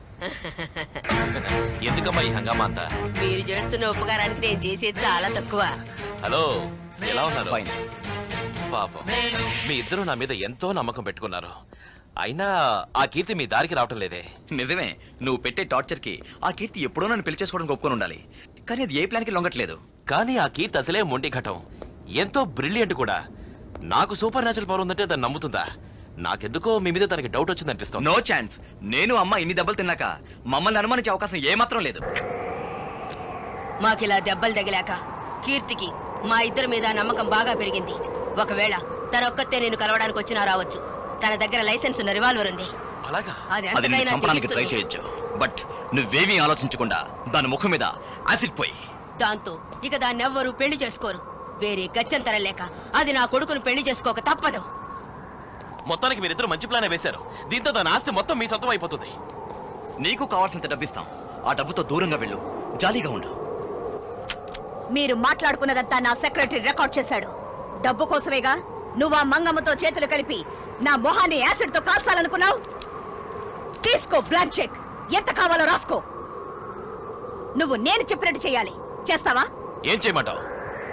ఎందుకమ్మా ఈ హంగామా అంతా మీరు చేస్తున్న ఉపకారానికి నేను చేసేది చాలా తక్కువ హలో ఎలా ఉన్నారు పాపం మీ ఇద్దరు నా మీద ఎంతో నమ్మకం పెట్టుకున్నారు అయినా ఆ కీర్తి మీ దారికి రావటం లేదే నిజమే నువ్వు పెట్టే టార్చర్ కి ఆ కీర్తి ఎప్పుడో నన్ను పెళ్లి చేసుకోవడానికి ఒప్పుకొని ఉండాలి కానీ అది ఏ ప్లాన్ కి లొంగట్లేదు కానీ ఆ కీర్తి అసలే మొండి ఘటం ఎంతో బ్రిలియంట్ కూడా నాకు సూపర్ న్యాచురల్ పవర్ ఉందంటే దాన్ని నమ్ముతుందా నాకెందుకో మీ మీద తనకి డౌట్ వచ్చింది అనిపిస్తుంది నో ఛాన్స్ నేను అమ్మ ఇన్ని దెబ్బలు తిన్నాక మమ్మల్ని అనుమానించే అవకాశం ఏమాత్రం లేదు మాకిలా దెబ్బలు తగిలాక కీర్తికి మా ఇద్దరి మీద నమ్మకం బాగా పెరిగింది ఒకవేళ తన ఒక్కతే నేను కలవడానికి వచ్చినా రావచ్చు తన దగ్గర లైసెన్స్ ఉన్న రివాల్వర్ ఉంది అలాగా అది అది నేను ఎంతకైనా చంపడానికి ట్రై తెగిస్తుంది. చేయొచ్చు బట్ నువ్వేమీ ఆలోచించకుండా దాని ముఖం మీద యాసిడ్ పోయి దాంతో ఇక దాన్ని ఎవ్వరూ పెళ్లి చేసుకోరు వేరే గత్యంతరం లేక అది నా కొడుకును పెళ్లి చేసుకోక తప్పదు మొత్తానికి మీరిద్దరు మంచి ప్లానే వేశారు దీంతో దాని ఆస్తి మొత్తం మీ సొంతం అయిపోతుంది నీకు కావాల్సినంత డబ్బిస్తాం ఆ డబ్బుతో దూరంగా వెళ్ళు జాలీగా ఉండు మీరు మాట్లాడుకున్నదంతా నా సెక్రటరీ రికార్డ్ చేశాడు డబ్బు కోసమేగా నువ్వు ఆ మంగమ్మతో చేతులు కలిపి నా మొహాన్ని యాసిడ్ తో కాల్చాలనుకున్నావు తీసుకో బ్లాంక్ చెక్ ఎంత కావాలో రాసుకో నువ్వు నేను చెప్పినట్టు చేయాలి చేస్తావా ఏం చేయమంటావు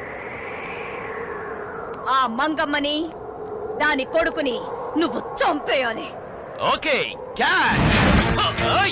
ఆ మంగమ్మని దాని కొడుకుని నువ్వు చంపేయాలి ఓకే క్యాచ్ ఓయ్!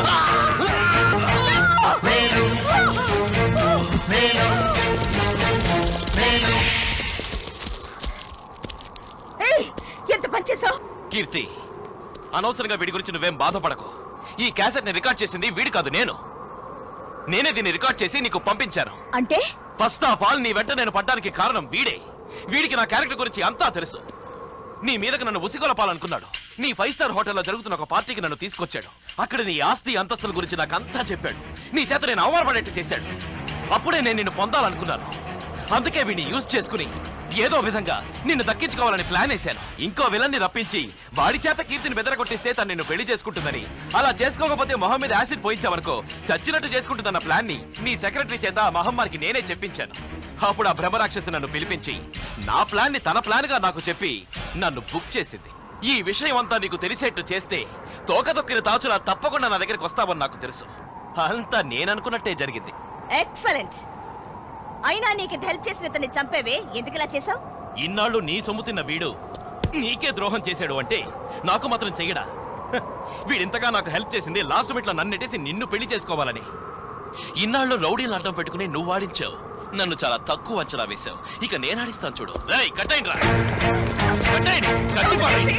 ఏయ్, ఎంత పనిచేసావు కీర్తి అనవసరంగా వీడి గురించి నువ్వేం బాధపడకు ఈ క్యాసెట్ ని రికార్డ్ చేసింది వీడి కాదు నేను నేనే దీన్ని రికార్డ్ చేసి నీకు పంపించాను అంటే ఫస్ట్ ఆఫ్ ఆల్ నీ వెంట నేను పడ్డానికి కారణం వీడే వీడికి నా క్యారెక్టర్ గురించి అంతా తెలుసు నీ మీదకి నన్ను ఉసిగొలపాలనుకున్నాడు నీ ఫైవ్ స్టార్ హోటల్లో జరుగుతున్న ఒక పార్టీకి నన్ను తీసుకొచ్చాడు అక్కడ నీ ఆస్తి అంతస్తుల గురించి నాకు అంతా చెప్పాడు నీ చేత నేను అవమానపడేట్టు చేశాడు అప్పుడే నేను నిన్ను పొందాలనుకున్నాను అందుకే వీడిని యూజ్ చేసుకుని ఏదో విధంగా నిన్ను దక్కించుకోవాలని ప్లాన్ వేశాను ఇంకో విలన్ని రప్పించి వాడి చేత కీర్తిని బెదరగొట్టిస్తే తను నిన్ను పెళ్లి చేసుకుంటుందని అలా చేసుకోకపోతే మొహం మీద యాసిడ్ పోయించావనుకో చచ్చినట్టు చేసుకుంటుందన్న ప్లాన్ ని నీ సెక్రటరీ చేత ఆ మహమ్మారికి నేనే చెప్పించాను అప్పుడు ఆ బ్రహ్మరాక్షసి నన్ను పిలిపించి నా ప్లాన్ ని తన ప్లాన్ గా నాకు చెప్పి నన్ను బుక్ చేసింది ఈ విషయం అంతా నీకు తెలిసేట్టు చేస్తే తోక తొక్కిన తాచులా తప్పకుండా నా దగ్గరికి వస్తావని నాకు తెలుసు అంతా నేననుకున్నట్టే జరిగింది ఎక్సలెంట్ అయినా నీకు హెల్ప్ చేసిన ఇతన్ని చంపేవే ఎందుకు ఇలా చేసావు ఇన్నాళ్ళు నీ సొమ్ము తిన్న వీడు నీకే ద్రోహం చేశాడు అంటే నాకు మాత్రం చెయ్యడా హ, వీడింతగా నాకు హెల్ప్ చేసింది లాస్ట్ మినిట్లో నన్నెట్టేసి నిన్ను పెళ్లి చేసుకోవాలని ఇన్నాళ్ళు రౌడీలు అడ్డం పెట్టుకుని నువ్వు వాడించావు నన్ను చాలా తక్కువ అంచనా వేశావు ఇక నేను ఆడిస్తాను చూడు రేయ్ కట్టేయండి రా కట్టేయండి కట్టి పారేయండి.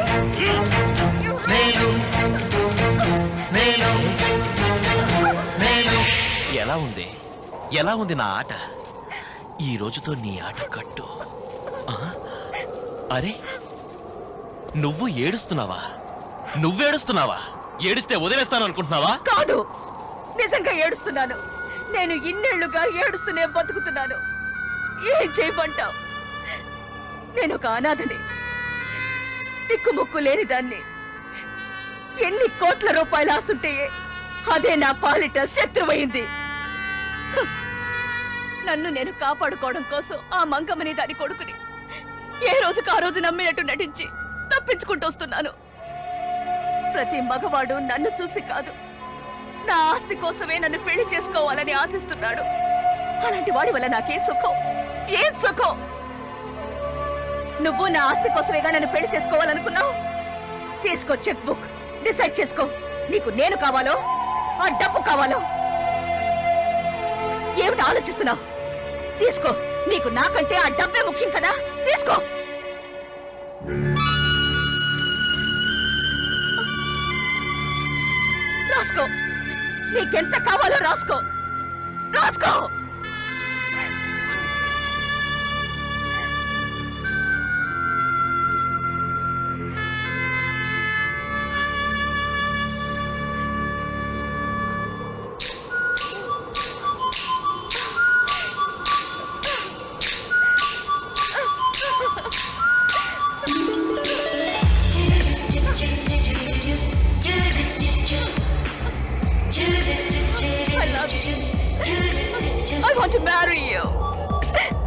ఎలా ఉంది ఎలా ఉంది నా ఆట ఈ రోజుతో నీ ఆట కట్టు ఆ? అరే నువ్వు ఏడుస్తున్నావా నువ్వేడుస్తున్నావా ఏడిస్తే వదిలేస్తాను అనుకుంటున్నావా కాదు నిజంగా ఏడుస్తున్నాను నేను ఇన్నేళ్లుగా ఏడుస్తూనే బతుకుతున్నాను ఏం చేయమంటావు నేను ఒక అనాథని దిక్కుముక్కు లేని దాన్ని ఎన్ని కోట్ల రూపాయలు ఆస్తుంటే అదే నా పాలిట శత్రువైంది హ్మ్. నన్ను నేను కాపాడుకోవడం కోసం ఆ మంగమ్మని దాని కొడుకుని ఏ రోజుకు ఆ రోజు నమ్మినట్టు నటించి తప్పించుకుంటూ వస్తున్నాను ప్రతి మగవాడు నన్ను చూసి కాదు నా ఆస్తి కోసమే నన్ను పెళ్లి చేసుకోవాలని ఆశిస్తున్నాడు అలాంటి వాడి వల్ల నాకేం సుఖం ఏం సుఖం నువ్వు నా ఆస్తి కోసమేగా నన్ను పెళ్లి చేసుకోవాలనుకున్నావు తీసుకో చెక్ బుక్ డిసైడ్ చేసుకో నీకు నేను కావాలో ఆ డబ్బు కావాలో ఏమిటి ఆలోచిస్తున్నావు తీసుకో నీకు నాకంటే ఆ డబ్బే ముఖ్యం కదా తీసుకో రాసుకో నీకెంత కావాలో రాసుకో రాసుకో I love you. I want to marry you.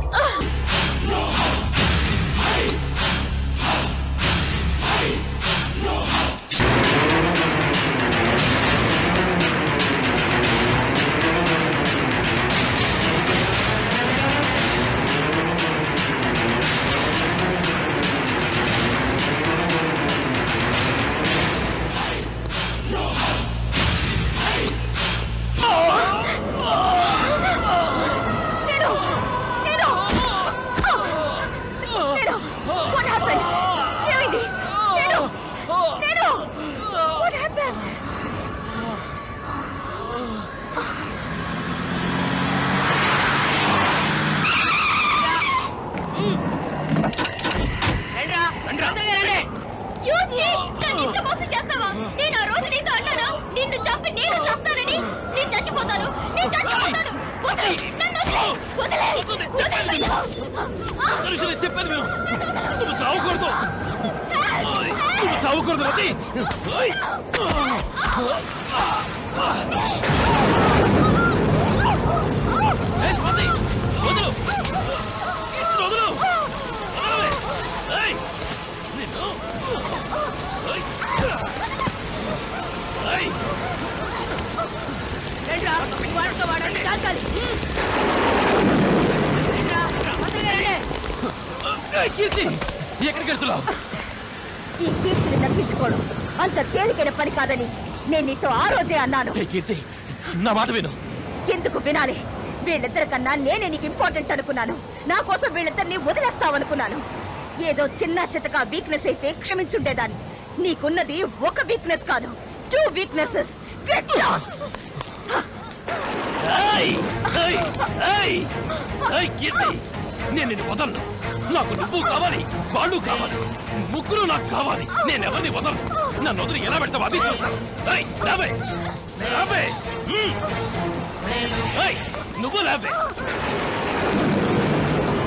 నేను నేను నేను what happened ఏమైంది నేను నేను what happened యూజీ, నన్ను ఇంత మోసం చేస్తావా? నేను ఆ రోజు నీతో అన్నానా? నిన్ను చంపి నేను చస్తానని? నేను చచ్చిపోతాను, నేను చచ్చిపోతాను. వదిలే, నన్ను వదిలే, వదిలే, వదిలే నన్ను. చెప్పేది విను నువ్వు చావకూడదు నువ్వు చావకూడదు రతి ఏయ్, స్వాతి, వదులు వదులు వదలవే. ఏయ్, నిన్ను. ఏయ్. ఏయ్. వాడితో వాడని కాల్చాలి ఏయ్, కీర్తి ఎక్కడికి వెళ్తున్నావు ఈ కీర్తిని తప్పించుకోవడం అంత తేలికైన పని కాదని నేను నీతో ఆ రోజే అన్నాను ఏయ్, కీర్తి నా మాట విను ఎందుకు వినాలి వీళ్ళిద్దరికన్నా నేనే నీకు ఇంపార్టెంట్ అనుకున్నాను నా కోసం వీళ్ళిద్దరిని వదిలేస్తావనుకున్నాను ఏదో చిన్న చితక వీక్నెస్ అయితే క్షమించుండేదాన్ని నీకున్నది ఒక వీక్నెస్ కాదు టూ వీక్నెసెస్ గెట్ లాస్ట్ ఏయ్, ఏయ్, ఏయ్, ఏయ్, కీర్తి నేను నిన్ను వదలను నాకు నువ్వు కావాలి వాళ్ళు కావాలి ముగ్గురు నాకు కావాలి నేను ఎవరిని వదలను నన్ను వదిలి ఎలా పెడతావు అది చూస్తాను ఏయ్, లేవే, లేవే. మ్మ్. ఏయ్, నువ్వు లేవే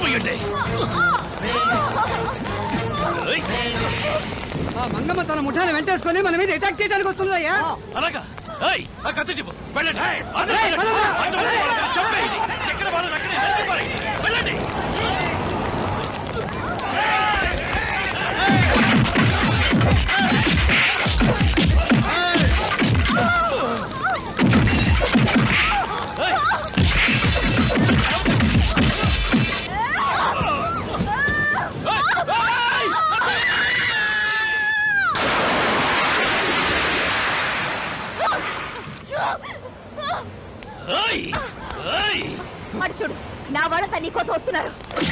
పోయండి ఆ మంగమ్మ తన ముఠాన్ని వెంటేసుకొని మన మీద అటాక్ చేయడానికి వస్తుందయ్యా అలాగా ఏయ్, ఆ కత్తి టిప్పు. వెళ్ళండి. అందరూ ఏయ్, వెళ్ళండి. పదరా, అందరూ వెళ్ళండి. చంపేయండి. ఎక్కడ వాళ్ళని అక్కడే నరికిపారేయండి. వెళ్ళండి. ఏయ్, ఏయ్. అటు చూడు నా వాళ్ళంతా నీకోసం వస్తున్నారు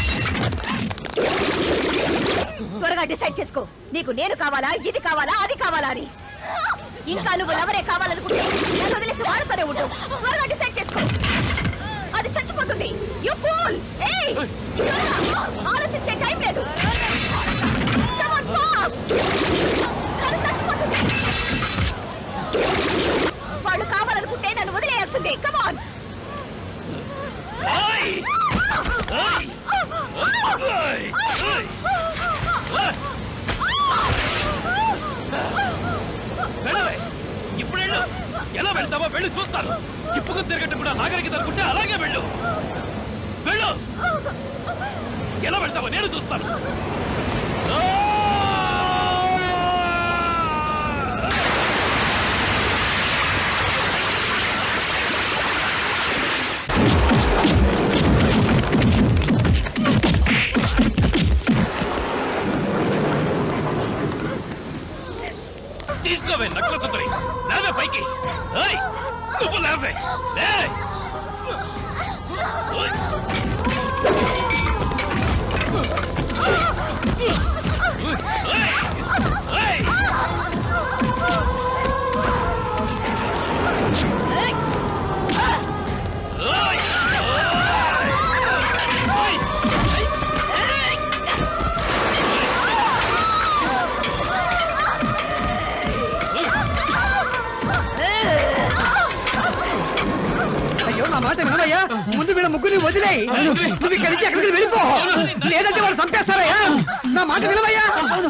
త్వరగా డిసైడ్ చేసుకో నీకు నేను కావాలా ఇది కావాలా అది కావాలా అని ఇంకా నువ్వు ఎవరే కావాలనుకుంటే నన్ను వదిలేసి వాడుతూనే ఉండు త్వరగా డిసైడ్ చేసుకో అది చచ్చిపోతుంది యు ఫూల్ ఏయ్ ఆలోచించే టైం లేదు Come on, fast! అది చచ్చిపోతుంది వాళ్ళు కావాలనుకుంటే నన్ను వదిలేయాల్సిందే కమాన్ ఏయ్. ఏయ్. ఏయ్. ఏయ్. వెళ్ళవే. ఇప్పుడు వెళ్ళు ఎలా వెళ్తావో వెళ్ళి చూస్తాను ఇప్పుకు తిరగట్టు కూడా నాగరికి తరుకుంటే అలాగే వెళ్ళు వెళ్ళు ఎలా వెళ్తావో నేను చూస్తాను తీసుకోవే నక్కల సుందరి లేవే పైకి ఏయ్ నువ్వు లేవే లే ఓయ్. ఏయ్. ఏయ్. ఏయ్. ఏయ్. అయ్యో నా మాట వినవయ్యా ముందు వీళ్ళ ముగ్గురిని వదిలేయి నువ్వు ఇక్కడి నుంచి ఎక్కడికి వెళ్ళిపో లేదంటే వాళ్ళు చంపేస్తారయ్యా నా మాట వినవయ్యా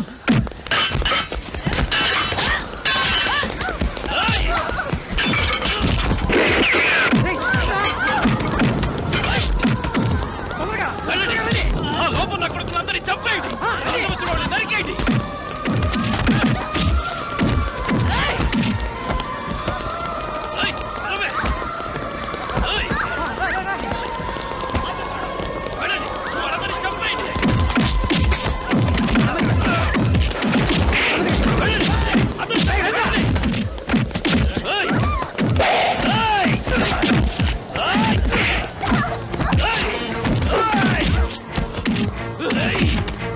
వెళ్ళండి. ఆ లోపల నా కొడుకులందరినీ చంపేయండి అందరూ వచ్చిన వాళ్ళని నరికేయండి ఏయ్, వెళ్ళవే. ఏయ్. వెళ్ళండి. వాళ్ళందరినీ చంపేయండి. వెళ్ళండి. అందరూ చంపేయండి. ఏయ్. ఏయ్. ఏయ్. ఏయ్.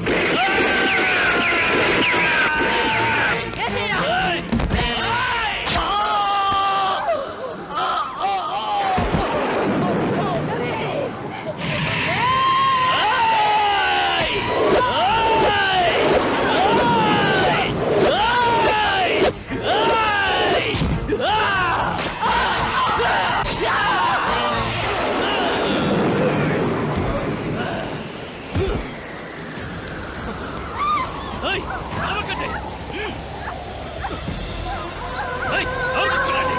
ఏయ్, నరకండి. ఏయ్, నరకండి.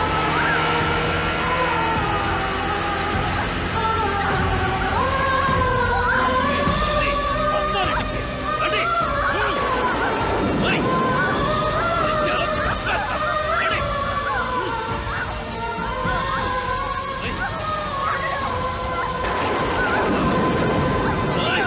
అమ్మారింటికి. రండి. ఏయ్. ఎలా చంపేస్తా. రండి. ఏయ్.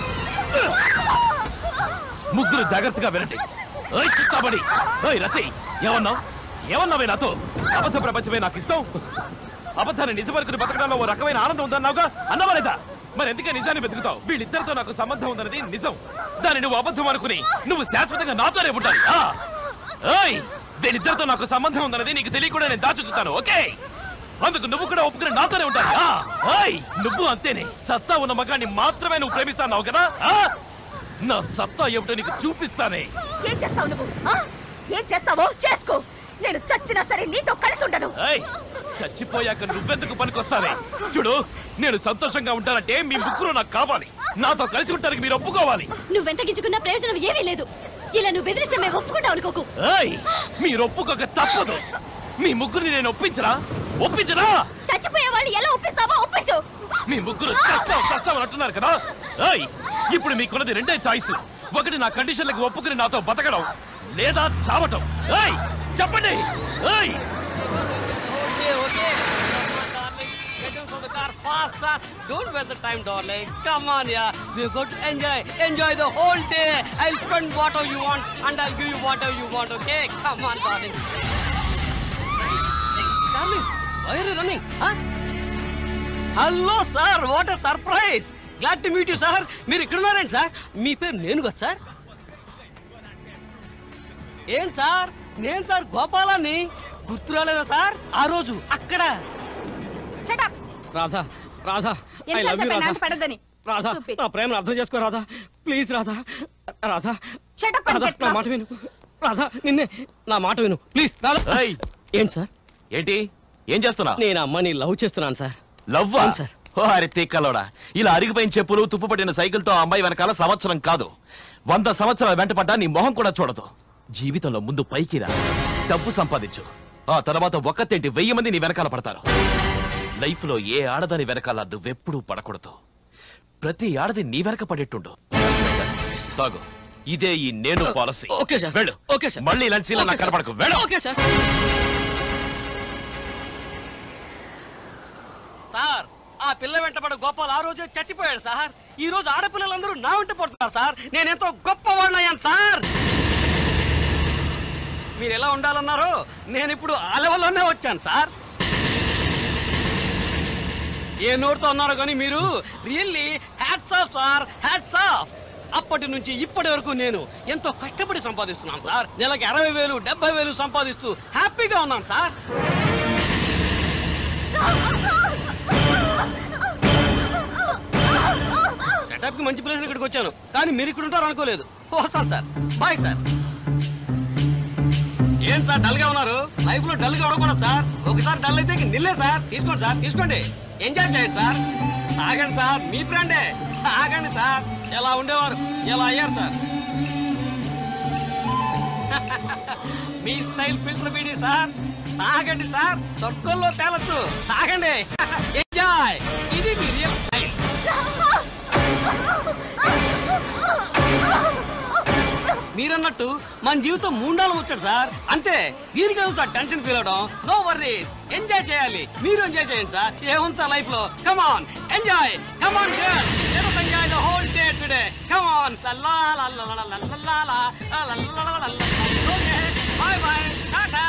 ముగ్గురు జాగ్రత్తగా వినండి ఏయ్ చిత్తాబడి ఏయ్ రసి ఏమన్నావు ఏమన్నావే నాతో అబద్ధ ప్రపంచమే నాకు ఇష్టం అబద్ధాన్ని నిజమనుకుని బతకడంలో ఓ రకమైన ఆనందం ఉందన్నావుగా అన్నవా లేదా మరి ఎందుకే నిజాన్ని వెతుకుతావు వీళ్ళిద్దరితో నాకు సంబంధం ఉందన్నది నిజం దాన్ని నువ్వు అబద్ధం అనుకుని నువ్వు శాశ్వతంగా నాతోనే ఉండాలి ఆ! ఏయ్ వీళ్ళిద్దరితో నాకు సంబంధం ఉందన్నది నీకు తెలియకుండా నేను దాచుచుతాను ఓకే అందుకు నువ్వు కూడా ఒప్పుకుని నాతోనే ఉండాలి ఆ! ఏయ్ నువ్వు అంతేనే సత్తా ఉన్న మగాన్ని మాత్రమే నువ్వు ప్రేమిస్తాన్నావు కదా ఆ! నా సత్తా ఏమిటో నీకు చూపిస్తానే ఏం చేస్తావు నువ్వు ఆ? ఏం చేస్తావో చేసుకో నేను చచ్చినా సరే నీతో కలిసి ఉండను ఏయ్, చచ్చిపోయాక నువ్వెందుకు పనికొస్తావే చూడు నేను సంతోషంగా ఉంటానంటే మీ ముగ్గురు నాకు కావాలి నాతో కలిసి ఉంటానికి మీరు ఒప్పుకోవాలి నువ్వెంత గించుకున్నా ప్రయోజనం ఏమీ లేదు ఇలా నువ్వు బెదిరిస్తే మేము ఒప్పుకుంటాం అనుకోకు ఏయ్ మీరు ఒప్పుకోక తప్పదు మీ ముగ్గురిని నేను ఒప్పించరా ఒప్పించరా చచ్చిపోయే వాళ్ళు ఎలా ఒప్పిస్తావో ఒప్పించు మీ ముగ్గురు చస్తాం చస్తాం అంటున్నారు కదా ఏయ్ ఇప్పుడు మీకున్నది రెండే చాయిస్ ఒకటి నా కండిషన్లకు ఒప్పుకుని నాతో బతకడం లేదా చావటం ఏయ్ చెప్పండి ఏయ్ Okay, okay. Darling, get in from the car fast, sir. Don't waste the time, darling. Come on, yeah. We're going to enjoy. Enjoy the whole day. I'll spend whatever you want and I'll give you whatever you want, okay? Come on, darling. Darling, why are you running? Huh? Hello sir what a surprise glad to meet you sir మీరు ఇక్కడ ఉన్నారండి sir మీ పేరు నేను కదా sir ఏం sir నేను sir గోపాలాన్ని గుర్తు రాలేదా సార్ ఆ రోజు అక్కడ Radha Radha I love you Radha పడదని రాధా నా ప్రేమను అర్థం చేసుకో రాధా ప్లీజ్ రాధా రాధా రాధా నా మాట విను రాధా నిన్నే నా మాట విను ప్లీజ్ రాధా ఏం సార్ ఏంటి ఏం చేస్తున్నా నేను అమ్మని లవ్ చేస్తున్నాను సార్ లవ్వా అవును సార్. ఓ అరే తీక్కలోడా ఇలా అరిగిపోయిన చెప్పులు తుప్పుపట్టిన సైకిల్తో ఆ అమ్మాయి వెనకాల సంవత్సరం కాదు వంద సంవత్సరాల వెంటపడ్డా నీ మొహం కూడా చూడదు జీవితంలో ముందు పైకి రా డబ్బు సంపాదించు ఆ తర్వాత ఒక్కతేంటి వెయ్యి మంది నీ వెనకాల పడతారు లైఫ్ లో ఏ ఆడదాని వెనకాల నువ్వెప్పుడూ పడకూడదు ప్రతి ఆడది నీ వెనక పడేట్టుండు తాగు ఇదే ఈ నేను పాలసీ ఓకే సార్ వెళ్ళు ఓకే సార్ మళ్ళీ ఇలాంటి సీన్లు నాకు కనపడకు వెళ్ళు ఓకే సార్ సార్ ఆ పిల్ల వెంటబడ గోపాల్ ఆ రోజే చచ్చిపోయాడు సార్ ఈ రోజు ఆడపిల్లలందరూ నా వెంట పడుతున్నారు సార్ నేను ఎంతో గొప్పవాడినయ్యాను సార్ మీరు ఎలా ఉండాలన్నారో నేను ఇప్పుడు ఆ లెవెల్లోనే వచ్చాను సార్ ఏ నోటితో అన్నారో కానీ మీరు really hats off sir hats off అప్పటి నుంచి ఇప్పటి వరకు నేను ఎంతో కష్టపడి సంపాదిస్తున్నాను సార్ నెలకి అరవై వేలు డెబ్బై వేలు సంపాదిస్తూ హ్యాపీగా ఉన్నాను సార్ సెటప్ కి మంచి ప్లేస్ ఇక్కడికి వచ్చాను కానీ మీరు ఇక్కడ ఉంటారు అనుకోలేదు వస్తాను సార్ బాయ్ సార్ ఏం సార్ డల్ గా ఉన్నారు లైఫ్ లో డల్ గా ఉండకూడదు సార్ ఒకసారి డల్ అయితే ఇంక నిల్లే సార్ తీసుకోండి సార్ తీసుకోండి ఎంజాయ్ చేయండి సార్ తాగండి సార్ మీ ఫ్రెండే తాగండి సార్ ఎలా ఉండేవారు ఎలా అయ్యారు సార్ మీ స్టైల్ ఫిల్టర్ బీడీ సార్ తాగండి సార్ సొక్కల్లో తేలొచ్చు తాగండి ఎంజాయ్ ఇది మీ రియల్ స్టైల్ మీరన్నట్టు మన జీవితం మూడాలు వచ్చాడు సార్ అంతే దీనికి కదా సార్ టెన్షన్ ఫీల్ అవడం నో వర్రీ ఎంజాయ్ చేయాలి మీరు ఎంజాయ్ చేయండి సార్ ఏముంది సార్ లైఫ్ లో come on enjoy come on enjoy the whole day today come on bye bye tata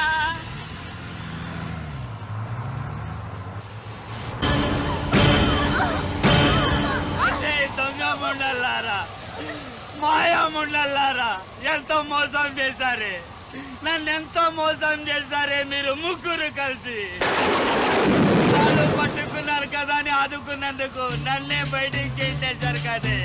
అదే దొంగ ముండల్లారా మాయా ముండల్లారా ఎంతో మోసం చేశారే నన్ను ఎంతో మోసం చేశారే మీరు ముగ్గురు కలిసి వాళ్ళు పట్టుకున్నారు కదా అని ఆదుకున్నందుకు నన్నే బయటికి చేసేశారు కదే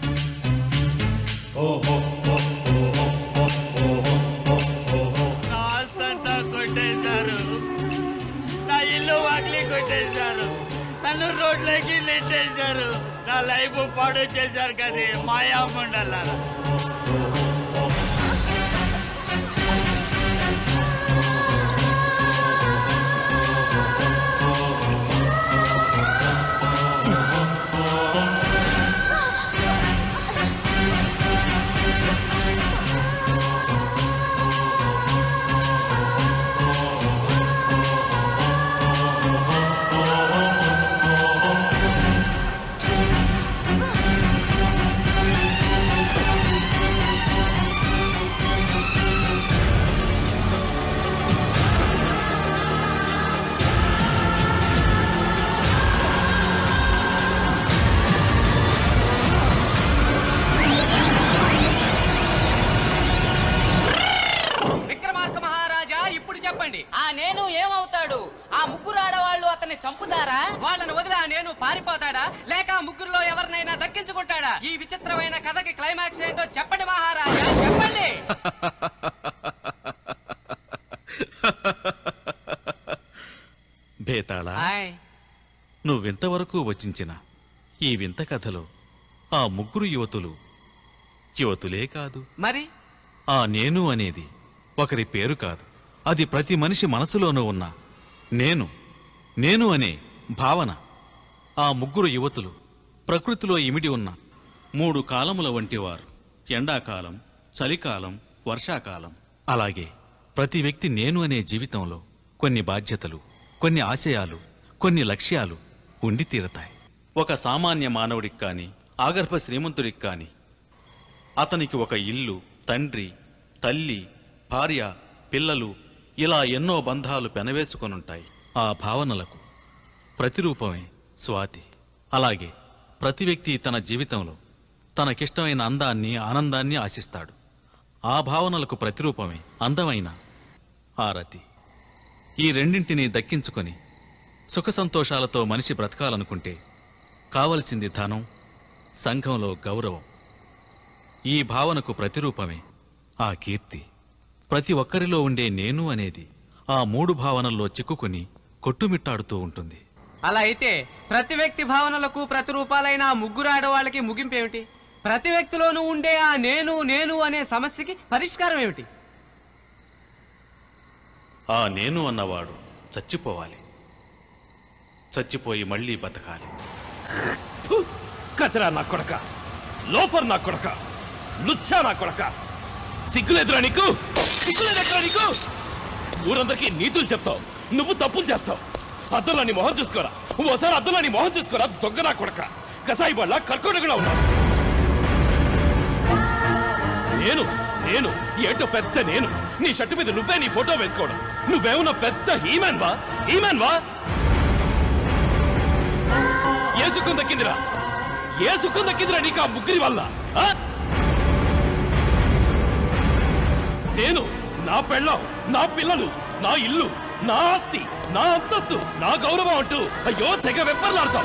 నా ఆస్తంతా కొట్టేశారు నా ఇల్లు వాకిలి కొట్టేశారు నన్ను రోడ్లోకి నెట్టేశారు నా లైఫ్ పాడు చేశారు కదే మాయా మండలారా విక్రమార్క మహారాజా ఇప్పుడు చెప్పండి ఆ నేను ఏమవుతాడు ఆ ముగ్గురు ఆడవాళ్ళు అతన్ని చంపుతారా వాళ్ళని వదిలి ఆ నేను పారిపోతాడా లేక ఆ ముగ్గురులో ఎవరినైనా దక్కించుకుంటాడా ఈ విచిత్రమైన కథకి క్లైమాక్స్ ఏంటో చెప్పండి మహారాజా చెప్పండి చంద్రాళ నువ్వింతవరకు వచించిన ఈ వింత కథలో ఆ ముగ్గురు యువతులు యువతులే కాదు మరి ఆ నేను అనేది ఒకరి పేరు కాదు అది ప్రతి మనిషి మనసులోనూ ఉన్న నేను నేను అనే భావన ఆ ముగ్గురు యువతులు ప్రకృతిలో ఇమిడి ఉన్న మూడు కాలముల వంటివారు ఎండాకాలం చలికాలం వర్షాకాలం అలాగే ప్రతి వ్యక్తి నేను అనే జీవితంలో కొన్ని బాధ్యతలు కొన్ని ఆశయాలు కొన్ని లక్ష్యాలు ఉండి తీరతాయి ఒక సామాన్య మానవుడికి కానీ ఆగర్భ శ్రీమంతుడికి కానీ అతనికి ఒక ఇల్లు తండ్రి తల్లి భార్య పిల్లలు ఇలా ఎన్నో బంధాలు పెనవేసుకొనుంటాయి ఆ భావనలకు ప్రతిరూపమే స్వాతి అలాగే ప్రతి వ్యక్తి తన జీవితంలో తనకిష్టమైన అందాన్ని ఆనందాన్ని ఆశిస్తాడు ఆ భావనలకు ప్రతిరూపమే అందమైన ఆ రతి ఈ రెండింటినీ దక్కించుకొని సుఖ సంతోషాలతో మనిషి బ్రతకాలనుకుంటే కావలసింది ధనం సంఘంలో గౌరవం ఈ భావనకు ప్రతిరూపమే ఆ కీర్తి ప్రతి ఒక్కరిలో ఉండే నేను అనేది ఆ మూడు భావనల్లో చిక్కుకుని కొట్టుమిట్టాడుతూ ఉంటుంది అలా అయితే ప్రతి వ్యక్తి భావనలకు ప్రతిరూపాలైన ఆ ముగ్గురు ఆడవాళ్ళకి ముగింపు ఏమిటి ప్రతి వ్యక్తిలోనూ ఉండే ఆ నేను నేను అనే సమస్యకి పరిష్కారం ఏమిటి ఆ నేను అన్నవాడు చచ్చిపోవాలి చచ్చిపోయి మళ్ళీ బతకాలి కచరా నా కొడక లోఫర్ నా కొడక లుచ్చా నా కొడక సిగ్గులేదురా నీకు సిగ్గులేదెక్కరా నీకు ఊరందరికీ నీతులు చెప్తావు నువ్వు తప్పులు చేస్తావు అద్దంలో నీ మొహం చూసుకోరా ఓసారి అద్దంలో నీ మొహం చూసుకోరా దొంగ నా కొడక కసాయి బళ్ళ కర్కోటకులా ఉన్నావు నేను నేను ఏంటో పెద్ద నేను నీ షర్టు మీద నువ్వే నీ ఫోటో వేసుకోవడం నువ్వేమన్నా పెద్ద హీమాన్ వా హీమాన్ వా ఏ సుఖం దక్కిందిరా ఏ సుఖం దక్కిందిరా నీకు ఆ ముగ్గురి వల్ల ఆ? నేను నా పెళ్ళం నా పిల్లలు నా ఇల్లు నా ఆస్తి నా అంతస్తు నా గౌరవం అంటూ అయ్యో తెగ వెప్పర్లాడతాం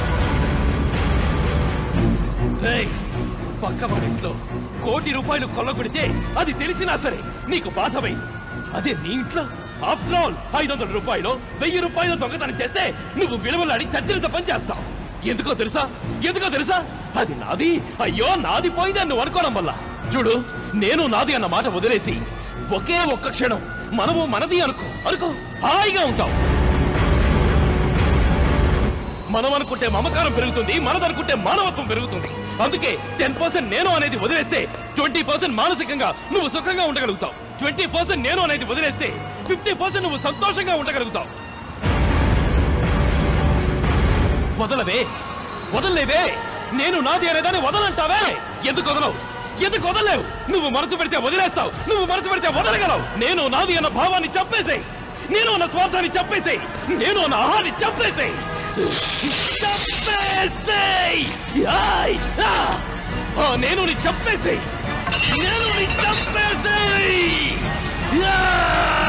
ఏయ్, పక్క వాడింట్లో కోటి రూపాయలు కొల్లగొడితే అది తెలిసినా సరే నీకు బాధమై అదే నీ ఇంట్లో ఆఫ్టర్ ఆల్ ఐదు వందల రూపాయలు వెయ్యి రూపాయలు దొంగతనం చేస్తే నువ్వు విలువలాడి చచ్చినంత పని చేస్తావు ఎందుకో తెలుసా ఎందుకో తెలుసా అది నాది అయ్యో నాది పోయిందని నువ్వు అనుకోవడం వల్ల చూడు నేను నాది అన్న మాట వదిలేసి ఒకే ఒక్క క్షణం మనము మనది అనుకో అనుకో హాయిగా ఉంటాం మనం అనుకుంటే మమకారం పెరుగుతుంది మనదనుకుంటే మానవత్వం పెరుగుతుంది అందుకే టెన్ పర్సెంట్ నేను అనేది వదిలేస్తే ట్వంటీ పర్సెంట్ మానసికంగా నువ్వు సుఖంగా ఉండగలుగుతావు ట్వంటీ పర్సెంట్ నేను అనేది వదిలేస్తే ఫిఫ్టీ పర్సెంట్ నువ్వు సంతోషంగా ఉండగలుగుతావు వదలవే వదలలేవే నేను నాది అనేదాన్ని వదలంటావే ఎందుకు వదలవు ఎందుకు వదలలేవు నువ్వు మనసు పెడితే వదిలేస్తావు నువ్వు మనసు పెడితే వదలగలవు నేను నాది అన్న భావాన్ని చంపేసేయ్ నేను అన్న స్వార్థాన్ని చంపేసేయ్ నేను అన్న ఆహాన్ని చంపేసేయ్ చంపేసేయ్ ఆయ్! ఆ! ఆ, నేను నీ చంపేసేయ్ నేను నీ చంపేసేయ్ యా!